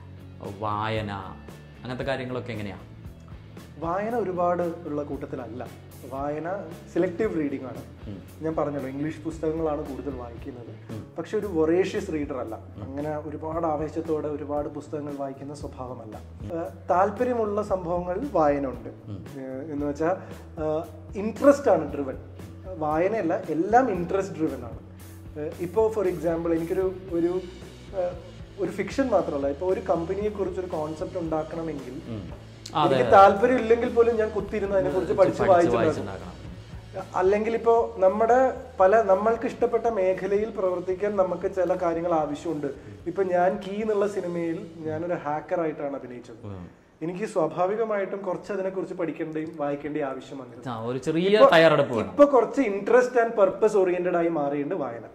വായന അങ്ങനത്തെ കാര്യങ്ങളൊക്കെ എങ്ങനെയാണ് വായന ഒരുപാട് ഉള്ള കൂട്ടത്തിലല്ല വായന സെലക്റ്റീവ് റീഡിംഗ് ആണ് ഞാൻ പറഞ്ഞല്ലോ ഇംഗ്ലീഷ് പുസ്തകങ്ങളാണ് കൂടുതൽ വായിക്കുന്നത് പക്ഷെ ഒരു വൊറേഷ്യസ് റീഡർ അല്ല അങ്ങനെ ഒരുപാട് ആവേശത്തോടെ ഒരുപാട് പുസ്തകങ്ങൾ വായിക്കുന്ന സ്വഭാവമല്ല ഏഹ് താല്പര്യമുള്ള സംഭവങ്ങൾ വായന ഉണ്ട് ഏഹ് എന്ന് വെച്ചാൽ ഇൻട്രസ്റ്റ് ആണ് ഡ്രിവൻ വായനയല്ല എല്ലാം ഇൻട്രസ്റ്റ് ഡ്രിവൻ ആണ് ഇപ്പോൾ ഫോർ എക്സാമ്പിൾ എനിക്കൊരു ഒരു ഏഹ് ഒരു ഫിക്ഷൻ മാത്രമല്ല ഇപ്പോൾ ഒരു കമ്പനിയെ കുറിച്ച് ഒരു കോൺസെപ്റ്റ് ഉണ്ടാക്കണമെങ്കിൽ എനിക്ക് താല്പര്യം ഇല്ലെങ്കിൽ പോലും ഞാൻ കുത്തിയിരുന്ന് അതിനെ കുറിച്ച് പഠിച്ച് വായിച്ചിട്ടുണ്ടാകും അല്ലെങ്കിൽ ഇപ്പോൾ നമ്മുടെ പല നമ്മൾക്ക് ഇഷ്ടപ്പെട്ട മേഖലയിൽ പ്രവർത്തിക്കാൻ നമുക്ക് ചില കാര്യങ്ങൾ ആവശ്യമുണ്ട് ഇപ്പൊ ഞാൻ കീ എന്നുള്ള സിനിമയിൽ ഞാനൊരു ഹാക്കറായിട്ടാണ് അഭിനയിച്ചത് എനിക്ക് സ്വാഭാവികമായിട്ടും കുറച്ച് അതിനെക്കുറിച്ച് പഠിക്കേണ്ടയും വായിക്കേണ്ടയും ആവശ്യം വന്നിരുന്നു ആ, ഒരു ചെറിയ തയ്യാറെടുപ്പ് വേണം ഇപ്പൊ കുറച്ച് ഇൻട്രസ്റ്റ് ആൻഡ് പർപ്പസ് ഓറിയന്റഡ് ആയി മാറിയിട്ടുണ്ട് വായന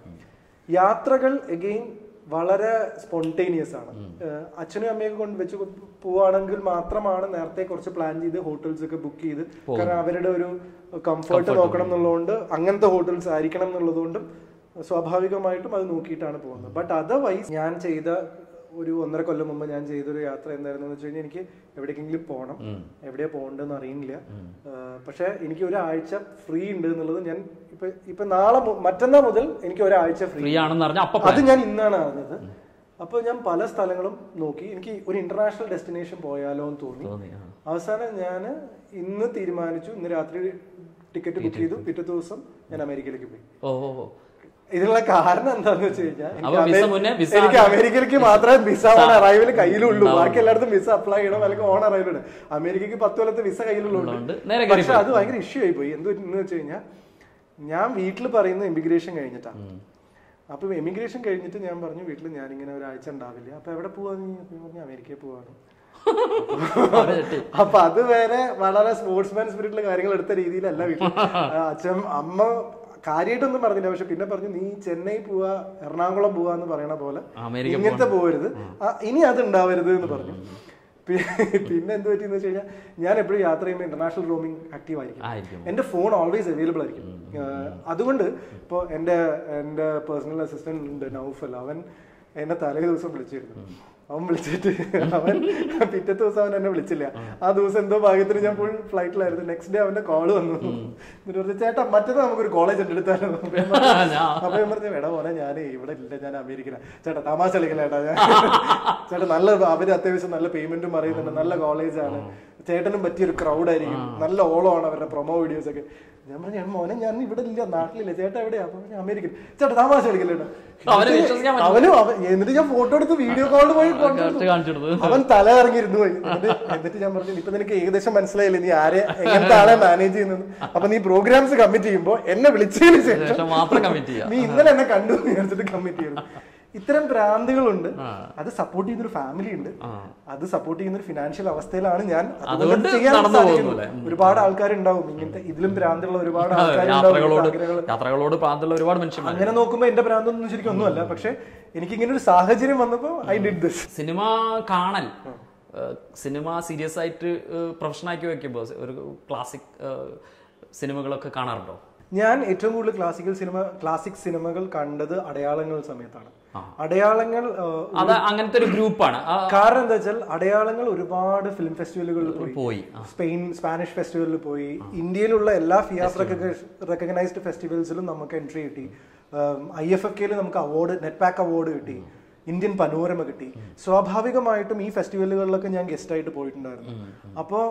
യാത്രകൾ എഗെയിൻ വളരെ സ്പോണ്ടേനിയസ് ആണ് ഏഹ് അച്ഛനും അമ്മയൊക്കെ കൊണ്ട് വെച്ച് പോവാണെങ്കിൽ മാത്രമാണ് നേരത്തെ കുറച്ച് പ്ലാൻ ചെയ്ത് ഹോട്ടൽസ് ഒക്കെ ബുക്ക് ചെയ്ത് കാരണം അവരുടെ ഒരു കംഫർട്ട് നോക്കണം എന്നുള്ളതുകൊണ്ട് അങ്ങനത്തെ ഹോട്ടൽസ് ആയിരിക്കണം എന്നുള്ളതുകൊണ്ടും സ്വാഭാവികമായിട്ടും അത് നോക്കിയിട്ടാണ് പോകുന്നത് ബട്ട് അതർവൈസ് ഞാൻ ചെയ്ത ഒരു ഒന്നര കൊല്ലം മുമ്പ് ഞാൻ ചെയ്തൊരു യാത്ര എന്തായിരുന്നു വെച്ച് കഴിഞ്ഞാൽ എനിക്ക് എവിടേക്കെങ്കിലും പോകണം എവിടെയാ പോകേണ്ടതെന്ന് അറിയില്ല പക്ഷെ എനിക്ക് ഒരാഴ്ച ഫ്രീ ഉണ്ട് എന്നുള്ളത് ഞാൻ ഇപ്പൊ ഇപ്പൊ നാളെ മു- മറ്റന്നാൾ മുതൽ എനിക്ക് ഒരാഴ്ച ഫ്രീ ഫ്രീ ആണെന്ന് പറഞ്ഞാൽ അപ്പൊ അത് ഞാൻ ഇന്നാണ് അറിഞ്ഞത് അപ്പൊ ഞാൻ പല സ്ഥലങ്ങളും നോക്കി എനിക്ക് ഒരു ഇന്റർനാഷണൽ ഡെസ്റ്റിനേഷൻ പോയാലോ എന്ന് തോന്നി തോന്നി, ആ. അവസാനം ഞാൻ ഇന്ന് തീരുമാനിച്ചു ഇന്ന് രാത്രി ടിക്കറ്റ് ബുക്ക് ചെയ്തു പിറ്റേ ദിവസം ഞാൻ അമേരിക്കയിലേക്ക് പോയി ഓ ഓ, ഓ. ഇതിനുള്ള കാരണം എന്താന്ന് വെച്ച് കഴിഞ്ഞാൽ അപ്പൊ എനിക്ക് വിസ അമേ- മുന്നേ വിസ എനിക്ക് അമേരിക്കയിലേക്ക് മാത്രമേ വിസ ഓൺ അറൈവൽ കയ്യിലുള്ളൂ ബാക്കി എല്ലായിടത്തും വിസ അപ്ലൈ ചെയ്യണം അല്ലെങ്കിൽ ഓൺ അറൈവൽ ഉണ്ട് അമേരിക്കക്ക് പത്ത് കൊല്ലത്തെ വിസ കയ്യിലുള്ളതുകൊണ്ട് ഉള്ളതുകൊണ്ട് നേരെ പക്ഷെ അത് ഭയങ്കര ഇഷ്യൂ ആയി പോയി എന്ത് എന്ന് വെച്ച് കഴിഞ്ഞാൽ ഞാൻ വീട്ടിൽ പറയുന്ന ഇമിഗ്രേഷൻ കഴിഞ്ഞിട്ടാ അപ്പൊ ഇമിഗ്രേഷൻ കഴിഞ്ഞിട്ട് ഞാൻ പറഞ്ഞു വീട്ടിൽ ഞാൻ ഇങ്ങനെ ഒരാഴ്ച ഉണ്ടാവില്ല അപ്പൊ എവിടെ പോവാ നീ അപ്പൊ ഞാൻ പറഞ്ഞു അമേരിക്കയിൽ പോവാണ് അവിടെ ഞെട്ടി. അപ്പൊ അത് വേറെ വളരെ സ്പോർട്സ്മാൻ സ്പിരിറ്റിലെ കാര്യങ്ങൾ എടുത്ത രീതിയിലല്ല വീട്ടിൽ ആ, അച്ഛൻ അമ്മ കാര്യമായിട്ടൊന്നും പറഞ്ഞില്ല പക്ഷെ പിന്നെ പറഞ്ഞു നീ ചെന്നൈ പോവാ എറണാകുളം പോവാ എന്ന് പറയണ പോലെ അമേരിക്ക ഇങ്ങനത്തെ പോകരുത് ആ, ഇനി അത് ഉണ്ടാവരുത് എന്ന് പറഞ്ഞു പി- പിന്നെ എന്ത് പറ്റിയെന്ന് വെച്ച് കഴിഞ്ഞാൽ ഞാൻ എപ്പോഴും യാത്ര ചെയ്യുമ്പോൾ ഇന്റർനാഷണൽ റോമിംഗ് ആക്റ്റീവ് ആയിരിക്കും ആയിരിക്കും എന്റെ ഫോൺ ഓൾവേസ് അവൈലബിൾ ആയിരിക്കും ആഹ് അതുകൊണ്ട് ഇപ്പോൾ എൻ്റെ എൻ്റെ പേഴ്സണൽ അസിസ്റ്റന്റ് ഉണ്ട് നൗഫൽ അവൻ എന്നെ തലേ ദിവസം വിളിച്ചിരുന്നു അവൻ വിളിച്ചിട്ട് അവൻ പിറ്റേ ദിവസം അവൻ എന്നെ വിളിച്ചില്ല ആ ദിവസം എന്തോ ഭാഗ്യത്തിന് ഞാൻ ഫുൾ ഫ്ലൈറ്റിലായിരുന്നു നെക്സ്റ്റ് ഡേ അവന്റെ കോള് വന്നു എന്നിട്ട് പറഞ്ഞു ചേട്ടാ മറ്റേത് നമുക്കൊരു കോളേജ് ഉണ്ട് എടുത്താലോ അപ്പൊ ഞാൻ പറഞ്ഞു എടാ മോനെ ഞാൻ ഇവിടെ ഇല്ല ഞാൻ അമേരിക്കയിലാണ് ചേട്ടാ തമാശ കളിക്കില്ല ചേട്ടാ ഞാൻ ചേട്ടാ നല്ല അവര് അത്യാവശ്യം നല്ല പേയ്മെന്റും അറിയുന്നുണ്ട് നല്ല കോളേജാണ് ചേട്ടനും പറ്റിയൊരു ക്രൗഡ് ആയിരിക്കും നല്ല ഓളമാണ് അവരുടെ പ്രൊമോ വീഡിയോസ് ഒക്കെ ഞാൻ പറഞ്ഞു "ഞാൻ മോനെ ഞാൻ ഇവിടെ ഇല്ല നാട്ടിലില്ല ചേട്ടാ എവിടെയാ അപ്പൊ ഞാൻ അമേരിക്കൻ ചേട്ടാ തമാശ കളിക്കില്ല ചേട്ടാ അവനെ വിശ്വസിക്കാൻ പറ്റില്ല. അവനും അവൻ എന്നിട്ട് ഞാൻ ഫോട്ടോ എടുത്ത് വീഡിയോ കോൾ പോയി കാണിച്ചു കൊടുത്തു. അവൻ തല ഇറങ്ങിയിരുന്നു പോയി എന്നിട്ട് എന്നിട്ട് ഞാൻ പറഞ്ഞു ഇപ്പൊ നിനക്ക് ഏകദേശം മനസ്സിലായില്ലേ നീ ആരെ എങ്ങനത്തെ ആളെ മാനേജ് ചെയ്യുന്നത് അപ്പൊ നീ പ്രോഗ്രാംസ് കമ്മിറ്റ് ചെയ്യുമ്പോ എന്നെ വിളിച്ചതിന് ശേഷം ശേഷം മാത്രം കമ്മിറ്റ് ചെയ്യാം നീ ഇന്നലെ എന്നെ കണ്ടു എന്ന് വിചാരിച്ചിട്ട് കമ്മിറ്റ് ചെയ്യുന്നു ഇത്തരം ഭ്രാന്തികളുണ്ട് അത് സപ്പോർട്ട് ചെയ്യുന്ന ഒരു ഫാമിലി ഉണ്ട് അത് സപ്പോർട്ട് ചെയ്യുന്ന ഒരു ഫിനാൻഷ്യൽ അവസ്ഥയിലാണ് ഞാൻ അതുകൊണ്ട് അതുകൊണ്ട് ചെയ്യാൻ നടന്നു സാധിക്കുന്നു. പോകുന്നു അല്ലേ? ഒരുപാട് ആൾക്കാരുണ്ടാവും ഇങ്ങനത്തെ ഇതിലും ഭ്രാന്തുള്ള ഒരുപാട് ആൾക്കാരുണ്ടാവും യാത്രകളോട് ആഗ്രഹങ്ങൾ യാത്രകളോട് പ്രാന്തമുള്ള ഒരുപാട് മനുഷ്യന്മാർ അങ്ങനെ നോക്കുമ്പോ എന്റെ ഭ്രാന്തൊന്നും ശരിക്കും ഒന്നുമല്ല പക്ഷെ എനിക്ക് ഇങ്ങനെ ഒരു സാഹചര്യം വന്നപ്പോ ഐ ഡിഡ് ദിസ് സിനിമ കാണൽ ഏഹ് സിനിമ സീരിയസ് ആയിട്ട് പ്രൊഫഷൻ ആക്കി വെക്കുമ്പോൾ ഒരു ക്ലാസിക് സിനിമകളൊക്കെ കാണാറുണ്ടോ ഞാൻ ഏറ്റവും കൂടുതൽ ക്ലാസിക്കൽ സിനിമ ക്ലാസിക് സിനിമകൾ കണ്ടത് അടയാളങ്ങൾ സമയത്താണ് അടയാളങ്ങൾ ആ, അത് അങ്ങനത്തെ ഒരു ഗ്രൂപ്പാണ് കാരണം എന്താ വെച്ചാൽ അടയാളങ്ങൾ ഒരുപാട് ഫിലിം ഫെസ്റ്റിവലുകളിൽ പോയി പോയി സ്പെയിൻ സ്പാനിഷ് ഫെസ്റ്റിവലിൽ പോയി ഇന്ത്യയിലുള്ള എല്ലാ ഫിയാസ് റെക്കഗ്നൈസ്ഡ് ഫെസ്റ്റിവൽസിലും നമുക്ക് എൻട്രി കിട്ടി ഐ എഫ് എഫ് കെയിൽ നമുക്ക് അവാർഡ് നെറ്റ് പാക്ക് അവാർഡ് കിട്ടി ഇന്ത്യൻ പനോരമ കിട്ടി സ്വാഭാവികമായിട്ടും ഈ ഫെസ്റ്റിവലുകളിലൊക്കെ ഞാൻ ഗസ്റ്റ് ആയിട്ട് പോയിട്ടുണ്ടായിരുന്നു അപ്പോൾ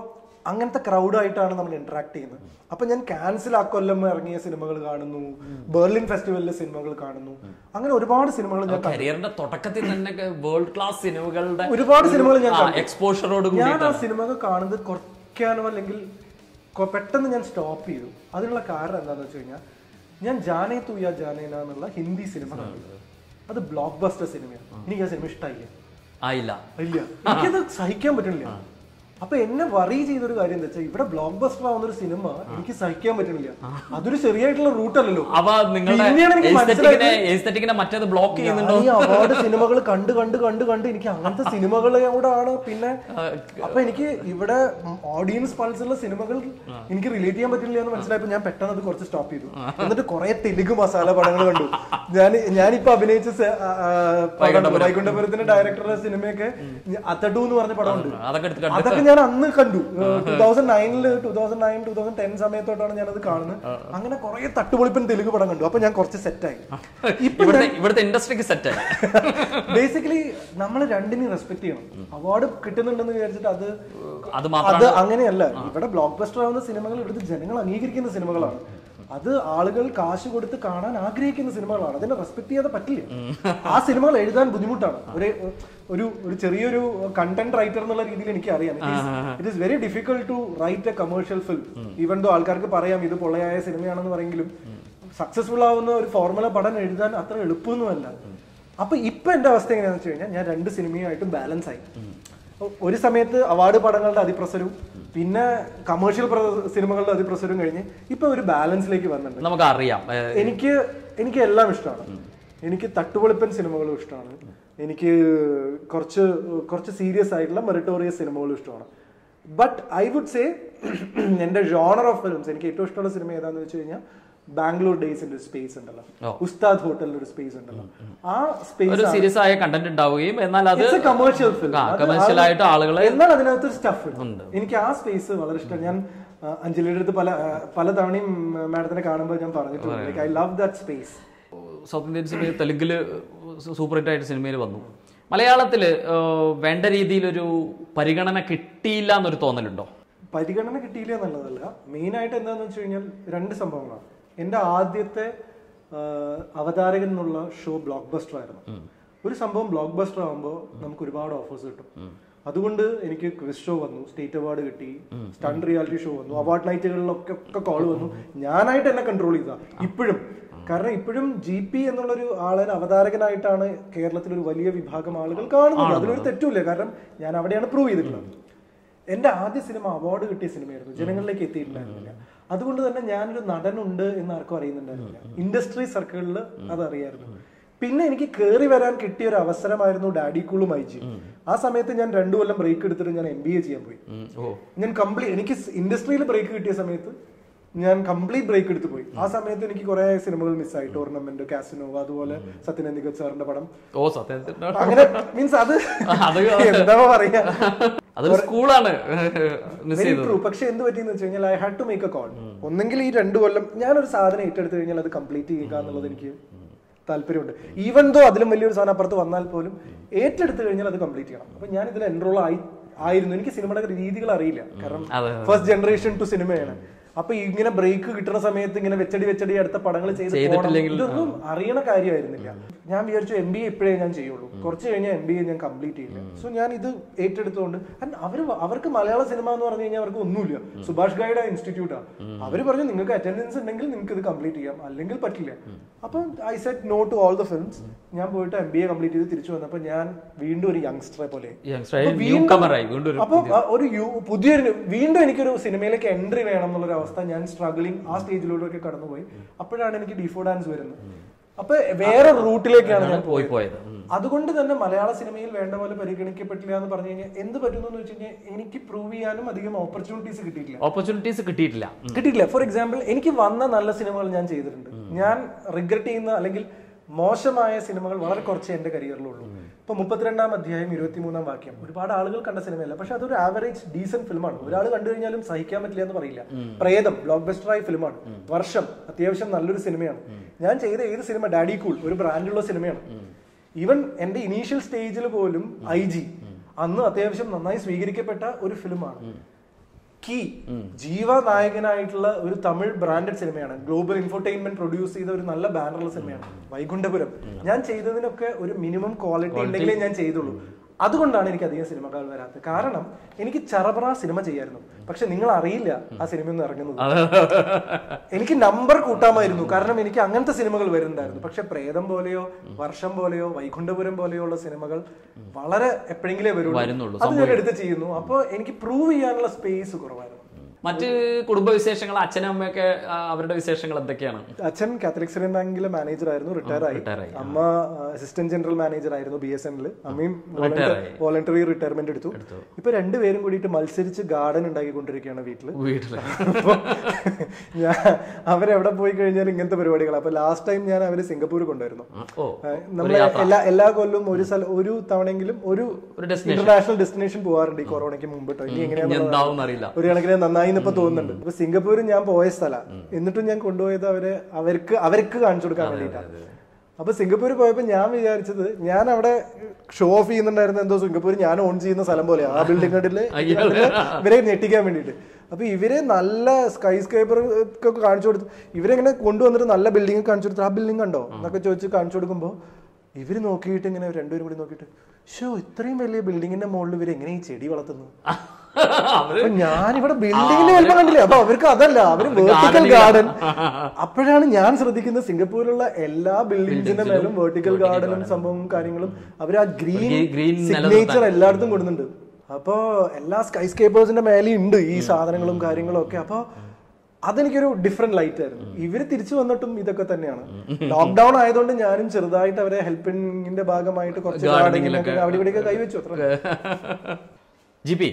അങ്ങനത്തെ ക്രൗഡായിട്ടാണ് നമ്മൾ ഇന്ററാക്ട് ചെയ്യുന്നത് അപ്പൊ ഞാൻ ക്യാൻസൽ ആ കൊല്ലം ഇറങ്ങിയ സിനിമകൾ കാണുന്നു ബെർലിൻ ഫെസ്റ്റിവലിലെ സിനിമകൾ കാണുന്നു അങ്ങനെ ഒരുപാട് സിനിമകൾ ഞാൻ കണ്ടു. കരിയറിന്റെ തുടക്കത്തിൽ തന്നെ വേൾഡ് ക്ലാസ് സിനിമകളുടെ ഒരുപാട് സിനിമകൾ ഞാൻ കണ്ടു. എക്സ്പോഷറോട് ഞാൻ ആ കൂടി സിനിമകൾ കാണുന്നത് കുറയ്ക്കാനോ അല്ലെങ്കിൽ കൊ- പെട്ടെന്ന് ഞാൻ സ്റ്റോപ്പ് ചെയ്തു അതിനുള്ള കാരണം എന്താണെന്ന് വെച്ച് കഴിഞ്ഞാൽ ഞാൻ ജാനേ തുയ ജാനേന എന്നുള്ള ഹിന്ദി സിനിമ കണ്ടു അത് ബ്ലോക്ക് ബസ്റ്റർ സിനിമയാണ് എനിക്ക് ആ സിനിമ ഇഷ്ടമായില്ല ആയില്ല ഇല്ല എനിക്കത് സഹിക്കാൻ പറ്റണില്ല അപ്പൊ എന്നെ വറി ചെയ്തൊരു കാര്യം എന്താ വെച്ചാൽ ഇവിടെ ബ്ലോക്ക് ബസ്റ്റർ ആവുന്ന ഒരു സിനിമ എനിക്ക് സഹിക്കാൻ പറ്റണില്ല അതൊരു ചെറിയായിട്ടുള്ള റൂട്ട് അല്ലല്ലോ അപ്പൊ നിങ്ങളുടെ പിന്നെയാണ് എനിക്ക് എസ്തെറ്റിക്കിനെ മനസ്സിലായത് എസ്തെറ്റിക്കിനെ മറ്റേത് ബ്ലോക്ക് ഞാൻ ചെയ്യുന്നുണ്ടോ ഈ അവാർഡ് സിനിമകൾ കണ്ട് കണ്ട് കണ്ട് കണ്ട് എനിക്ക് അങ്ങനത്തെ സിനിമകളോടാണ് പിന്നെ അപ്പൊ എനിക്ക് ഇവിടെ ഓഡിയൻസ് പൾസുള്ള സിനിമകൾ എനിക്ക് റിലേറ്റ് ചെയ്യാൻ പറ്റില്ല എന്ന് മനസ്സിലായപ്പോ ഞാൻ പെട്ടെന്ന് അത് കുറച്ച് സ്റ്റോപ്പ് ചെയ്തു എന്നിട്ട് കുറെ തെലുങ്ക് മസാല പടങ്ങൾ കണ്ടു ഞാൻ ഞാനിപ്പോ അഭിനയിച്ച സ- ആ, ആ, പടം വൈകുണ്ഠപുരത്തിന്റെ ഡയറക്ടറുടെ സിനിമയൊക്കെ അത്തട്ടു എന്ന് പറഞ്ഞ പടമുണ്ട് അതൊക്കെ എടുത്ത് കണ്ടു അതൊക്കെ ഞാൻ അന്ന് കണ്ടു ടൂ തൗസൻഡ് നയനില് two thousand nine two thousand ten സമയത്തോട്ടാണ് ഞാൻ അത് കാണുന്നത് അങ്ങനെ കുറെ തട്ടുപൊളിപ്പൻ തെലുങ്ക് പടം കണ്ടു അപ്പൊ ഞാൻ കുറച്ച് സെറ്റായി ഇപ്പൊ ഇവിടുത്തെ ഇവിടുത്തെ ഇൻഡസ്ട്രിക്ക് സെറ്റ് ബേസിക്കലി നമ്മൾ രണ്ടിനെയും റെസ്പെക്ട് ചെയ്യണം അവാർഡ് കിട്ടുന്നുണ്ടെന്ന് വിചാരിച്ചിട്ട് അത് അത് അത് മാത്രമാണ് അങ്ങനെയല്ല ഇവിടെ ബ്ലോക്ക് ബസ്റ്റർ ആവുന്ന സിനിമകൾ ഇവിടുത്തെ ജനങ്ങൾ അംഗീകരിക്കുന്ന സിനിമകളാണ് അത് ആളുകൾ കാശ് കൊടുത്ത് കാണാൻ ആഗ്രഹിക്കുന്ന സിനിമകളാണ് അതിനെ റെസ്പെക്ട് ചെയ്യാതെ പറ്റില്ല ആ സിനിമകൾ എഴുതാൻ ബുദ്ധിമുട്ടാണ് ഒരു ഒരു ഒരു ചെറിയൊരു കണ്ടന്റ് റൈറ്റർ എന്നുള്ള രീതിയിൽ എനിക്ക് അറിയാം it is very difficult to write a commercial film even though ആൾക്കാർക്ക് പറയാം ഇത് പൊള്ളയായ സിനിമയാണെന്ന് പറയെങ്കിലും സക്സസ്ഫുൾ ആവുന്ന ഒരു ഫോർമുല പടം എഴുതാൻ അത്ര എളുപ്പമൊന്നുമല്ല അപ്പൊ ഇപ്പൊ എന്റെ അവസ്ഥ എങ്ങനെയാണെന്ന് വെച്ച് കഴിഞ്ഞാൽ ഞാൻ രണ്ട് സിനിമയുമായിട്ടും ബാലൻസ് ആയി ഒ- ഒരു സമയത്ത് അവാർഡ് പടങ്ങളുടെ അതിപ്രസരവും പിന്നെ കമേഴ്ഷ്യൽ സിനിമകളുടെ അതിപ്രസരവും കഴിഞ്ഞ് ഇപ്പൊ ഒരു ബാലൻസിലേക്ക് വന്നിട്ടുണ്ട് നമുക്ക് അറിയാം ഏഹ്, എനിക്ക് എനിക്ക് എല്ലാം ഇഷ്ടമാണ് എനിക്ക് തട്ടുപൊളിപ്പൻ സിനിമകളും ഇഷ്ടമാണ് എനിക്ക് കുറച്ച് കുറച്ച് സീരിയസ് ആയിട്ടുള്ള മെറിറ്റോറിയസ് സിനിമകളും ഇഷ്ടമാണ് ബട്ട് ഐ വുഡ് സേ എൻ്റെ ജോണർ ഓഫ് ഫിലിംസ് എനിക്ക് ഏറ്റവും ഇഷ്ടമുള്ള സിനിമ ഏതാണെന്ന് വെച്ച് കഴിഞ്ഞാൽ ബാംഗ്ലൂർ ഡേയ്സിന്റെ ഒരു സ്പേസ് ഉണ്ടല്ലോ ഉസ്താദ് ഹോട്ടലിന്റെ ഒരു സ്പേസ് ഉണ്ടല്ലോ ആ ഒരു സ്പേസ് സീരിയസ് ആയ കണ്ടന്റ് ഉണ്ടാവുകയും എന്നാൽ അത് കമേഴ്ഷ്യൽ ഫിലിം കമേഴ്ഷ്യൽ ആയിട്ട് ആളുകളെ എന്നാൽ അതിനകത്ത് സ്റ്റഫ് ഉണ്ട് എനിക്ക് ആ സ്പേസ് വളരെ ഇഷ്ടം ഞാൻ ആ, അഞ്ജലിയുടെ അടുത്ത് പല ആ, പല തവണയും മാഡത്തിനെ കാണുമ്പോൾ ഞാൻ പറഞ്ഞിട്ടുണ്ട് I love that space south Indian സിനിമ തെലുങ്കില് സൂപ്പർ ഹിറ്റ് ആയിട്ട് സിനിമയിൽ വന്നു മലയാളത്തില് ഏഹ്, വേണ്ട രീതിയിലൊരു പരിഗണന കിട്ടിയില്ല എന്നൊരു തോന്നലുണ്ടോ പരിഗണന കിട്ടിയില്ല എന്നുള്ളതല്ല മെയിൻ ആയിട്ട് എന്താന്ന് വെച്ച് കഴിഞ്ഞാൽ രണ്ട് സംഭവങ്ങളാണ് എൻ്റെ ആദ്യത്തെ ആ, അവതാരകൻ എന്നുള്ള ഷോ ബ്ലോക്ക് ബസ്റ്റർ ആയിരുന്നു ഒരു സംഭവം ബ്ലോക്ക് ബസ്റ്റർ ആകുമ്പോൾ നമുക്ക് ഒരുപാട് ഓഫേഴ്സ് കിട്ടും അതുകൊണ്ട് എനിക്ക് ക്വിസ് ഷോ വന്നു സ്റ്റേറ്റ് അവാർഡ് കിട്ടി സ്റ്റണ്ട് റിയാലിറ്റി ഷോ വന്നു അവാർഡ് നൈറ്റുകളിലൊക്കെ ഒക്കെ കോൾ വന്നു ഞാനായിട്ട് എന്നെ കൺട്രോൾ ചെയ്ത ഇപ്പോഴും കാരണം ഇപ്പോഴും ജി പി എന്നുള്ളൊരു ആളിനെ അവതാരകനായിട്ടാണ് കേരളത്തിൽ ഒരു വലിയ വിഭാഗം ആളുകൾ കാണുന്നത് അതിലൊരു തെറ്റുമില്ല കാരണം ഞാൻ അവിടെയാണ് പ്രൂവ് ചെയ്തിട്ടുള്ളത് എന്റെ ആദ്യ സിനിമ അവാർഡ് കിട്ടിയ സിനിമയായിരുന്നു ജനങ്ങളിലേക്ക് എത്തിയിട്ടുണ്ടായിരുന്നില്ല അതുകൊണ്ട് തന്നെ ഞാനൊരു നടനുണ്ട് എന്ന് ആർക്കും അറിയുന്നുണ്ടായിരുന്നില്ല ഇൻഡസ്ട്രി സർക്കിളിൽ അത് അറിയായിരുന്നു പിന്നെ എനിക്ക് കയറി വരാൻ കിട്ടിയ ഒരു അവസരമായിരുന്നു ഡാഡി കൂളും ഐജി ആ സമയത്ത് ഞാൻ രണ്ടു കൊല്ലം ബ്രേക്ക് എടുത്തിട്ട് ഞാൻ എം ബി എ ചെയ്യാൻ പോയി ഓ ഞാൻ കംപ്ലീറ്റ് എനിക്ക് ഇൻഡസ്ട്രിയിൽ ബ്രേക്ക് കിട്ടിയ സമയത്ത് ഞാൻ കംപ്ലീറ്റ് ബ്രേക്ക് എടുത്ത് പോയി ആ സമയത്ത് എനിക്ക് കുറെ സിനിമകൾ മിസ്സായി ടൂർണമെന്റ് കാസിനോ അതുപോലെ സത്യനന്ദികത് സാറിന്റെ പടം ഓ സത്യത്തിൽ അങ്ങനെ മീൻസ് അത് അത് എന്താ പറയാ അതൊരു സ്കൂളാണ് മിസ് വെരി ചെയ്തത് ട്രൂ പക്ഷെ എന്ത് പറ്റിയെന്ന് വെച്ച് കഴിഞ്ഞാൽ I had to make a call ഒന്നെങ്കിൽ ഈ രണ്ടു കൊല്ലം ഞാനൊരു സാധനം ഏറ്റെടുത്ത് കഴിഞ്ഞാൽ അത് കംപ്ലീറ്റ് ചെയ്യുക എന്നുള്ളത് എനിക്ക് താല്പര്യമുണ്ട് ഈവൻ ദോ അതിലും വലിയൊരു സാധനം അപ്പുറത്ത് വന്നാൽ പോലും ഏറ്റെടുത്ത് കഴിഞ്ഞാൽ അത് കംപ്ലീറ്റ് ചെയ്യണം അപ്പൊ ഞാൻ ഇതിൽ എൻറോൾ ആയി ആയിരുന്നു എനിക്ക് സിനിമയുടെ രീതികൾ അറിയില്ല കാരണം അതെ, ഫസ്റ്റ് ജനറേഷൻ ടു സിനിമയാണ് അപ്പൊ ഇങ്ങനെ ബ്രേക്ക് കിട്ടുന്ന സമയത്ത് ഇങ്ങനെ വെച്ചടി വെച്ചടി അടുത്ത പടങ്ങൾ ചെയ്ത് പോണം. ചെയ്തിട്ടില്ലെങ്കിൽ- ഇതൊന്നും അറിയണ കാര്യമായിരുന്നില്ല ഞാൻ വിചാരിച്ചു എം ബി എ ഇപ്പോഴേ ഞാൻ ചെയ്യുള്ളൂ കുറച്ച് കഴിഞ്ഞാൽ എം ബി എ ഞാൻ കംപ്ലീറ്റ് ചെയ്യില്ല സോ ഞാൻ ഇത് ഏറ്റെടുത്തുകൊണ്ട് and അവര് അവർക്ക് മലയാള സിനിമ എന്ന് പറഞ്ഞു കഴിഞ്ഞാൽ അവർക്ക് ഒന്നുമില്ല സുഭാഷ് ഗൈഡ് ഇൻസ്റ്റിറ്റ്യൂട്ടാ അവര് പറഞ്ഞു നിങ്ങൾക്ക് അറ്റൻഡൻസ് ഉണ്ടെങ്കിൽ നിങ്ങൾക്ക് ഇത് കംപ്ലീറ്റ് ചെയ്യാം അല്ലെങ്കിൽ പറ്റില്ല അപ്പൊ I said no to all the films ഞാൻ പോയിട്ട് എം ബി എ കംപ്ലീറ്റ് ചെയ്ത് തിരിച്ചു വന്നപ്പോൾ ഞാൻ വീണ്ടും ഒരു യങ്സ്റ്ററെ പോലെ Youngster ആയി newcomer ആയി. വീണ്ടും ഒരു അപ്പൊ ആ ഒരു യു- പുതിയൊരു വീണ്ടും എനിക്കൊരു സിനിമയിലേക്ക് എൻട്രി വേണം എന്നുള്ളൊരു അവസ്ഥ ഞാൻ സ്ട്രഗിളിങ് ആ സ്റ്റേജിലൂടെ ഒക്കെ കടന്നുപോയി അപ്പോഴാണ് എനിക്ക് ഡിഫോ ഡാൻസ് വരുന്നത് അപ്പൊ വേറെ റൂട്ടിലേക്കാണ് ഞാൻ പോയി പോയത് ഉം. അതുകൊണ്ട് തന്നെ മലയാള സിനിമയിൽ വേണ്ട പോലെ പരിഗണിക്കപ്പെട്ടില്ല എന്ന് പറഞ്ഞു കഴിഞ്ഞാൽ എന്ത് പറ്റുന്നു എന്ന് വെച്ച് കഴിഞ്ഞാൽ എനിക്ക് പ്രൂവ് ചെയ്യാനും അധികം ഓപ്പർച്യൂണിറ്റീസ് കിട്ടിയിട്ടില്ല ഓപ്പർച്യൂണിറ്റീസ് കിട്ടിയിട്ടില്ല ഉം. കിട്ടിയിട്ടില്ല ഫോർ എക്സാമ്പിൾ എനിക്ക് വന്ന നല്ല സിനിമകൾ ഞാൻ ചെയ്തിട്ടുണ്ട് ഞാൻ റിഗ്രറ്റ് ചെയ്യുന്ന അല്ലെങ്കിൽ മോശമായ സിനിമകൾ വളരെ കുറച്ച് എന്റെ കരിയറിലുള്ളൂ ഇപ്പൊ മുപ്പത്തിരണ്ടാം അധ്യായം ഇരുപത്തിമൂന്നാം വാക്യം ഒരുപാട് ആളുകൾ കണ്ട സിനിമയല്ല പക്ഷെ അതൊരു ആവറേജ് ഡീസന്റ് ഫിലിമാണ് ഒരാൾ കണ്ടു കഴിഞ്ഞാലും സഹിക്കാൻ പറ്റില്ല എന്ന് പറയില്ല പ്രേതം ബ്ലോക്ക് ബസ്റ്ററായ ഫിലിമാണ് വർഷം അത്യാവശ്യം നല്ലൊരു സിനിമയാണ് ഞാൻ ചെയ്ത ഏത് സിനിമ ഡാഡി കൂൾ ഒരു ബ്രാൻഡുള്ള സിനിമയാണ് ഈവൻ എന്റെ ഇനീഷ്യൽ സ്റ്റേജിൽ പോലും ഐ ജി അന്ന് അത്യാവശ്യം നന്നായി സ്വീകരിക്കപ്പെട്ട ഒരു ഫിലിമാണ് കീ ജീവ നായകനായിട്ടുള്ള ഒരു തമിഴ് ബ്രാൻഡഡ് സിനിമയാണ് ഗ്ലോബൽ ഇൻഫോർടൈൻമെന്റ് പ്രൊഡ്യൂസ് ചെയ്ത ഒരു നല്ല ബാനറുള്ള സിനിമയാണ് വൈകുണ്ഠപുരം ഞാൻ ചെയ്തതിനൊക്കെ ഒരു മിനിമം ക്വാളിറ്റി ഉണ്ടെങ്കിലേ ഞാൻ ചെയ്തുള്ളൂ അതുകൊണ്ടാണ് എനിക്ക് അധികം സിനിമകൾ വരാത്തത് കാരണം എനിക്ക് ചറപറ സിനിമ ചെയ്യായിരുന്നു പക്ഷെ നിങ്ങൾ അറിയില്ല ആ സിനിമ ഒന്നും ഇറങ്ങുന്നത് എനിക്ക് നമ്പർ കൂട്ടാമായിരുന്നു കാരണം എനിക്ക് അങ്ങനത്തെ സിനിമകൾ വരുന്നുണ്ടായിരുന്നു പക്ഷെ പ്രേതം പോലെയോ വർഷം പോലെയോ വൈകുണ്ഠപുരം പോലെയോ ഉള്ള സിനിമകൾ വളരെ എപ്പോഴെങ്കിലേ വരുള്ളൂ വരുന്നുള്ളൂ, അത് ഞാൻ എടുത്ത് ചെയ്യുന്നു അപ്പോൾ എനിക്ക് പ്രൂവ് ചെയ്യാനുള്ള സ്പേസ് കുറവായിരുന്നു മറ്റ് കുടുംബ വിശേഷങ്ങൾ അച്ഛനും അമ്മയൊക്കെ ആ, അവരുടെ വിശേഷങ്ങൾ എന്തൊക്കെയാണ് അച്ഛൻ കാത്തലിക് സിറിയൻ ബാങ്കിലെ മാനേജർ ആയിരുന്നു റിട്ടയർ ആയി retire ആയി. അമ്മ അസിസ്റ്റന്റ് ജനറൽ മാനേജർ ആയിരുന്നു ബി എസ് എനിൽ അമ്മയും Retire ആയി. വോളണ്ടറി റിട്ടയർമെന്റ് എടുത്തു ഇപ്പൊ രണ്ടുപേരും കൂടിയിട്ട് മത്സരിച്ച് ഗാർഡൻ ഉണ്ടാക്കിക്കൊണ്ടിരിക്കുകയാണ് വീട്ടില് വീട്ടില് അപ്പൊ ഞാൻ അവരെവിടെ പോയി കഴിഞ്ഞാൽ ഇങ്ങനത്തെ പരിപാടികൾ അപ്പൊ ലാസ്റ്റ് ടൈം ഞാൻ അവര് സിംഗപ്പൂർ കൊണ്ടുവരുന്നു ഓ നമ്മൾ എല്ലാ എല്ലാ കൊല്ലവും ഒരു സ്ഥലം ഒരു തവണയെങ്കിലും ഒരു ഒരു destination. ഇന്റർനാഷണൽ ഡെസ്റ്റിനേഷൻ പോകാറുണ്ട് ഈ കൊറോണയ്ക്ക് മുമ്പിട്ടോ ഇനി ഇനി എങ്ങനെയാണെന്നുള്ളത് എന്താവും അറിയില്ല ഒരു കണക്കിന് നന്നായി ഇപ്പൊ തോന്നുന്നുണ്ട് അപ്പൊ സിംഗപ്പൂർ ഞാൻ പോയ സ്ഥല എന്നിട്ടും ഞാൻ കൊണ്ടുപോയത് അവരെ അവർക്ക് അവർക്ക് കാണിച്ചു കൊടുക്കാൻ വേണ്ടിയിട്ടാണ് അപ്പൊ സിംഗപ്പൂർ പോയപ്പോ ഞാൻ വിചാരിച്ചത് ഞാൻ അവിടെ ഷോ ഓഫ് ചെയ്യുന്നുണ്ടായിരുന്ന എന്തോ സിംഗപ്പൂർ ഞാൻ ഓൺ ചെയ്യുന്ന സ്ഥലം പോലെ ആ ബിൽഡിംഗ് ഇവരെ ഞെട്ടിക്കാൻ വേണ്ടിയിട്ട് അപ്പൊ ഇവരെ നല്ല സ്കൈ സ്കൈപ്പർ ഒക്കെ കാണിച്ചു കൊടുത്തു ഇവരെങ്ങനെ കൊണ്ടുവന്നിട്ട് നല്ല ബിൽഡിംഗ് കാണിച്ചു കൊടുത്തു ആ ബിൽഡിംഗ് കണ്ടോ എന്നൊക്കെ ചോദിച്ച് കാണിച്ചു കൊടുക്കുമ്പോ ഇവര് നോക്കിയിട്ട് ഇങ്ങനെ രണ്ടുപേരും കൂടി നോക്കിയിട്ട് ഷോ ഇത്രയും വലിയ ബിൽഡിങ്ങിന്റെ മുകളിൽ ഇവർ എങ്ങനെ ഈ ചെടി വളർത്തുന്നു അവര് അപ്പൊ ഞാനിവിടെ ബിൽഡിങ്ങിന്റെ വലിപ്പം കണ്ടില്ലേ അപ്പൊ അവർക്ക് അതല്ല അവര് വേർട്ടിക്കൽ ഗാർഡൻ അപ്പോഴാണ് ഞാൻ ശ്രദ്ധിക്കുന്നത് സിംഗപ്പൂരിലുള്ള എല്ലാ ബിൽഡിംഗ്സിന്റെ മേലും വേർട്ടിക്കൽ ഗാർഡനും സംഭവവും കാര്യങ്ങളും അവർ ആ ഗ്രീൻ Green- green സിഗ്നേച്ചർ എല്ലായിടത്തും കൊടുക്കുന്നുണ്ട് അപ്പോ എല്ലാ സ്കൈ സ്കേപ്പേഴ്സിന്റെ മേലെയും ഉണ്ട് ഈ സാധനങ്ങളും കാര്യങ്ങളും ഒക്കെ അപ്പൊ അതെനിക്കൊരു ഡിഫറെന്റ് ലൈറ്റ് ആയിരുന്നു ഇവര് തിരിച്ചു വന്നിട്ടും ഇതൊക്കെ തന്നെയാണ് ലോക്ക്ഡൌൺ ആയതുകൊണ്ട് ഞാനും ചെറുതായിട്ട് അവരെ ഹെൽപ്പിംഗിന്റെ ഭാഗമായിട്ട് കുറച്ച് Gardening-ലൊക്കെ. ഗാർഡനിങ്ങിലൊക്കെ അവിടെ ഇവിടെയൊക്കെ കൈവച്ചു അത്ര ജി പി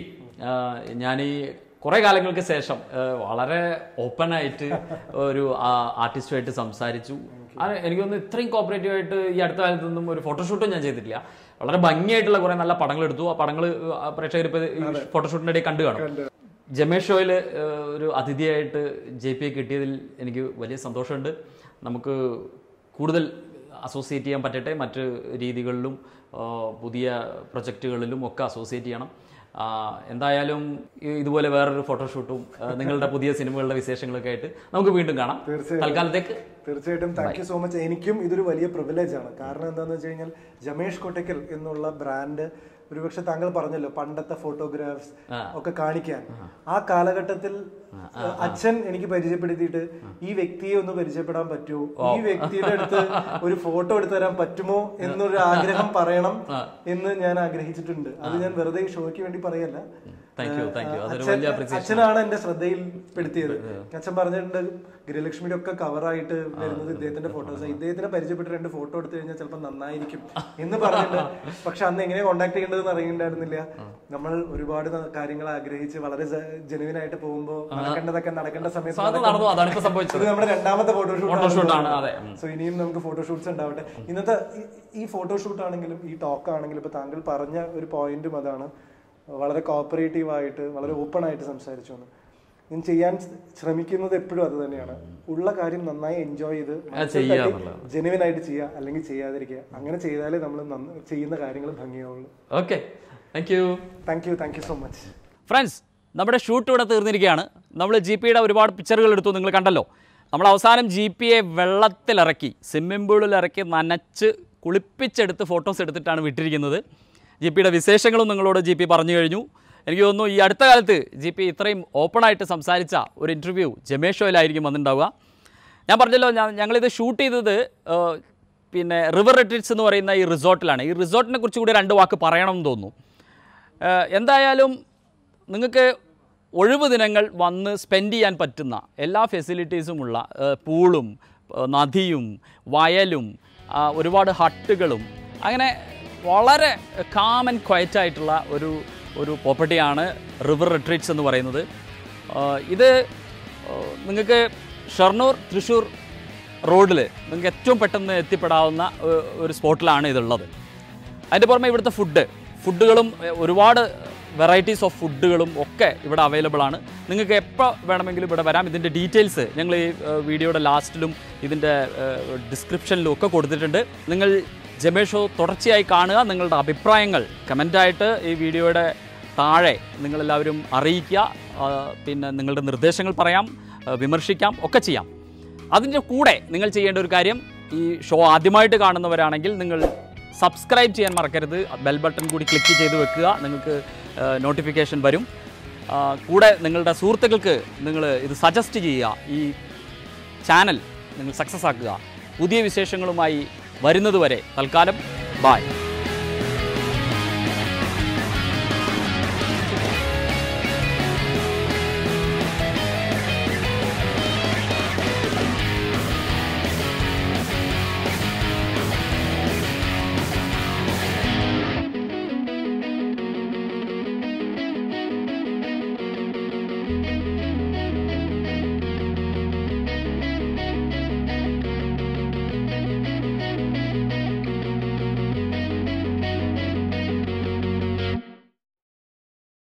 ഞാൻ ഈ കുറെ കാലങ്ങൾക്ക് ശേഷം ആ, വളരെ ഓപ്പൺ ആയിട്ട് ഒരു ആർട്ടിസ്റ്റുമായിട്ട് സംസാരിച്ചു അത് എനിക്ക് തോന്നുന്നു ഇത്രയും കോപ്പറേറ്റീവ് ആയിട്ട് ഈ അടുത്ത കാലത്തൊന്നും ഒരു ഫോട്ടോഷൂട്ടും ഞാൻ ചെയ്തിട്ടില്ല വളരെ ഭംഗിയായിട്ടുള്ള കുറെ നല്ല പടങ്ങൾ എടുത്തു ആ പടങ്ങൾ പ്രേക്ഷകർ ഇപ്പൊ ഈ ഫോട്ടോഷൂട്ടിന്റെ ഇടയിൽ കണ്ടു കാണും ജമേഷ് ഷോയിൽ ഒരു അതിഥിയായിട്ട് ജെ പി കിട്ടിയതിൽ എനിക്ക് വലിയ സന്തോഷമുണ്ട് നമുക്ക് കൂടുതൽ അസോസിയേറ്റ് ചെയ്യാൻ പറ്റട്ടെ മറ്റ് രീതികളിലും ആ, പുതിയ പ്രൊജക്റ്റുകളിലും ഒക്കെ അസോസിയേറ്റ് ചെയ്യണം ആ, എന്തായാലും ഈ- ഇതുപോലെ വേറൊരു ഫോട്ടോഷൂട്ടും ആ, നിങ്ങളുടെ പുതിയ സിനിമകളുടെ വിശേഷങ്ങളൊക്കെ ആയിട്ട് നമുക്ക് വീണ്ടും കാണാം തൽക്കാലത്തേക്ക് തീർച്ചയായിട്ടും താങ്ക് യു സോ മച്ച് എനിക്കും ഇതൊരു വലിയ പ്രിവിലേജ് ആണ് കാരണം എന്താണെന്ന് വെച്ച് കഴിഞ്ഞാൽ ജമേഷ് കൊട്ടക്കൽ എന്നുള്ള ബ്രാൻഡ് ഒരുപക്ഷെ താങ്കൾ പറഞ്ഞല്ലോ പണ്ടത്തെ ഫോട്ടോഗ്രാഫ്സ് ഒക്കെ കാണിക്കാൻ ആ കാലഘട്ടത്തിൽ അച്ഛൻ എനിക്ക് പരിചയപ്പെടുത്തിയിട്ട് ഈ വ്യക്തിയെ ഒന്ന് പരിചയപ്പെടാൻ പറ്റുമോ ഈ വ്യക്തിയുടെ അടുത്ത് ഒരു ഫോട്ടോ എടുത്തു തരാൻ പറ്റുമോ എന്നൊരു ആഗ്രഹം പറയണം എന്ന് ഞാൻ ആഗ്രഹിച്ചിട്ടുണ്ട് അത് ഞാൻ വെറുതെ ഷോയ്ക്ക് വേണ്ടി പറയല്ല താങ്ക് യു താങ്ക് യു അതൊരു അച്ഛൻ- വലിയ അപ്രീസിയേഷൻ അച്ഛനാണ് എന്റെ ശ്രദ്ധയിൽപ്പെടുത്തിയത് അച്ഛൻ പറഞ്ഞിട്ടുണ്ട് ഗൃഹലക്ഷ്മിയുടെ ഒക്കെ കവറായിട്ട് വരുന്നത് ഇദ്ദേഹത്തിന്റെ ഫോട്ടോസ് ഇദ്ദേഹത്തിനെ പരിചയപ്പെട്ട് രണ്ട് ഫോട്ടോ എടുത്തു കഴിഞ്ഞാൽ ചിലപ്പോൾ നന്നായിരിക്കും എന്ന് പറഞ്ഞിട്ടുണ്ട് പക്ഷെ അന്ന് എങ്ങനെ കോണ്ടാക്ട് ചെയ്യേണ്ടതെന്ന് അറിയണ്ടായിരുന്നില്ല നമ്മൾ ഒരുപാട് ന- കാര്യങ്ങൾ ആഗ്രഹിച്ച് വളരെ ജെനുവിൻ ആയിട്ട് പോകുമ്പോൾ നടക്കേണ്ടതൊക്കെ നടക്കേണ്ട സമയത്ത് അത് നടക്കും. നടന്നു അതാണ് ഇപ്പൊ സംഭവിച്ചത് ഇത് നമ്മുടെ രണ്ടാമത്തെ ഫോട്ടോഷൂട്ട് Photoshoot ആണ്, അതെ. ഉം. സോ ഇനിയും നമുക്ക് ഫോട്ടോഷൂട്ട്സ് ഉണ്ടാവട്ടെ ഇന്നത്തെ ഈ- ഈ ഫോട്ടോഷൂട്ട് ആണെങ്കിലും ഈ ടോക്ക് ആണെങ്കിലും ഇപ്പൊ താങ്കൾ പറഞ്ഞ ഒരു പോയിന്റും അതാണ് വളരെ കോപ്പറേറ്റീവ് ആയിട്ട് വളരെ ഓപ്പൺ ആയിട്ട് സംസാരിച്ചു എന്ന്. ഞാൻ ചെയ്യാൻ ശ്രമിക്കുന്നത് എപ്പോഴും അത് തന്നെയാണ് ഉള്ള കാര്യം നന്നായി എൻജോയ് ചെയ്ത് ചെയ്യുക എന്നുള്ളത്. ജെനുവിൻ ആയിട്ട് ചെയ്യുക അല്ലെങ്കിൽ ചെയ്യാതിരിക്കുക അങ്ങനെ ചെയ്താലേ നമ്മൾ ചെയ്യുന്ന കാര്യങ്ങൾ ഭംഗിയാവുള്ളൂ okay thank you thank you thank you so much friends നമ്മുടെ ഷൂട്ട് ഇവിടെ തീർന്നിരിക്കുകയാണ് നമ്മൾ ജി പിയുടെ ഒരുപാട് പിക്ചറുകൾ എടുത്തു നിങ്ങൾ കണ്ടല്ലോ നമ്മൾ അവസാനം ജി പിയെ വെള്ളത്തിലിറക്കി സ്വിമ്മിംഗ് പൂളിൽ ഇറക്കി നനച്ച് കുളിപ്പിച്ചെടുത്ത് ഫോട്ടോസ് എടുത്തിട്ടാണ് വിട്ടിരിക്കുന്നത് ജി പിയുടെ വിശേഷങ്ങളും നിങ്ങളോട് ജി പി പറഞ്ഞു കഴിഞ്ഞു എനിക്ക് തോന്നുന്നു ഈ അടുത്ത കാലത്ത് ജി പി ഇത്രയും ഓപ്പണായിട്ട് സംസാരിച്ച ഒരു ഇൻ്റർവ്യൂ ജമേഷ് ഷോയിലായിരിക്കും വന്നിട്ടുണ്ടാവുക ഞാൻ പറഞ്ഞല്ലോ ഞാൻ ഞങ്ങളിത് ഷൂട്ട് ചെയ്തത് ഏഹ്, പിന്നെ റിവർ റിട്രീറ്റ്സ് എന്ന് പറയുന്ന ഈ റിസോർട്ടിലാണ് ഈ റിസോർട്ടിനെ കുറിച്ച് കൂടി രണ്ട് വാക്ക് പറയണമെന്ന് തോന്നുന്നു ഏഹ്, എന്തായാലും നിങ്ങൾക്ക് ഒഴിവ് ദിനങ്ങൾ വന്ന് സ്പെൻഡ് ചെയ്യാൻ പറ്റുന്ന എല്ലാ ഫെസിലിറ്റീസുമുള്ള ഏഹ്, പൂളും ഏഹ്, നദിയും വയലും ആ, ഒരുപാട് ഹട്ടുകളും അങ്ങനെ വളരെ കാം ആൻഡ് ക്വയറ്റ് ആയിട്ടുള്ള ഒരു ഒരു പ്രോപ്പർട്ടിയാണ് റിവർ റിട്രീറ്റ്സ് എന്ന് പറയുന്നത് ഏഹ്, ഇത് ഏഹ്, നിങ്ങൾക്ക് ഷൊർണൂർ തൃശ്ശൂർ റോഡിൽ നിങ്ങൾക്ക് ഏറ്റവും പെട്ടെന്ന് എത്തിപ്പെടാവുന്ന ഏഹ്, ഒരു സ്പോട്ടിലാണ് ഇതുള്ളത് അതിൻ്റെ പുറമെ ഇവിടുത്തെ ഫുഡ് ഫുഡുകളും ഏഹ്, ഒരുപാട് വെറൈറ്റീസ് ഓഫ് ഫുഡുകളും ഒക്കെ ഇവിടെ അവൈലബിൾ ആണ് നിങ്ങൾക്ക് എപ്പോൾ വേണമെങ്കിലും ഇവിടെ വരാം ഇതിൻ്റെ ഡീറ്റെയിൽസ് ഞങ്ങൾ ഈ ഏഹ്, വീഡിയോയുടെ ലാസ്റ്റിലും ഇതിൻ്റെ ഏഹ്, ഡിസ്ക്രിപ്ഷനിലും ഒക്കെ കൊടുത്തിട്ടുണ്ട് നിങ്ങൾ ജമേഷോ തുടർച്ചയായി കാണുക നിങ്ങളുടെ അഭിപ്രായങ്ങൾ കമൻ്റായിട്ട് ഈ വീഡിയോയുടെ താഴെ നിങ്ങളെല്ലാവരും അറിയിക്കുക ആ, പിന്നെ നിങ്ങളുടെ നിർദ്ദേശങ്ങൾ പറയാം ആ, വിമർശിക്കാം ഒക്കെ ചെയ്യാം അതിൻ്റെ കൂടെ നിങ്ങൾ ചെയ്യേണ്ട ഒരു കാര്യം ഈ ഷോ ആദ്യമായിട്ട് കാണുന്നവരാണെങ്കിൽ നിങ്ങൾ സബ്സ്ക്രൈബ് ചെയ്യാൻ മറക്കരുത് ബെൽ ബട്ടൺ കൂടി ക്ലിക്ക് ചെയ്ത് വെക്കുക നിങ്ങൾക്ക് നോട്ടിഫിക്കേഷൻ വരും ആ, കൂടെ നിങ്ങളുടെ സുഹൃത്തുക്കൾക്ക് നിങ്ങൾ ഇത് സജസ്റ്റ് ചെയ്യുക ഈ ചാനൽ നിങ്ങൾ സക്സസ് ആക്കുക പുതിയ വിശേഷങ്ങളുമായി വരുന്നതുവരെ തൽക്കാലം ബായ്